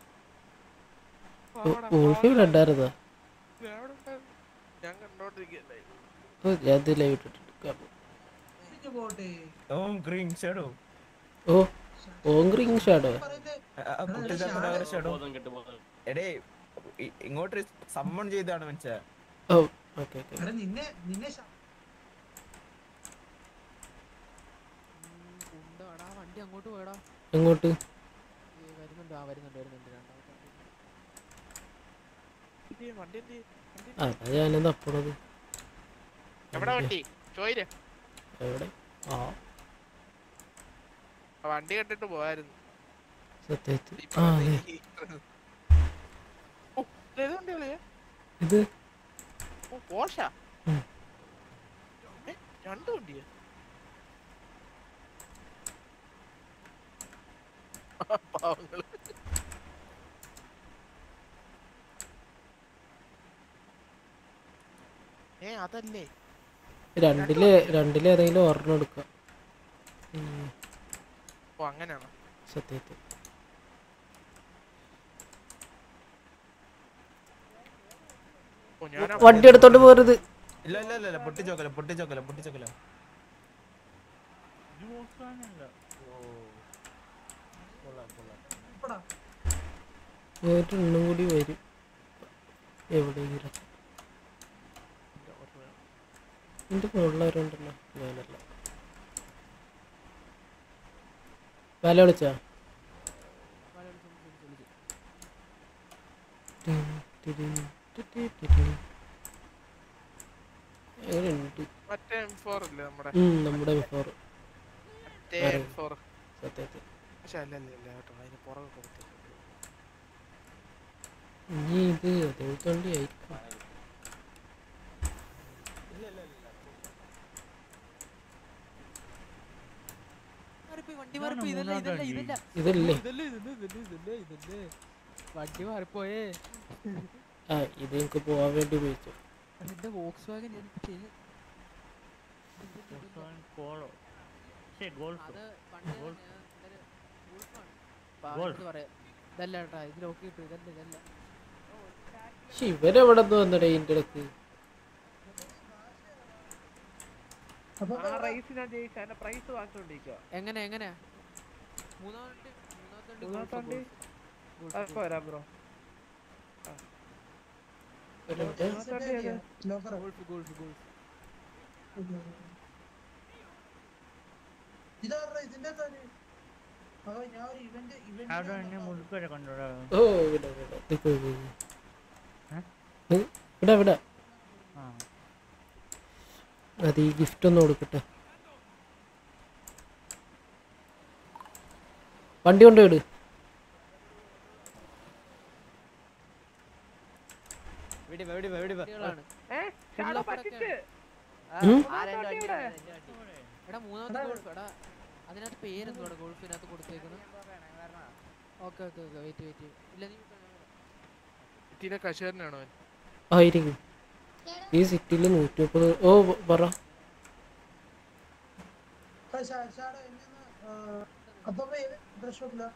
ഉൾഫി ഇവിടെ ഉണ്ടായിരുന്നോ ഞാൻ അവിടെ ഉണ്ടായിരുന്നു. ഞാൻ കണ്ടോണ്ടിരിക്കല്ലേ ഓ ഞാൻ ഇത് ലൈവ് ഇട്ടിട്ട് ഇതിന് പോട്ടെ ഓം ഗ്രീൻ ഷേഡോ ഓ ഓങ്ക്രിങ് ഷാഡോ ഷേഡോ ബോധം കെട്ട് ബോധം എടേ ഇ- ഇങ്ങോട്ട് സമ്മൺ ചെയ്താണ് മനസ്സിലാ ഓ ഓക്കെ ഓക്കെ എടാ നിന്നെ നിന്നെ ശ- ഉണ്ട വണ്ടി അങ്ങോട്ട് പോയടാ എങ്ങോട്ട് ഏ, വരുന്നുണ്ട് ആ വരുന്നുണ്ട് വരുന്നുണ്ട് രണ്ടാമത്തെ വണ്ടി. വണ്ടി എന്ത് അതാ ഞാനെന്താ അപ്പുറത് എവിടെ വണ്ടി ചോയില് എവിടെ ആ വണ്ടി കണ്ടിട്ട് പോയായിരുന്നു സത്യത്തിൽ ഇപ്പൊ ആ വണ്ടി അതെ ഓ, ഇത് ഏത് വണ്ടിയാ ഇത് ഓ പോഷ ഉം. രണ്ട് വണ്ടിയാ പാവങ്ങള് ഏ അതല്ലേ രണ്ടില് രണ്ടില് ഏതെങ്കിലും ഒരെണ്ണം എടുക്കാം ഉം, ഓ അങ്ങനെയാണോ സത്യത്തിൽ ഓ ഞാൻ വണ്ടി എടുത്തോണ്ട് പോരുത് ഇല്ല ഇല്ല ഇല്ല, ഇല്ല പൊട്ടിച്ചോക്കല പൊട്ടിച്ചോക്കല പൊട്ടിച്ചോക്കല ഒരെണ്ണം കൂടി വരും എവിടെയെങ്കിലും എന്റെ മുകളിലാരുണ്ടല്ലോ ഞാനല്ല വില വിളിച്ചാ വല വിളിച്ച് വിളിച്ച് വിളിച്ച്. ടിൻ ടിടിൻ ടിടി ടിടി. എങ്ങനെയുണ്ട് മറ്റേ എം ഫോർ ഇല്ലേ നമ്മുടെ ഉം, നമ്മുടെ ഫോർ മറ്റേ എം ഫോർ സത്യത്തിൽ പക്ഷെ അല്ല അല്ല അല്ല കേട്ടോ അതിന് പുറകെ കൊടുത്തു ഇനി ഇത് അതേപോലത്തെ വണ്ടി ആയിരിക്കും മാറിപ്പോയി, വണ്ടി മാറിപ്പോയി ഇതല്ല ഇതല്ല ഇതല്ല ഇതല്ലേ? ഇതല്ലേ ഇതല്ലേ ഇതല്ലേ ഇതല്ലേ ഇതല്ലേ വണ്ടി മാറിപ്പോയേ ആ ഇത് എനിക്ക് പോവാൻ വേണ്ടി ഉപയോഗിച്ചു എന്റെ വോക്സ് വാഗൻ എനിക്ക് ചെയ്ത് പോളോ ശേ ഗോൾഫ് അത് പണ്ട് ഗോൾഫ് ഞാൻ ഇന്നലെ ഗോൾഫാണ്. അപ്പൊ ഗോൾഫ്. അവനോട് പറയാം ഇതല്ല കേട്ടാ ഇത് ലോക്ക് കിട്ടും ഇതല്ല ഇതല്ല പക്ഷെ ഇവരെവിടെ നിന്ന് വന്നടേ ഇതിന്റെ ഇടക്ക് ആ റേസ് ഞാൻ ജയിച്ചു അതിന്റെ പ്രൈസ് വാങ്ങിച്ചോണ്ടിരിക്കുക എങ്ങനെ എങ്ങനെ മൂന്നാമത്തെ മൂന്നാമത്തെ മൂന്നാമത്തെ വണ്ടി വണ്ടി ഗോൾഫ്, ആ, ഗോൾഫ്, ഇപ്പൊ വരാം ബ്രോ ഒരു മിനിറ്റ്. ഗോൾഫ് ഗോൾഫ് ഗോൾഫ് ഇതാരുടെ ഇതിന്റെ തന്നെ അപ്പൊ ഞാൻ ഒരു ഇവന്റ് അവിടെ ഇവന്റ് എന്നെ മുഴുക്കരെ കണ്ടോടാ ഓ ഇവിടെ ഇവിടെ നിക്ക് നിക്ക് നിക്ക്. ഉം, ഇവിടെ ഇവിടെ ആ അത് ഈ ഗിഫ്റ്റ് ഒന്ന് കൊടുക്കട്ടെ വണ്ടി കൊണ്ടുപോയിട് വെടി വെടി വെടി വണ്ടികളാണ്. ഏ ഷാഡോ പറ്റിച്ച് ഉം? ആരെന്റെ വണ്ടി എടാ മൂന്നാമത്തെ ഗോൾഫ് എടാ അതിനകത്ത് പേരെന്തുവാടാ ഗോൾഫിനകത്ത് കൊടുത്തേക്കുന്നത് okay okay okay wait wait ഇല്ല നീ സിറ്റിയിലെ കശുവരനാണോ അവൻ ആയിരിക്കും ഈ സിറ്റിയിൽ നൂറ്റി മുപ്പത് ഓ പ- പറ ഷാഡോ എന്നെ അപ്പൊ ഡ്രസ് ഷോപ്പില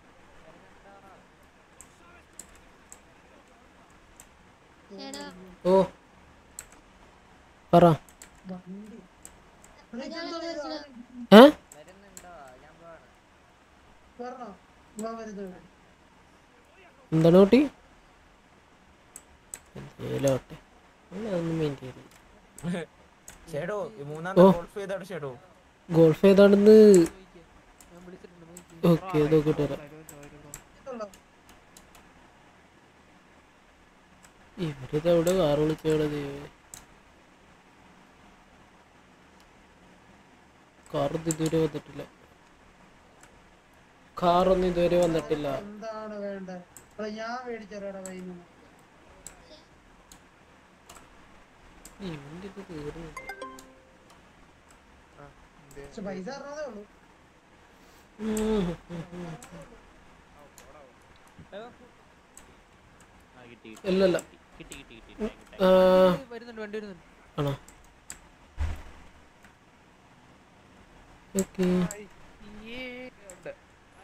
ഓ പറ ഏ പറഞ്ഞോ വാ വരുന്നത് എന്താണ് കുട്ടി എന്തേലോട്ടെ അതൊന്നും മെയിൻ ചെയ്ത് ഷേഡോ ഈ ഓ. മൂന്നാമത്തെ ഗോൾഫ് ചെയ്താണ് ഷേഡോ ഗോൾഫ് ഏതാണെന്ന് ഞാൻ വിളിച്ചിട്ടുണ്ട് നോക്കി. ഓക്കെ നോക്കിട്ട് വരാം ഇവരിത് എവിടെ കാർ വിളിച്ചവിടെ ദൈവമേ കാർ ഇതുവരെ വന്നിട്ടില്ല കാറൊന്നും ഇതുവരെ വന്നിട്ടില്ല എന്താണ് വേണ്ടത് എടാ, ഞാൻ മേടിച്ചേരാടാ വൈകുന്നു ഇവന്റെ ഇത് തീർന്നില്ല പക്ഷെ പൈസ തരണതേ ഉള്ളൂ ഉം, ഉം, ഉം, ഉം. ഇല്ലല്ല കിട്ടി കിട്ടി കിട്ടി ഉം, താങ്ക് യു, ആ, താങ്ക് യു. വരുന്നുണ്ട് വണ്ടി വരുന്നുണ്ട് ആണോ ഓക്കെ ഉണ്ട്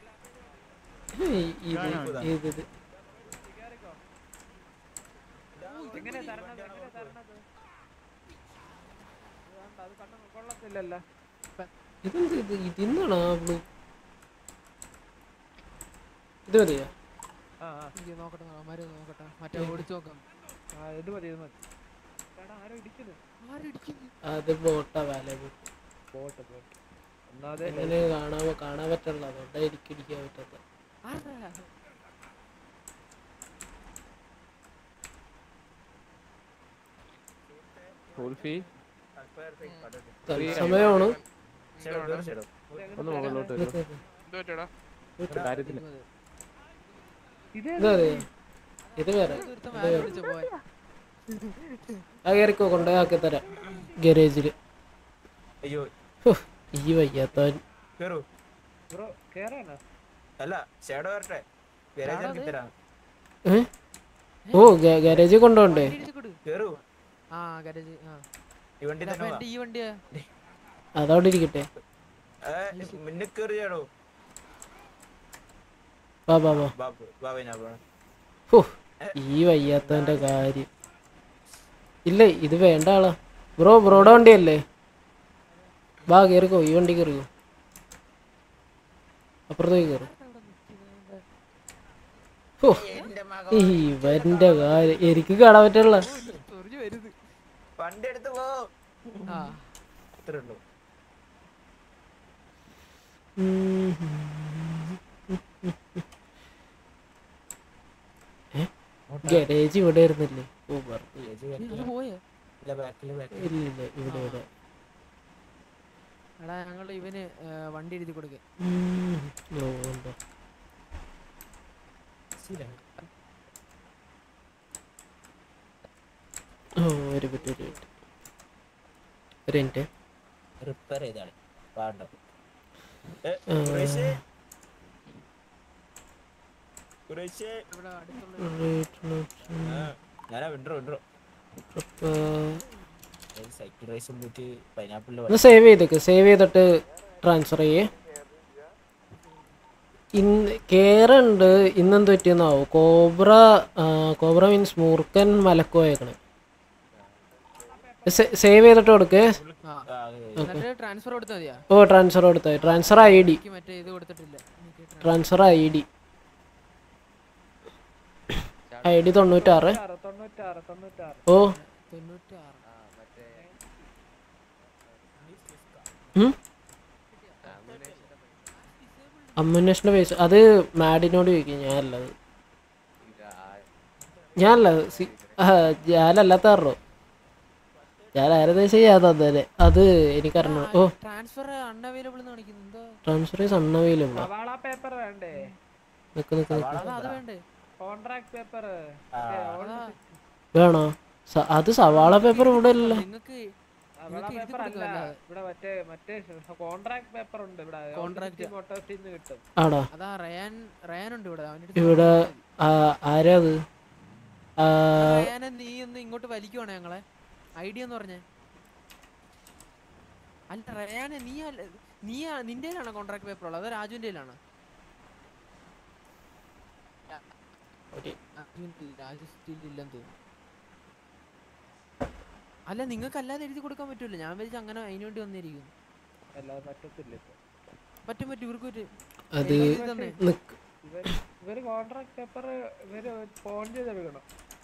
ഇത് ഇത് ഇത് എങ്ങനെ തരണത് എങ്ങനെ തരണത് വേണ്ട അത് കണ്ണു കൊള്ളത്തില്ലല്ലോ ഇതെന്ത് ഇത് ഇതിന്നാണോ ബ്ലൂ ഇത് മതിയോ ആ ആ എനിക്ക് നോക്കട്ടെ അവന്മാര് നോക്കട്ടെ മറ്റേ ഓടിച്ചു നോക്കാം ആ ഇത് മതി ഇത് മതി എടാ ആരോ ഇടിക്കുന്നു ആരും ഇടിക്കുന്നു അത് ബോട്ടാ വാല ബോട്ട് ബോട്ട് അങ്ങനെ കാണാൻ കാണാൻ പറ്റുള്ള അതുകൊണ്ടായിരിക്കും ഇരിക്കാൻ പറ്റാത്ത ഉൾഫി സമയമാണ് ഒന്ന് മുകളിലോട്ട് നിക്ക് വരൂ. നിക്ക്. എന്ത് പറ്റിയടാ ഒരു കാര്യത്തിന് ഇത് അതെ ഇത് വേറെ ഇത് വേറെ. ആ കയറിക്കോ കൊണ്ടുപോയി തരാം ഗരേജില് അയ്യോ ഹോ, ഈ വയ്യാത്തവൻ കേറൂ ബ്രോ കേറാനോ അല്ല ഷേഡോ വരട്ടെ ഗരാജ് ഇറക്കി തരാം ഏ? ഓ ഗ- ഗാരേജിൽ കൊണ്ടുപോണ്ടേ കേറൂ ആ ഗരേജ് ആ ഈ വണ്ടി എടാ, തന്നെ അപ്പൊ വാ. എന്റെ ഈ വണ്ടിയാ അതവിടെ ഇരിക്കട്ടെ ഏ, മുന്നിൽ കേറി ചേടോ വാ വാ വാ ബാബു ബാബു ഞാൻ പോണം ഹോ, ഈ വയ്യാത്തവന്റെ കാര്യം ഇല്ല ഇത് വേണ്ട ആളാ ബ്രോ ബ്രോയുടെ വണ്ടിയല്ലേ വാ കയറിക്കോ ഈ വണ്ടി കയറിക്കോ അപ്പുറത്തേക്ക് കയറി ഹോ, ഇവന്റെ കാര്യം എനിക്ക് കാണാൻ പറ്റുള്ള വണ്ടി എടുത്ത് പോ ആ അത്രേ ഉള്ളൂ ഗരേജ് ഇവിടെ ആയിരുന്നില്ലേ ഓ വെറുതെ. അത് പോയോ ഇല്ല ബാക്കില് ബാക്കിൽ ഇല്ല ഇല്ല ഇവിടെ ഇവിടെ എടാ ഞങ്ങൾ ഇവന് ഏ, വണ്ടി എഴുതി കൊടുക്കുക ഉം. ഓ ഉണ്ടോ ഓ ഒരു മിനിറ്റ് ഒരു മിനിറ്റ് ഒരു മിനിറ്റ് റിപ്പയർ ചെയ്താണ് പാണ്ട ആ. ഇവിടെ അടുത്തുള്ള ഞാനാ വിൻഡ്രോ വിൻഡ്രോ അപ്പൊ സൈക്കിൾ റേസും പോയിട്ട് പൈനാപ്പിളിൽ ഒന്ന് സേവ് ചെയ്തേക്ക് സേവ് ചെയ്തിട്ട് ട്രാൻസ്ഫർ ചെയ്യേ ഇന്ന് കേറുണ്ട് ഇന്നെന്ത് പറ്റിയെന്നാവോ കോബ്ര ആ, കോബ്ര മീൻസ് മൂർക്കൻ മലക്കോയേക്കണ് സേവ് ചെയ്തിട്ട് കൊടുക്ക് ആ എന്നിട്ട് ട്രാൻസ്ഫർ കൊടുത്താൽ മതിയാ ഓ ട്രാൻസ്ഫർ കൊടുത്താൽ ട്രാൻസ്ഫർ ഐ ഡി എനിക്ക് മറ്റേ ഇത് കൊടുത്തിട്ടില്ല എനിക്ക് ട്രാ- transfer I D I D തൊണ്ണൂറ്റാറ് തൊണ്ണൂറ്റാറ് തൊണ്ണൂറ്റാറ് ഓ തൊണ്ണൂറ്റാറ് ഉം? അമ്മുനേഷന്റെ പൈസ അത് മാഡിനോട് ചോദിക്കും ഞാനല്ലത് ഞാനല്ല സി- ആ, ഞാനല്ലാത്ത പറഞ്ഞോ ഞാൻ ഏകദേശം ഞാൻ തന്നെ അത് എനിക്കറിഞ്ഞു ഓ ട്രാൻസ്ഫർ അൺഅവൈലബിൾ എന്ന് കാണിക്കുന്നു എന്താ ട്രാൻസ്ഫർ ഈസ് അൺഅവൈലബിൾ സവാള പേപ്പർ വേണ്ടേ നിക്ക് നിക്ക് നിക്ക് അതാ അത് വേണ്ടേ കോൺട്രാക്ട് പേപ്പർ വേണോ സ- അത് സവാള പേപ്പർ ഇവിടെ ഇല്ല നിങ്ങൾക്ക് സവാള പേപ്പർ അല്ല ഇവിടെ മറ്റേ മറ്റേ കോൺട്രാക്ട് പേപ്പർ ഉണ്ട് ഇവിടെ Contract. മോട്ടോഴ്സിൽ നിന്ന് കിട്ടും ആടാ അതാ റയാൻ റയാൻ ഉണ്ട് ഇവിടെ അവന്റെ അടുത്ത് ഇവിടെ ആ, ആരാ അത് ആ, റയാനെ നീ ഒന്ന് ഇങ്ങോട്ട് വലിക്കുവാണ് ഞങ്ങളെ ഐഡിയ എന്ന് പറഞ്ഞേ അല്ല റയാനെ നീ അല്ല നീ നിന്റെ കയ്യിലാണോ കോൺട്രാക്ട് പേപ്പർ ഉള്ളത് അതോ രാജുവിന്റെ കയ്യിലാണോ രാജുവിന്റെ രാജു സ്റ്റിൽ ഇല്ലെന്ന് തോന്നുന്നു അല്ല നിങ്ങൾക്ക് അല്ലാതെ എഴുതി കൊടുക്കാൻ പറ്റൂല ഞാൻ വിചാരിച്ചു അങ്ങനെ അതിനു വേണ്ടി വന്നിരിക്കുന്നു അല്ലാതെ പറ്റത്തില്ല ഇപ്പൊ പറ്റും പറ്റും ഇവർക്ക് പറ്റും അത് എഴുതി തന്നെ. നിക്ക് ഇവര് ഇവര് കോൺട്രാക്ട് പേപ്പർ ഇവര് ഫോൺ ചെയ്തെടുക്കണം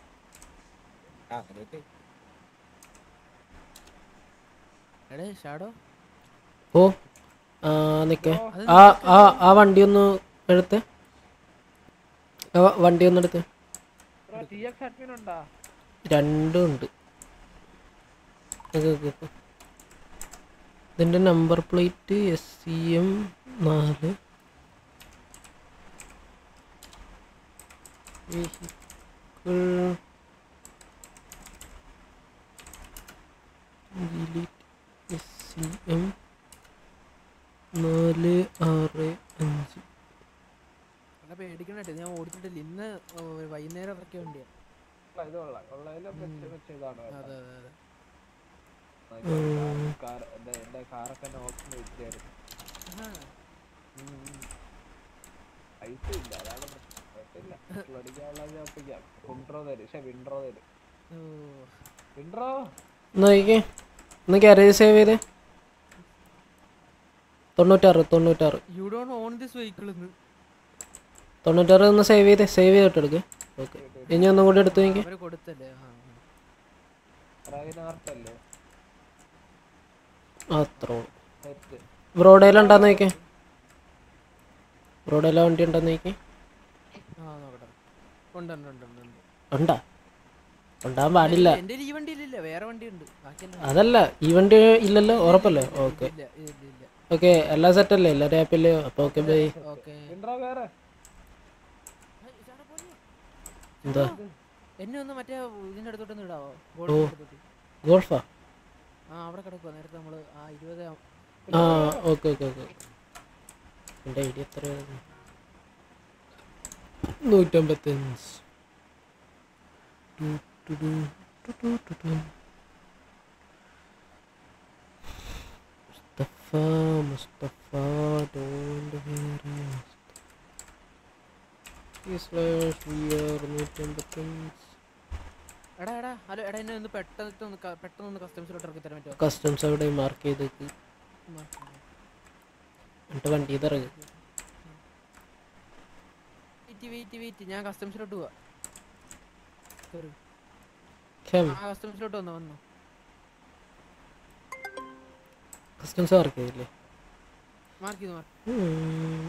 എടേ ഷാഡോ ഓ ആ നിക്കേ ആ ആ ആ വണ്ടി ഒന്ന് എടുത്ത് ആ വ- വണ്ടി ഒന്ന് എടുത്ത് ടി എക്സ് അഡ്മിൻ ഉണ്ടോ രണ്ടും ഉണ്ട് നിക്ക് നിക്ക് നിക്ക്. ഇതിന്റെ number plate S C M നാല് vehicle delete SCM നാല് ആറ് അഞ്ച് അല്ല പേടിക്കണേ ഞാൻ ഓടിച്ചിട്ടില്ല ഇന്ന് ഓ, വൈകുന്നേരം ഇറക്കിയ വണ്ടിയാ ഇത് കൊള്ളാം കൊള്ളാം വെച്ച് വെച്ച് ഇതാണ് കേട്ടോ. അതെ അതെ അതെ ആ, ഇപ്പൊ കാർ എന്റെ എന്റെ കാറൊക്കെ ഓപ്ഷൻ വെച്ചായിരുന്നു ആഹാ. പൈസ ഇല്ല അതാണ് പ്രശ്നം കുഴപ്പമില്ല അടിക്കാനുള്ള ഞാൻ ഒപ്പിക്കാം വിൻഡ്രോ തരും പക്ഷെ വിൻഡ്രോ തരും ഓ. വിൻഡ്രോ നോക്കിക്കേ ഒന്ന് ക്യാരേജ് സേവ് ചെയ്തേ തൊണ്ണൂറ്റാറ് തൊണ്ണൂറ്റാറ് you don't own this vehicle എന്ന് തൊണ്ണൂറ്റാറ് ഒന്ന് സേവ് ചെയ്തേ സേവ് ചെയ്തിട്ട് എടുക്ക് ഓക്കെ ഇനി ഒന്നും കൂടി എടുത്തു നോക്കി അവര് കൊടുത്തല്ലേ ആ റൈനാർട്ടല്ലേ അത്രേ ഉള്ളൂ സെറ്റ് ബ്രോഡേലുണ്ടാന്ന് നോക്കേ ബ്രോഡേല വണ്ടി ഉണ്ടെന്ന് നോക്കേ ആ നോക്കട്ടെ ഉണ്ട് ഉണ്ട് ഉണ്ട് ഉണ്ട് ഉണ്ട് ഉണ്ടാ ഉണ്ടാകാൻ പാടില്ല എൻ്റെ ഈ വണ്ടി ഇല്ലില്ല വേറെ വണ്ടി ഉണ്ട് ബാക്കിയെല്ലാം അതല്ല ഈ വണ്ടി ഇല്ലല്ലോ ഉറപ്പല്ലേ ഓക്കെ ഇല്ല ഇല്ല ഇല്ല ഓക്കെ എല്ലാ സെറ്റല്ലേ എല്ലാവരും ഹാപ്പിയല്ലേ അപ്പോൾ ഓക്കെ ബൈ ഓക്കെ എന്താ എന്നെ ഒന്ന് മറ്റേ ഇതിന്റെ അടുത്തോട്ടൊന്ന് ഇടാവോ ഓ ഗോൾഡിന്റെ അടുത്തോട്ട് ഗോൾഫാ ആ അവിടെ കിടക്കുക നേരത്തെ നമ്മള് ആ ഇരുപത് ആ ഓക്കെ ഓക്കെ ഓക്കെ എൻ്റെ ഐഡിയ എത്ര നൂറ്റമ്പത്തഞ്ച് two two two two two two two. Mustafa Mustafa don't വേറെ സ്ലാഷ് വി ആർ നൂറ്റമ്പത്തഞ്ച് എടാ എടാ ഹലോ എടാ എന്നെ ഒന്ന് പെട്ടെന്ന് ഒന്ന് ക- പെട്ടെന്ന് ഒന്ന് കസ്റ്റംസിലോട്ട് ഇറക്കി തരാൻ പറ്റുമോ കസ്റ്റംസ് അവിടെ മാർക്ക് ചെയ്തേക്ക് Mark ചെയ്തോ. എന്നിട്ട് വണ്ടി ഇറങ്ങി വെയിറ്റ് വെയിറ്റ് വെയിറ്റ് ഞാൻ കസ്റ്റംസിലോട്ട് പോവാ കേറ്. ഖം. ആ കസ്റ്റംസിലോട്ട് വന്നോ വന്നോ കസ്റ്റംസ് മാർക്ക് ചെയ്തില്ലേ മാർക്ക് ചെയ്തു മാർക്ക് ഉം.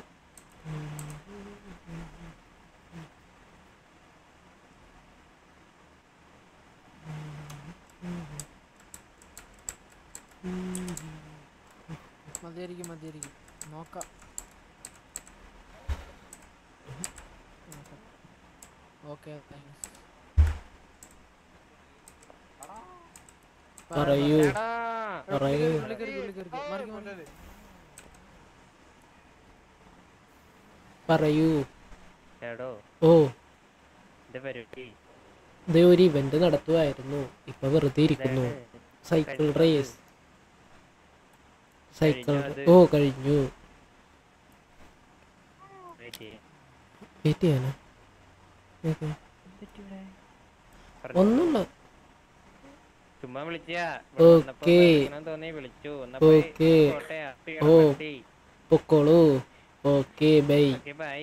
മതിയായിരിക്കും മതിയായിരിക്കും നോക്കാം ഓക്കെ താങ്ക്സ് പറയൂ പറയൂ ഉള്ളിൽ കയറി ഉള്ളിൽ കയറി മാറി മാറി പറയൂ എടോ ഓ എന്റെ പരിപാടി ഇത് ഒരു ഇവന്റ് നടത്തുമായിരുന്നു ഇപ്പൊ വെറുതെ ഇരിക്കുന്നു സൈക്കിൾ റേസ് സൈക്കിൾ കഴിഞ്ഞോ അത്? ഓ കഴിഞ്ഞു വെയിറ്റ് ചെയ്യ്. വെയിറ്റ് ചെയ്യാനോ ഓക്കെ പറഞ്ഞോ. ഒന്നുമില്ല ചുമ്മാ വിളിച്ചാ ഓക്കേ. തോന്നി വിളിച്ചു എന്നാ പോയി ഓക്കേ പോട്ടെ, happy ഓ ഗണപതി. പൊക്കോളൂ ഓക്കെ ബൈ ഓക്കേ ബൈ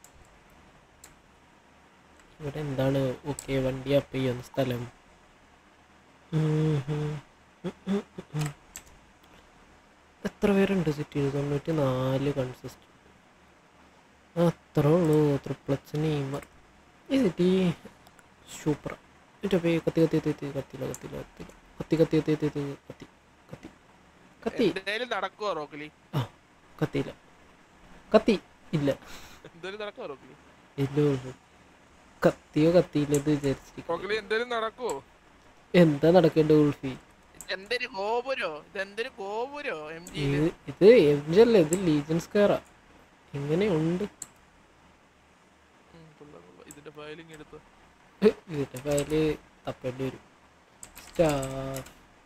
ഇവിടെ എന്താണ് ഓക്കെ വണ്ടി അപ്പ് ചെയ്യുന്ന സ്ഥലം ഉം ഹും. ഉം ഉം ഉം ഉം. എത്ര പേരുണ്ട് സിറ്റിയിൽ തൊണ്ണൂറ്റി നാല് കൺസിസ്റ്റ് അത്രേ ഉള്ളൂ ട്രിപ്ലച്ച് നെയ്മർ ഈ സിറ്റി സൂപ്പർ എൻ്റെ പേ കത്തി കത്തി കത്തി കത്തി കത്തില്ല കത്തില്ല കത്തില്ല കത്തി കത്തി കത്തി കത്തി കത്തി കത്തി കത്തി എന്തേലും നടക്കുവോ റോക്കിലി കത്തിയില്ല കത്തി ഇല്ല എന്തേലും നടക്കുവോ റോക്കിലി ഇല്ല കത്തിയോ കത്തിയില്ലെന്ന് വിചാരിച്ചിരിക്കും റോക്കിലി എന്തേലും നടക്കുവോ എന്താ നടക്കേണ്ട ഉൾഫി എന്തൊരു ഗോപുരോ ഇതെന്തൊരു ഗോപുരോ എം ജി ഇത് ഇത് എം ജി അല്ല ഇത് ലീജൻ സ്ക്വയറാ എങ്ങനെയുണ്ട് ഇതിന്റെ ഫയലിംഗ് എടുത്ത് ഇതിന്റെ ഫയല് തപ്പേണ്ടി വരും സ്റ്റാർ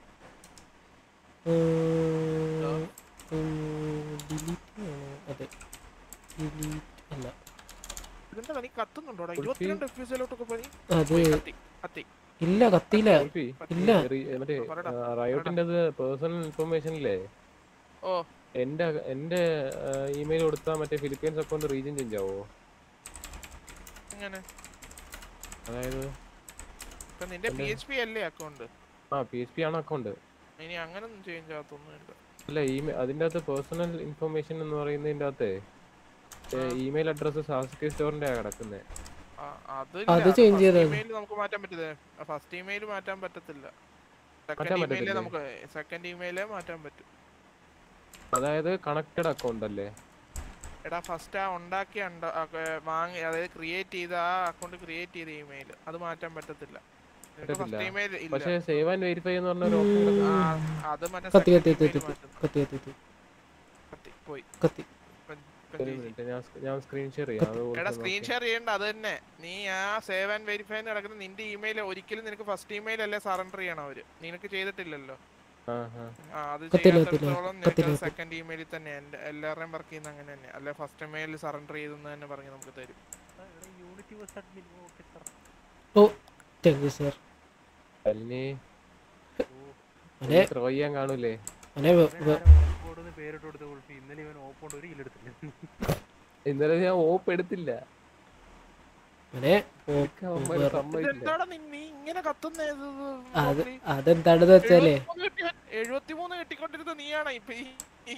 ഡിലീറ്റ് ആണോ അതെ ഡിലീറ്റ് അല്ല ഇതിന്റെ പണി കത്തുന്നുണ്ടോടാ ഉൾഫി. ഇരുപത്തിരണ്ട് എഫ് എസിലോട്ടൊക്കെ പണി അത് പോയി, കത്തി കത്തി ഇല്ല കത്തിയില്ല ഉൾഫി, ഇല്ല റി- മറ്റേ പറടാ, റയോട്ടിന്റെ പേഴ്സണൽ ഇൻഫർമേഷൻ ഇല്ലേ ഓ എന്റെ എന്റെ ഇമെയിൽ കൊടുത്താൽ മറ്റേ ഫിലിപ്പീൻസ് അക്കൗണ്ട് റീജിയൻ ചേഞ്ച് ആവോ എങ്ങനെ അതായത് ഇപ്പൊ നിന്റെ പി എച്ച് പി അല്ലേ അക്കൗണ്ട് ആ പി എച്ച് പി ആണ് അക്കൗണ്ട് ഇനി അങ്ങനൊന്നും ചേഞ്ച് ആകത്തൊന്നുമില്ല അല്ല ഈ അതിന്റെ അകത്ത് പേഴ്സണൽ ഇൻഫർമേഷൻ എന്ന് പറയുന്നതിന്റെ അകത്തെ ഇമെയിൽ അഡ്രസ് സാസ്കി സ്റ്റോറിന്റെ കിടക്കുന്നത് ആ, അത് അതില്ല change ഫസ്റ്റ് ചെയ്തതാണ്. ഇമെയിൽ നമുക്ക് മാറ്റാൻ പറ്റില്ലേ ഫസ്റ്റ് ഇമെയിൽ മാറ്റാൻ പറ്റത്തില്ല മാറ്റാൻ സെക്കൻഡ് ഇമെയിലേ പറ്റത്തില്ലേ? നമുക്ക് സെക്കൻഡ് ഇമെയിലേ മാറ്റാൻ പറ്റും അതായത് കണക്റ്റഡ് അക്കൗണ്ട് അല്ലേ എടാ ഫസ്റ്റ് ആ ഉണ്ടാക്കിയ ഉണ്ട- ആ, ഏ, വാങ്ങി അതായത് ക്രിയേറ്റ് ചെയ്ത ആ അക്കൗണ്ട് ക്രിയേറ്റ് ചെയ്ത ഇമെയിൽ അത് മാറ്റാൻ പറ്റത്തില്ല പറ്റത്തില്ല ഫസ്റ്റ് ഇമെയിൽ ഇല്ല പക്ഷേ സേവ് ആൻഡ് വെരിഫൈ എന്ന് പറഞ്ഞ ഒരു ഓപ്ഷൻ ആ, അത് മറ്റേ കത്തി second കത്തി കത്തി email കത്തി മാറ്റുന്നു. കത്തി കത്തി കത്തി കത്തി പോയി കത്തി ഇപ്പം- ഇപ്പം ഒരു ചെയ്യ്. മിനിറ്റ് ഞാൻ സ്- ഞാൻ സ്ക്രീൻ ഷെയർ ചെയ്യാം അത് എടാ കൊടുത്ത് സ്ക്രീൻ നോക്കാം. ഷെയർ ചെയ്യേണ്ട അത് തന്നെ നീ ആ സേവ് ആൻഡ് വെരിഫൈ നടക്കുന്ന നിന്റെ ഇമെയിൽ ഒരിക്കലും നിനക്ക് ഫസ്റ്റ് ഇമെയിൽ അല്ലേ സറണ്ടർ ചെയ്യണം അവര് നിനക്ക് ചെയ്തിട്ടില്ലല്ലോ ആ, ആ. ആ അത് കത്തില്ല, ചെയ്യാത്തടത്തോളം കത്തില്ല, നിനക്ക് കത്തില്ല. സെക്കൻഡ് ഇമെയിലിൽ തന്നെ എൻ്റെ എല്ലാവരുടെയും വർക്ക് ചെയ്യുന്ന അങ്ങനെ തന്നെ അല്ലെ ഫസ്റ്റ് ഇമെയിൽ സറണ്ടർ ചെയ്തെന്ന് തന്നെ പറഞ്ഞ് നമുക്ക് തരും unity was admin okay sir oh thank you sir അലിനി അതെ ത്രോ ചെയ്യാൻ കാണൂലേ അതെ വെ- വെ- ഓപ്പോണ്ട് പേരിട്ട് കൊടുത്ത കുഴപ്പം ഇന്നലെ ഇവൻ ഓപ്പോണ്ട് ഒരു ഇല്ലെടുത്തില്ല ഇന്നലെ ഞാൻ ഓപ്പ് എടുത്തില്ല അതെ ഓ എടുക്കാൻ അവന്മാര് വെറു- സമ്മതിച്ചില്ല ഇതെന്താടാ നീ നീ ഇങ്ങനെ കത്തുന്നേ ഇത് ഇത് അത് ബ്രോക്കലി? അതെന്താണെന്ന് വെച്ചാലേ എഴുപത്തിമൂന്ന് കിട്ടി- എഴുപത്തിമൂന്ന് കിട്ടിക്കൊണ്ടിരുന്ന നീയാണോ ഇപ്പൊ ഈ ഈ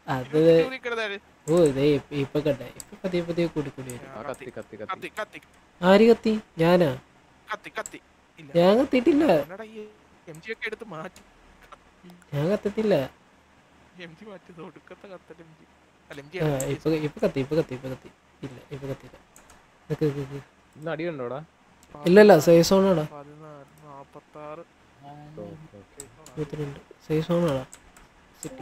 അത് ഓ ഇതേ ഇപ്പ- ഇപ്പൊ കണ്ടേ ഇപ്പൊ പതിയെ പതിയെ കൂടി കൂടി വരും ആ കത്തി കത്തി കത്തി കത്തി കത്തി ആര് കത്തി ഞാനാ കത്തി കത്തി ഇല്ല ഞാൻ കത്തിയിട്ടില്ല എന്നടാ ഈ എം ജി ഒക്കെ എടുത്ത് മാറ്റി ഞാൻ കത്തത്തില്ല എം ജി മാറ്റിയത് ഒടുക്കത്തെ കത്തൽ എം ജി അല്ല എം ജി ആ ഇപ്പൊ ഇപ്പൊ കത്തി ഇപ്പൊ കത്തി ഇപ്പൊ കത്തി ഇല്ല ഇപ്പൊ കത്തിയില്ല നിക്ക് നിക്ക് നിക്ക്. ഇന്ന് അടിയുണ്ടോടാ ഇല്ല ഇല്ല സൈസ് ഓണാടാ പതിനാല് നാപ്പത്താറ് ഇരുപത്തിരണ്ട് സൈസ് ഓണാടാ സിറ്റി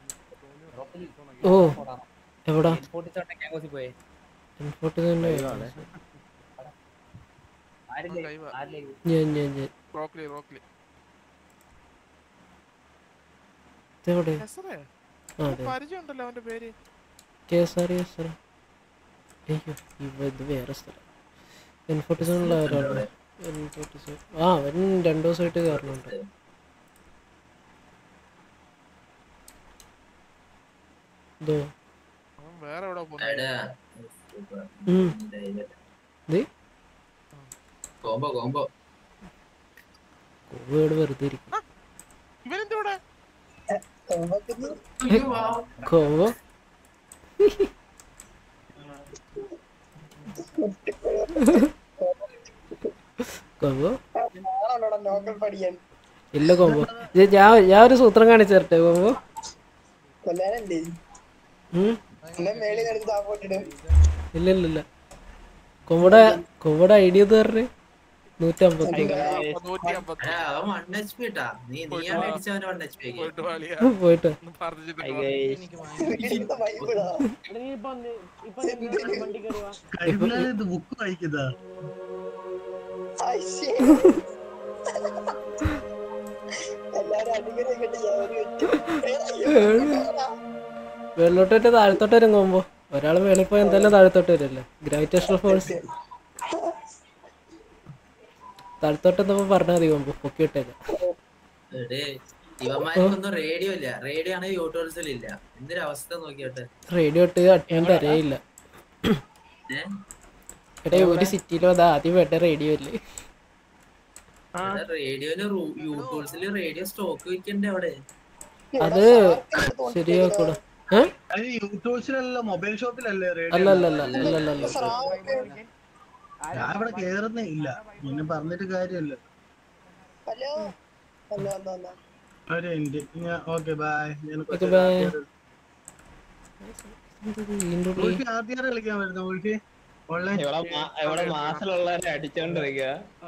ഓ എവിടാ പോയേ എൻ ഫോർട്ടി തന്നെ ഞാൻ ഞാൻ ഞാൻ റോക്ലി റോക്ലി ഇതെവിടെ എസറേ ആ അതെ പരിചയമുണ്ടല്ലോ അവന്റെ പേര് കെ എസ് ആർ എസ് സ്ഥലം അയ്യോ ഇവ ഇത് വേറെ സ്ഥലം എൻ ഫോർട്ടി സെവനിലെ ഒരാളാണ് എൻ ഫോർട്ടി സെവൻ ആ അവൻ രണ്ടു ദിവസമായിട്ട് കയറുന്നുണ്ട് ഇതോ അവൻ വേറെ എവിടെ ഉം. ദേ, കോംബോ കോംബോ കോവിഡ് വെറുതെ ഇരിക്കും ഇവനെന്തോടെ കോവോ കോവോ ലോക്കൽ പഠിക്കാൻ ഇല്ല കോമ്പോ ഇത് ഞാൻ ഞാൻ ഒരു സൂത്രം കാണിച്ചു തരട്ടെ കോമ്പോ കൊല്ലാനല്ലേ ഉം. എന്നെ മേളിൽ എടുത്ത് താപ്പോട്ടിടും ഇല്ല ഇല്ല ഇല്ല കോമ്പോടെ കോമ്പോടെ ഐഡിയ എന്ന് പറഞ്ഞ് നൂറ്റമ്പത്തി നൂറ്റി അമ്പത്തി അവൻ വൺ എച്ച് പി ഇട്ടാ നീ നീയാണ് അടിച്ചവന് വൺ എച്ച് പി പോയിട്ട് വാളിയാ പോയിട്ട് ഒന്ന് പറഞ്ഞിട്ട് കഴിവില്ലാതെ ബുക്ക് വായിക്കുന്നതാ എല്ലാരും അടിക്കടി കിട്ടി വെള്ളോട്ടോട്ട് താഴത്തോട്ട് വരും കോമ്പോ ഒരാൾ മേളിൽ പോയി എന്തായാലും താഴത്തോട്ട് വരുമല്ലേ ഗ്രാവിറ്റേഷണൽ ഫോഴ്സ് താഴത്തോട്ട് എന്നപ്പോ പറഞ്ഞാൽ മതി കോമ്പോ പൊക്കി വിട്ടേക്കാം എടേ ഇവന്മാർക്കൊന്നും റേഡിയോ ഇല്ല റേഡിയോ ആണെങ്കിൽ യൂട്യൂബ്സിൽ ഇല്ല എന്തൊരു അവസ്ഥ നോക്കിയോട്ടെ റേഡിയോ ഇട്ട് അഡ്മിൻ തരേയില്ല ഏ? എടേ ഒരു സിറ്റിയിലും അത് ആദ്യം വേണ്ട റേഡിയോ അല്ലേ റേഡിയോയില് യൂട്യൂബ്സിൽ റേഡിയോ സ്റ്റോക്ക് വെക്കണ്ടേ അവിടെ അത് ശരിയാക്കൂടാ ഏ അത് യൂട്യൂബ്സിലല്ല മൊബൈൽ ഷോപ്പിലല്ലേ റേഡിയോ അല്ല അല്ല അല്ല അല്ല അല്ല അല്ല ഞാൻ ഇവിടെ കേറുന്നേ ഇല്ല പിന്നെ പറഞ്ഞിട്ട് കാര്യമല്ല ഹലോ ഹലോ ഹലോ ഹലോ ഒരു മിനിറ്റ് ഞാൻ ഓക്കെ ബൈ ഞാൻ ഓക്കെ ബൈ ഉൾഫി ആദ്യം കളിക്കാൻ വരുന്ന ഉൾഫി ഓൺലൈൻ ഇവിടെ മാസമുള്ളവരെ അടിച്ചോണ്ടിരിക്കുക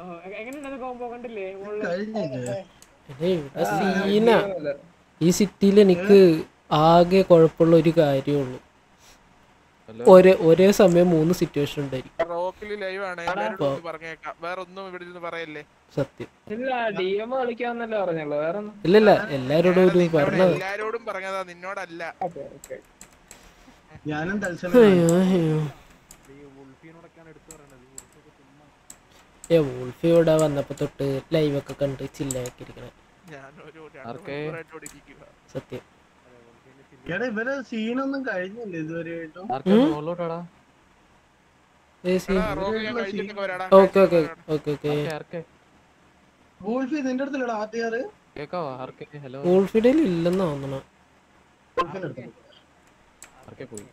കഴിഞ്ഞില്ലേ സീന ഈ സിറ്റിയിൽ എനിക്ക് ആകെ കുഴപ്പമുള്ള ഒരു കാര്യമുള്ളൂ ഒരേ ഒരേ സമയം മൂന്ന് സിറ്റുവേഷൻ ഉണ്ടായിരിക്കും റോക്കില് ലൈവ് ആണ് എല്ലാവരോടും ഒന്ന് പറഞ്ഞേക്കാം വേറെ ഒന്നും ഇവിടെ ഇരുന്ന് പറയല്ലേ സത്യം ഇല്ല ഡി എം കളിക്കാന്നല്ലേ പറഞ്ഞുള്ളൂ വേറെ ഒന്നും ഇല്ലില്ല എല്ലാരോടും ഒരു പറഞ്ഞത് എല്ലാരോടും പറഞ്ഞതാ നിന്നോടല്ല ഞാനും തത്സമയം അയ്യോ അയ്യോ ഏ വോൾഫ് ഇവിടെ വന്നപ്പോ തൊട്ട് ലൈവ് ഒക്കെ കണ്ട് ചില്ലാക്കിയിരിക്കണേ ഞാനൊരു ആർക്കേ? മണിക്കൂറായിട്ട് ഇരിക്കുക സത്യം എടാ ഇവരെ സീനൊന്നും കഴിഞ്ഞില്ല ഇതുവരെയായിട്ടും മോളോട്ടാടാ okay okay okay okay Wolfie നിന്റെ അടുത്തില്ലടാ ആദ്യാറ് കേക്കാവോ ആർക്കെ ഹലോ വോൾഫിഡയിൽ ഇല്ലെന്ന് തോന്നണം ആർക്കെ പോയി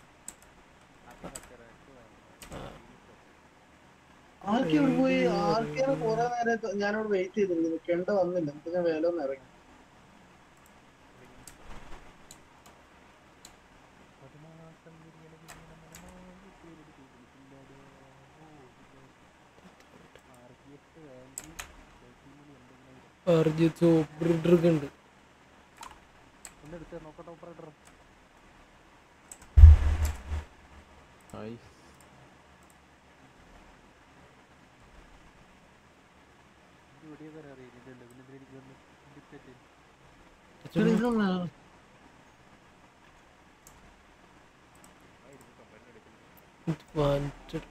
ആർക്കെ ഇവിടെ പോയി ആർക്കെയാണ് കുറെ നേരം ഞാനിവിടെ വെയിറ്റ് ചെയ്തിരുന്നു കെണ്ട വന്നില്ല എന്നിട്ട് ഞാൻ വേല ഒന്ന് ഇറങ്ങി അർജി ചോപ്രിഡർക്ക് ഉണ്ട് നൈസ് വാൻറ്റഡ്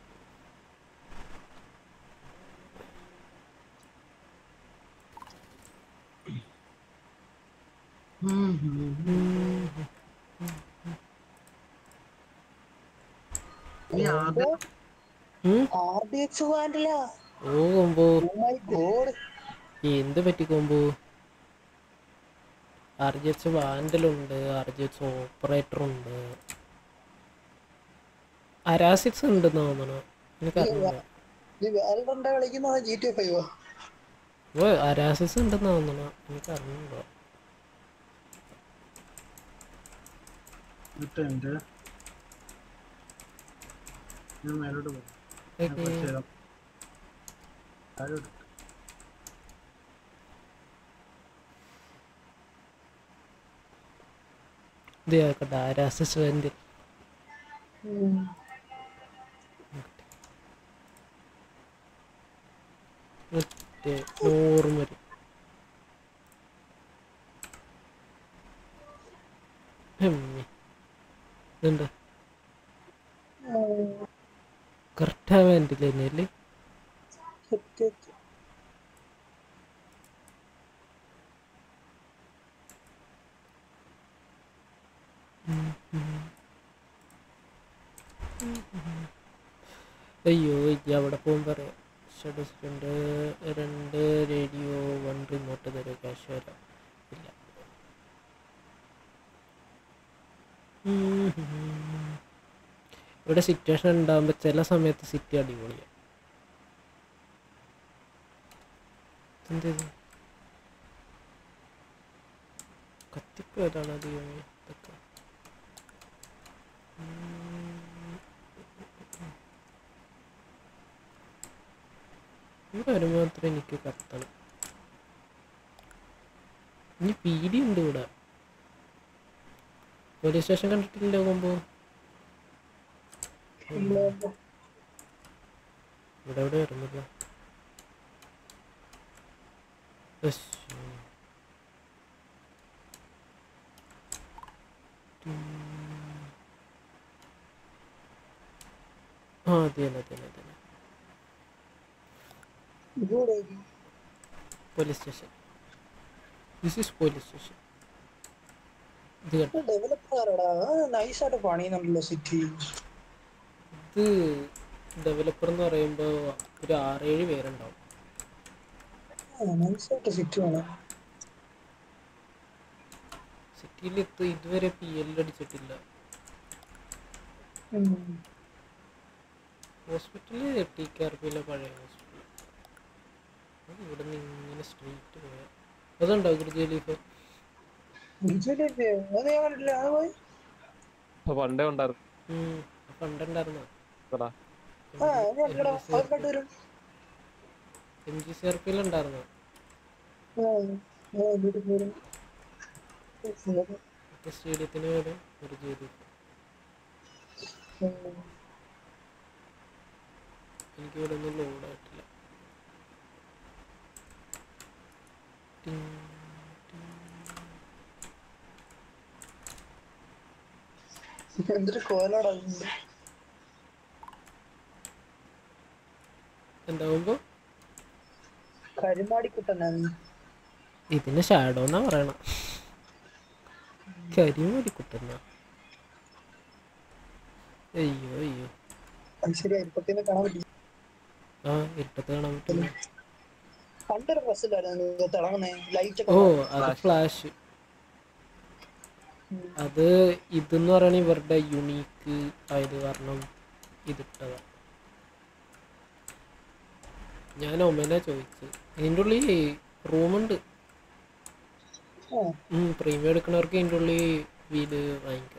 നീ ആദ്യം ആർ ഡി എക്സ് പോകാനില്ല ഓ കൊമ്പോ മൈ ഗോഡ് എന്ത് പറ്റി കൊമ്പോ ആർ ജി എച്ച് വാൻഡലുണ്ട് ആർ ജി എച്ച് ഓപ്പറേറ്റർ ഉണ്ട് അരാസിക്സ് ഉണ്ടെന്ന് തോന്നണു എനിക്കറിയില്ല നീ വേൾഡറിന്റെ കളിക്കുന്ന ജി ടി ഫൈവോ ഓ അരാസിക്സ് ഉണ്ടെന്ന് തോന്നണു എനിക്കറിഞ്ഞോ ഇട്ടുണ്ട് ഞാൻ മേലോട്ട് പോകും ഞാൻ ഓക്കേ. കുറച്ച് നേരം താഴോട്ട് ഇത് കേൾക്കട്ടെ അരാസിക്സ് വാൻഡൽ മറ്റേ നോർമൽ ഇതെന്താ കറക്റ്റാ വേണ്ടില്ല തന്നെയല്ലേ അയ്യോ ഇജ്ജ് അവിടെ പോകുമ്പോൾ പറയാം ഷഡസ് രണ്ട് രണ്ട് റേഡിയോ വൺ റിമോട്ട് തരും ക്യാഷ് വരാം ഇല്ല ഇവിടെ സിറ്റുവേഷൻ ഉണ്ടാകുമ്പോൾ ചില സമയത്ത് സിറ്റി അടിപൊളിയാണ് എന്തത് കത്തിപ്പോയതാണ് അധികം ഇതൊക്കെ ഇവിടെ വരുമ്പോൾ മാത്രം എനിക്ക് കത്തണം ഇനി പീഡി ഉണ്ട് ഇവിടെ പോലീസ് സ്റ്റേഷൻ കണ്ടിട്ടില്ല മുമ്പ് ഇവിടെ എവിടെ വരുന്നില്ല യെസ്. ആ അതെ അതെ അതെ അതെ police station this is police station ഇത് കണ്ടോ ഡെവലപ്പറാടാ നൈസായിട്ട് പണിയുന്നുണ്ടല്ലോ സിറ്റി ഇത് ഡെവലപ്പർ എന്ന് പറയുമ്പോൾ ഒരു ആറേഴ് പേരുണ്ടാവും നൈസായിട്ട് സിറ്റി വേണം സിറ്റിയിൽ ഇത് ഇതുവരെ പി എൽ അടിച്ചിട്ടില്ല ഹോസ്പിറ്റലിൽ ടി കെ ആർ പിയിലെ പഴയ ഹോസ്പിറ്റൽ ഇവിടെ നിന്ന് ഇങ്ങനെ സ്ട്രീറ്റ് പോയാൽ അതുണ്ടോ ഗുരുജി ലീഫ് ബിജെപി അത് ഞാൻ കണ്ടിട്ടില്ല അത് പോയി അപ്പൊ പണ്ടേ ഉണ്ടായിരുന്നു പണ്ടുണ്ടായിരുന്നോ എടാ, ആ അത് കണ്ടിടാ അത് കണ്ടുവരും എം ജി സി ആർ പിയിൽ ഉണ്ടായിരുന്നോ ആ ആ വീട്ടിൽ പോരും സ്റ്റേഡിയത്തിന് വേറെ ഒരു ജോലി എനിക്ക് ഇവിടെ ഒന്നും ലോഡായിട്ടില്ല എന്തൊരു കോലാടാ എന്താവുമ്പോ കരിമാടിക്കുട്ടനാണ് ഇതിന് ഷാഡോ എന്നാ പറയണം കരിമൂടി കുട്ടുന്ന അയ്യോ അയ്യോ അത് ശരി അരിപ്പത്തിനെ കാണാൻ പറ്റി ആ ഇരുട്ടത്ത് കാണാൻ പറ്റില്ല പണ്ടൊരു ഡ്രസ്സില്ലായിരുന്നു തിളങ്ങുന്നേ ലൈറ്റ് ഓ അത് ഫ്ലാഷ് അത് ഇതെന്ന് പറയണ ഇവരുടെ യുണീക്ക് ആയത് കാരണം ഇതിട്ടതാ ഞാൻ ഒമന ചോദിച്ചു ഇതിൻ്റെ ഉള്ളിൽ റൂമുണ്ട് പ്രീമിയം എടുക്കണവർക്ക് ഇതിൻ്റെ ഉള്ളിൽ വീട് വാങ്ങിക്കാം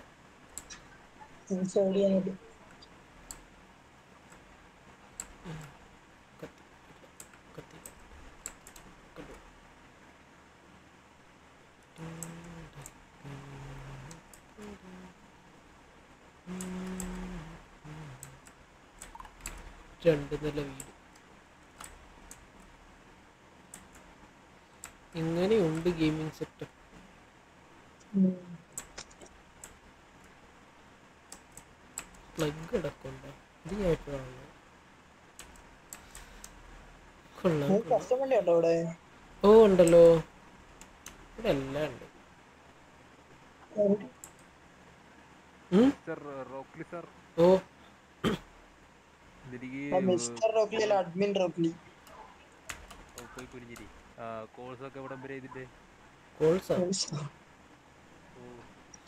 രണ്ട് നില വീട് ഇങ്ങനെയുണ്ട് ഗെയിമിംഗ് സെറ്റപ്പ് പ്ലഗ് കിടക്കുന്നുണ്ടോ ഇത് ഞാൻ എപ്പോഴാണ് കൊള്ളാം കൊള്ളാം. കസ്റ്റം വണ്ടി ഉണ്ടോ ഇവിടെ ഓ ഉണ്ടല്ലോ ഇവിടെ എല്ലാം ഉണ്ട് ഉം? Sir Rockly sir oh mister Rockly അല്ല അഡ്മിൻ റോക്ലി പോയി കുനിഞ്ഞിരി കോഴ്സ് ഒക്കെ എവിടം വരെ ഇതിന്റെ കോൾസാ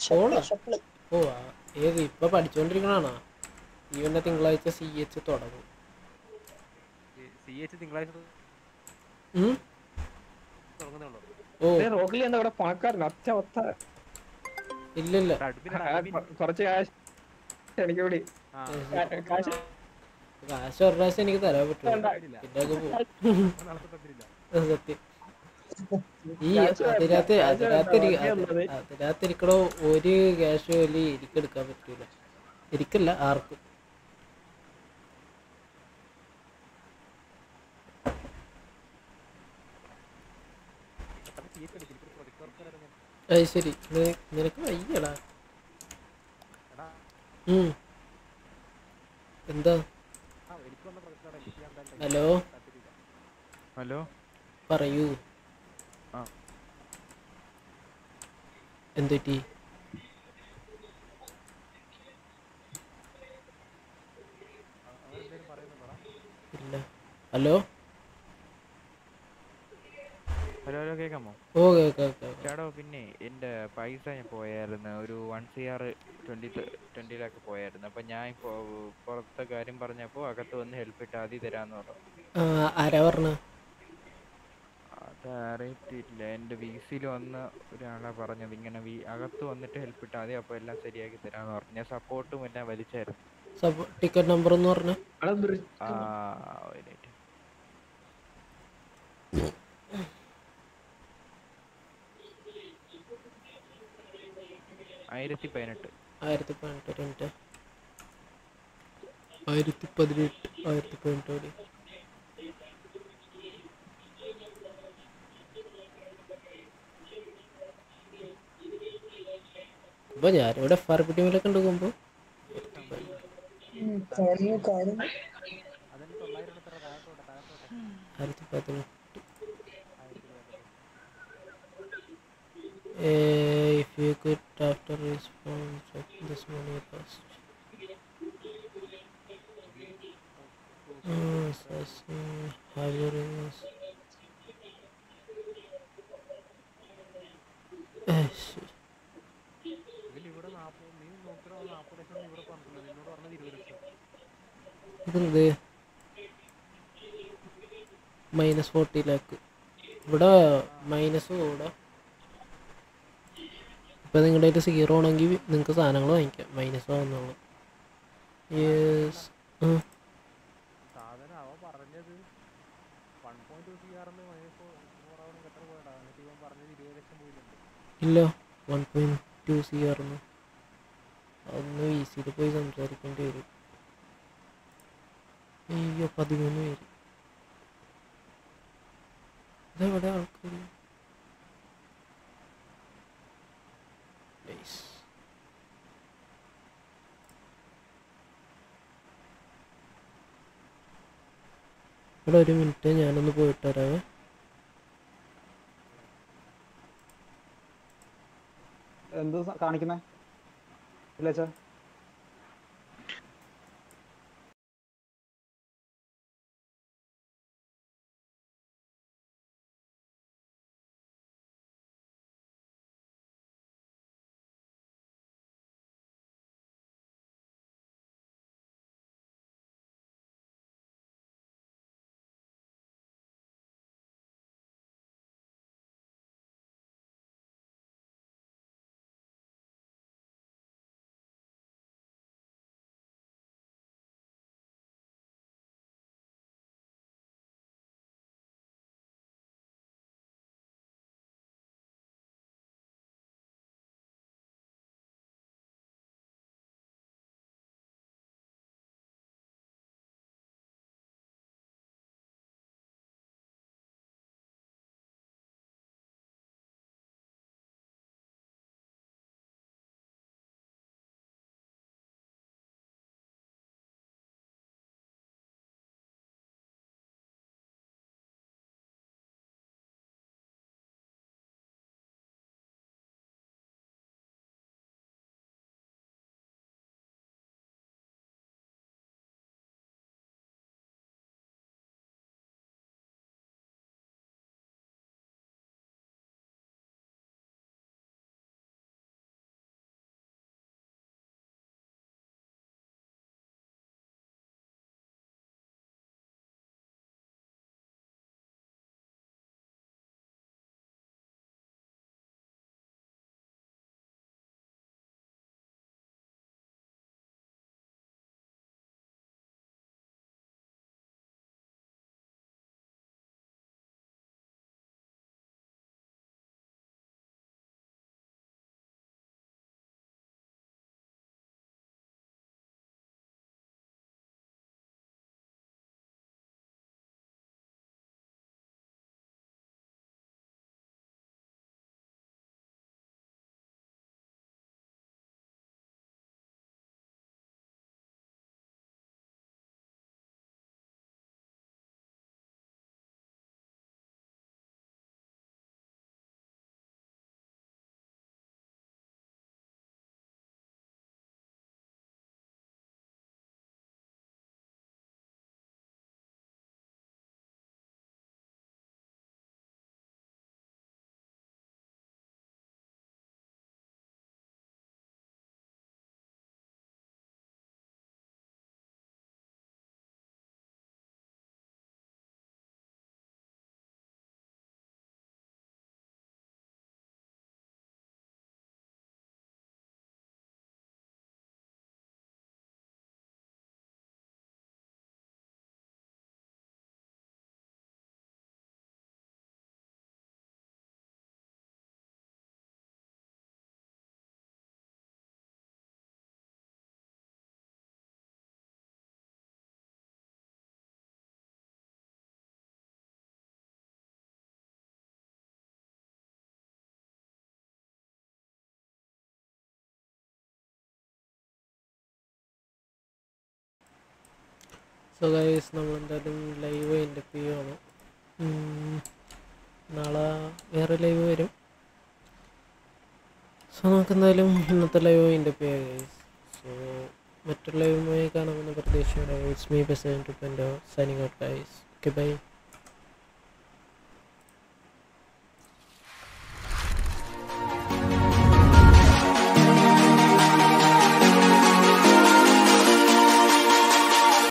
പോളാ ഓ ആ, ഏത് ഇപ്പൊ പഠിച്ചോണ്ടിരിക്കണാണോ ഇവന്റെ തിങ്കളാഴ്ച സി എച്ച് തുടങ്ങും സി എച്ച് തിങ്കളാഴ്ച ഉം? തുടങ്ങുന്നേ ഉള്ളൂ ഓ റോക്കിൽ എന്താ ഇവിടെ പണക്കാരൻ അച്ഛ ഒത്ത ഇല്ലില്ല കുറച്ച് കാശ് എനിക്ക് കൂടി കാശ് കാശ് ഒരു പ്രാവശ്യം എനിക്ക് തരാൻ പറ്റുള്ളൂ വേണ്ട. പിന്നെ അത് പോകും അത് സത്യം ഈ അതിനകത്ത് അതിനകത്ത് ഇരി- അത് അതിനകത്ത് ഇരിക്കണ ഒരു ക്യാഷ് പോലും എനിക്ക് എടുക്കാൻ പറ്റൂല എനിക്കല്ല ആർക്കും അത് ശരി നി- നിനക്ക് വയ്യടാ ഉം. എന്താ ഹലോ ഹലോ പറയൂ ആ. എന്തുപറ്റി ഇല്ല ഹലോ ഹലോ ഹലോ കേൾക്കാമോ ഓ കേക്കാം കേക്കാം ചേട്ടോ പിന്നെ എൻ്റെ പൈസ ഞാൻ പോയായിരുന്നു ഒരു വൺ സി ആർ ട്വൻറ്റി ട്വൻറ്റിയിലൊക്കെ പോയായിരുന്നു അപ്പം ഞാൻ ഇപ്പോൾ പുറത്തെ കാര്യം പറഞ്ഞപ്പോൾ അകത്ത് വന്ന് ഹെൽപ്പ് ഇട്ട് ആദ്യം തരാമെന്ന് പറഞ്ഞു ആ, ആരാ പറഞ്ഞ അത് അറിയത്തില്ല എൻ്റെ വി സിയിൽ വന്ന് ഒരാളാ പറഞ്ഞത് ഇങ്ങനെ വി അകത്ത് വന്നിട്ട് ഹെൽപ്പ് ഇട്ടാൽ മതി അപ്പോൾ എല്ലാം ശരിയാക്കി തരാമെന്ന് പറഞ്ഞു ഞാൻ സപ്പോർട്ടും എല്ലാം വലിച്ചായിരുന്നു സബ് ടിക്കറ്റ് നമ്പർ എന്ന് പറഞ്ഞ ആ ഒരു minute. ആയിരത്തി പതിനെട്ട് ആയിരത്തി പതിനെട്ട് ഒരു മിനിറ്റ് ആയിരത്തി പതിനെട്ട് ആയിരത്തി പതിനെട്ട് കൂടി അപ്പൊ ഞാനിവിടെ എഫ് ആർ പി ടീമിലൊക്കെ ഉണ്ട് പോകുമ്പോ കാണുന്നു കാണുന്നു ആയിരത്തി പതിനെട്ട് Eh, if you could after response of this money first. Uh, says, uh, have your rings. Eh, shit. ഇവിടെ നാപ്പത് നീ നോക്കിയോ നാപ്പത് ലക്ഷം നീ ഇവിടെ പറഞ്ഞില്ല നിന്നോട് പറഞ്ഞത് ഇരുപത് ലക്ഷം ഇതെന്ത് മൈനസ് ഫോർട്ടി ലാക്ക് ഇവിടെ മൈനസ് കൂടെ ഇപ്പം നിങ്ങളുടെ കയ്യിൽ സീറോ ആണെങ്കിൽ നിങ്ങൾക്ക് സാധനങ്ങൾ വാങ്ങിക്കാം മൈനസ് ആവുന്നുള്ളൂ യെസ് സാധനം അവൻ പറഞ്ഞത് വൺ പോയിന്റ് ടു സി ആറിന് മൈനസ് ഫോറാവണം എത്ര പോയടാ എന്നിട്ട് ഇവൻ പറഞ്ഞത് ഇരുപത് ലക്ഷം പോയിട്ടുണ്ട് ഇല്ല വൺ പോയിൻറ്റ് ടു സി ആയിരുന്നു അതൊന്ന് വി സിയിൽ പോയി സംസാരിക്കേണ്ടി വരും അയ്യോ പതിമൂന്ന് പേര് ഇതെവിടെ ആൾക്കാർ Nice. ഇവിടെ ഒരു മിനിറ്റ് ഞാനൊന്ന് പോയിട്ട് വരാവേ എന്ത് കാണിക്കുന്നേ ഇല്ല സോ ഗൈസ് നമ്മൾ എന്തായാലും ലൈവ് എൻ്റെ ചെയ്യുവാണ് ഉം, നാളെ വേറെ ലൈവ് വരും സോ നമുക്ക് എന്തായാലും ഇന്നത്തെ ലൈവ് എൻ്റെ ചെയ്യാം ഗൈസ് സോ മറ്റൊരു ലൈവുമായി കാണാമെന്ന പ്രതീക്ഷയോടെ ഇറ്റ്സ് മീ പെസൻ ടു പെൻഡോ signing out guys okay by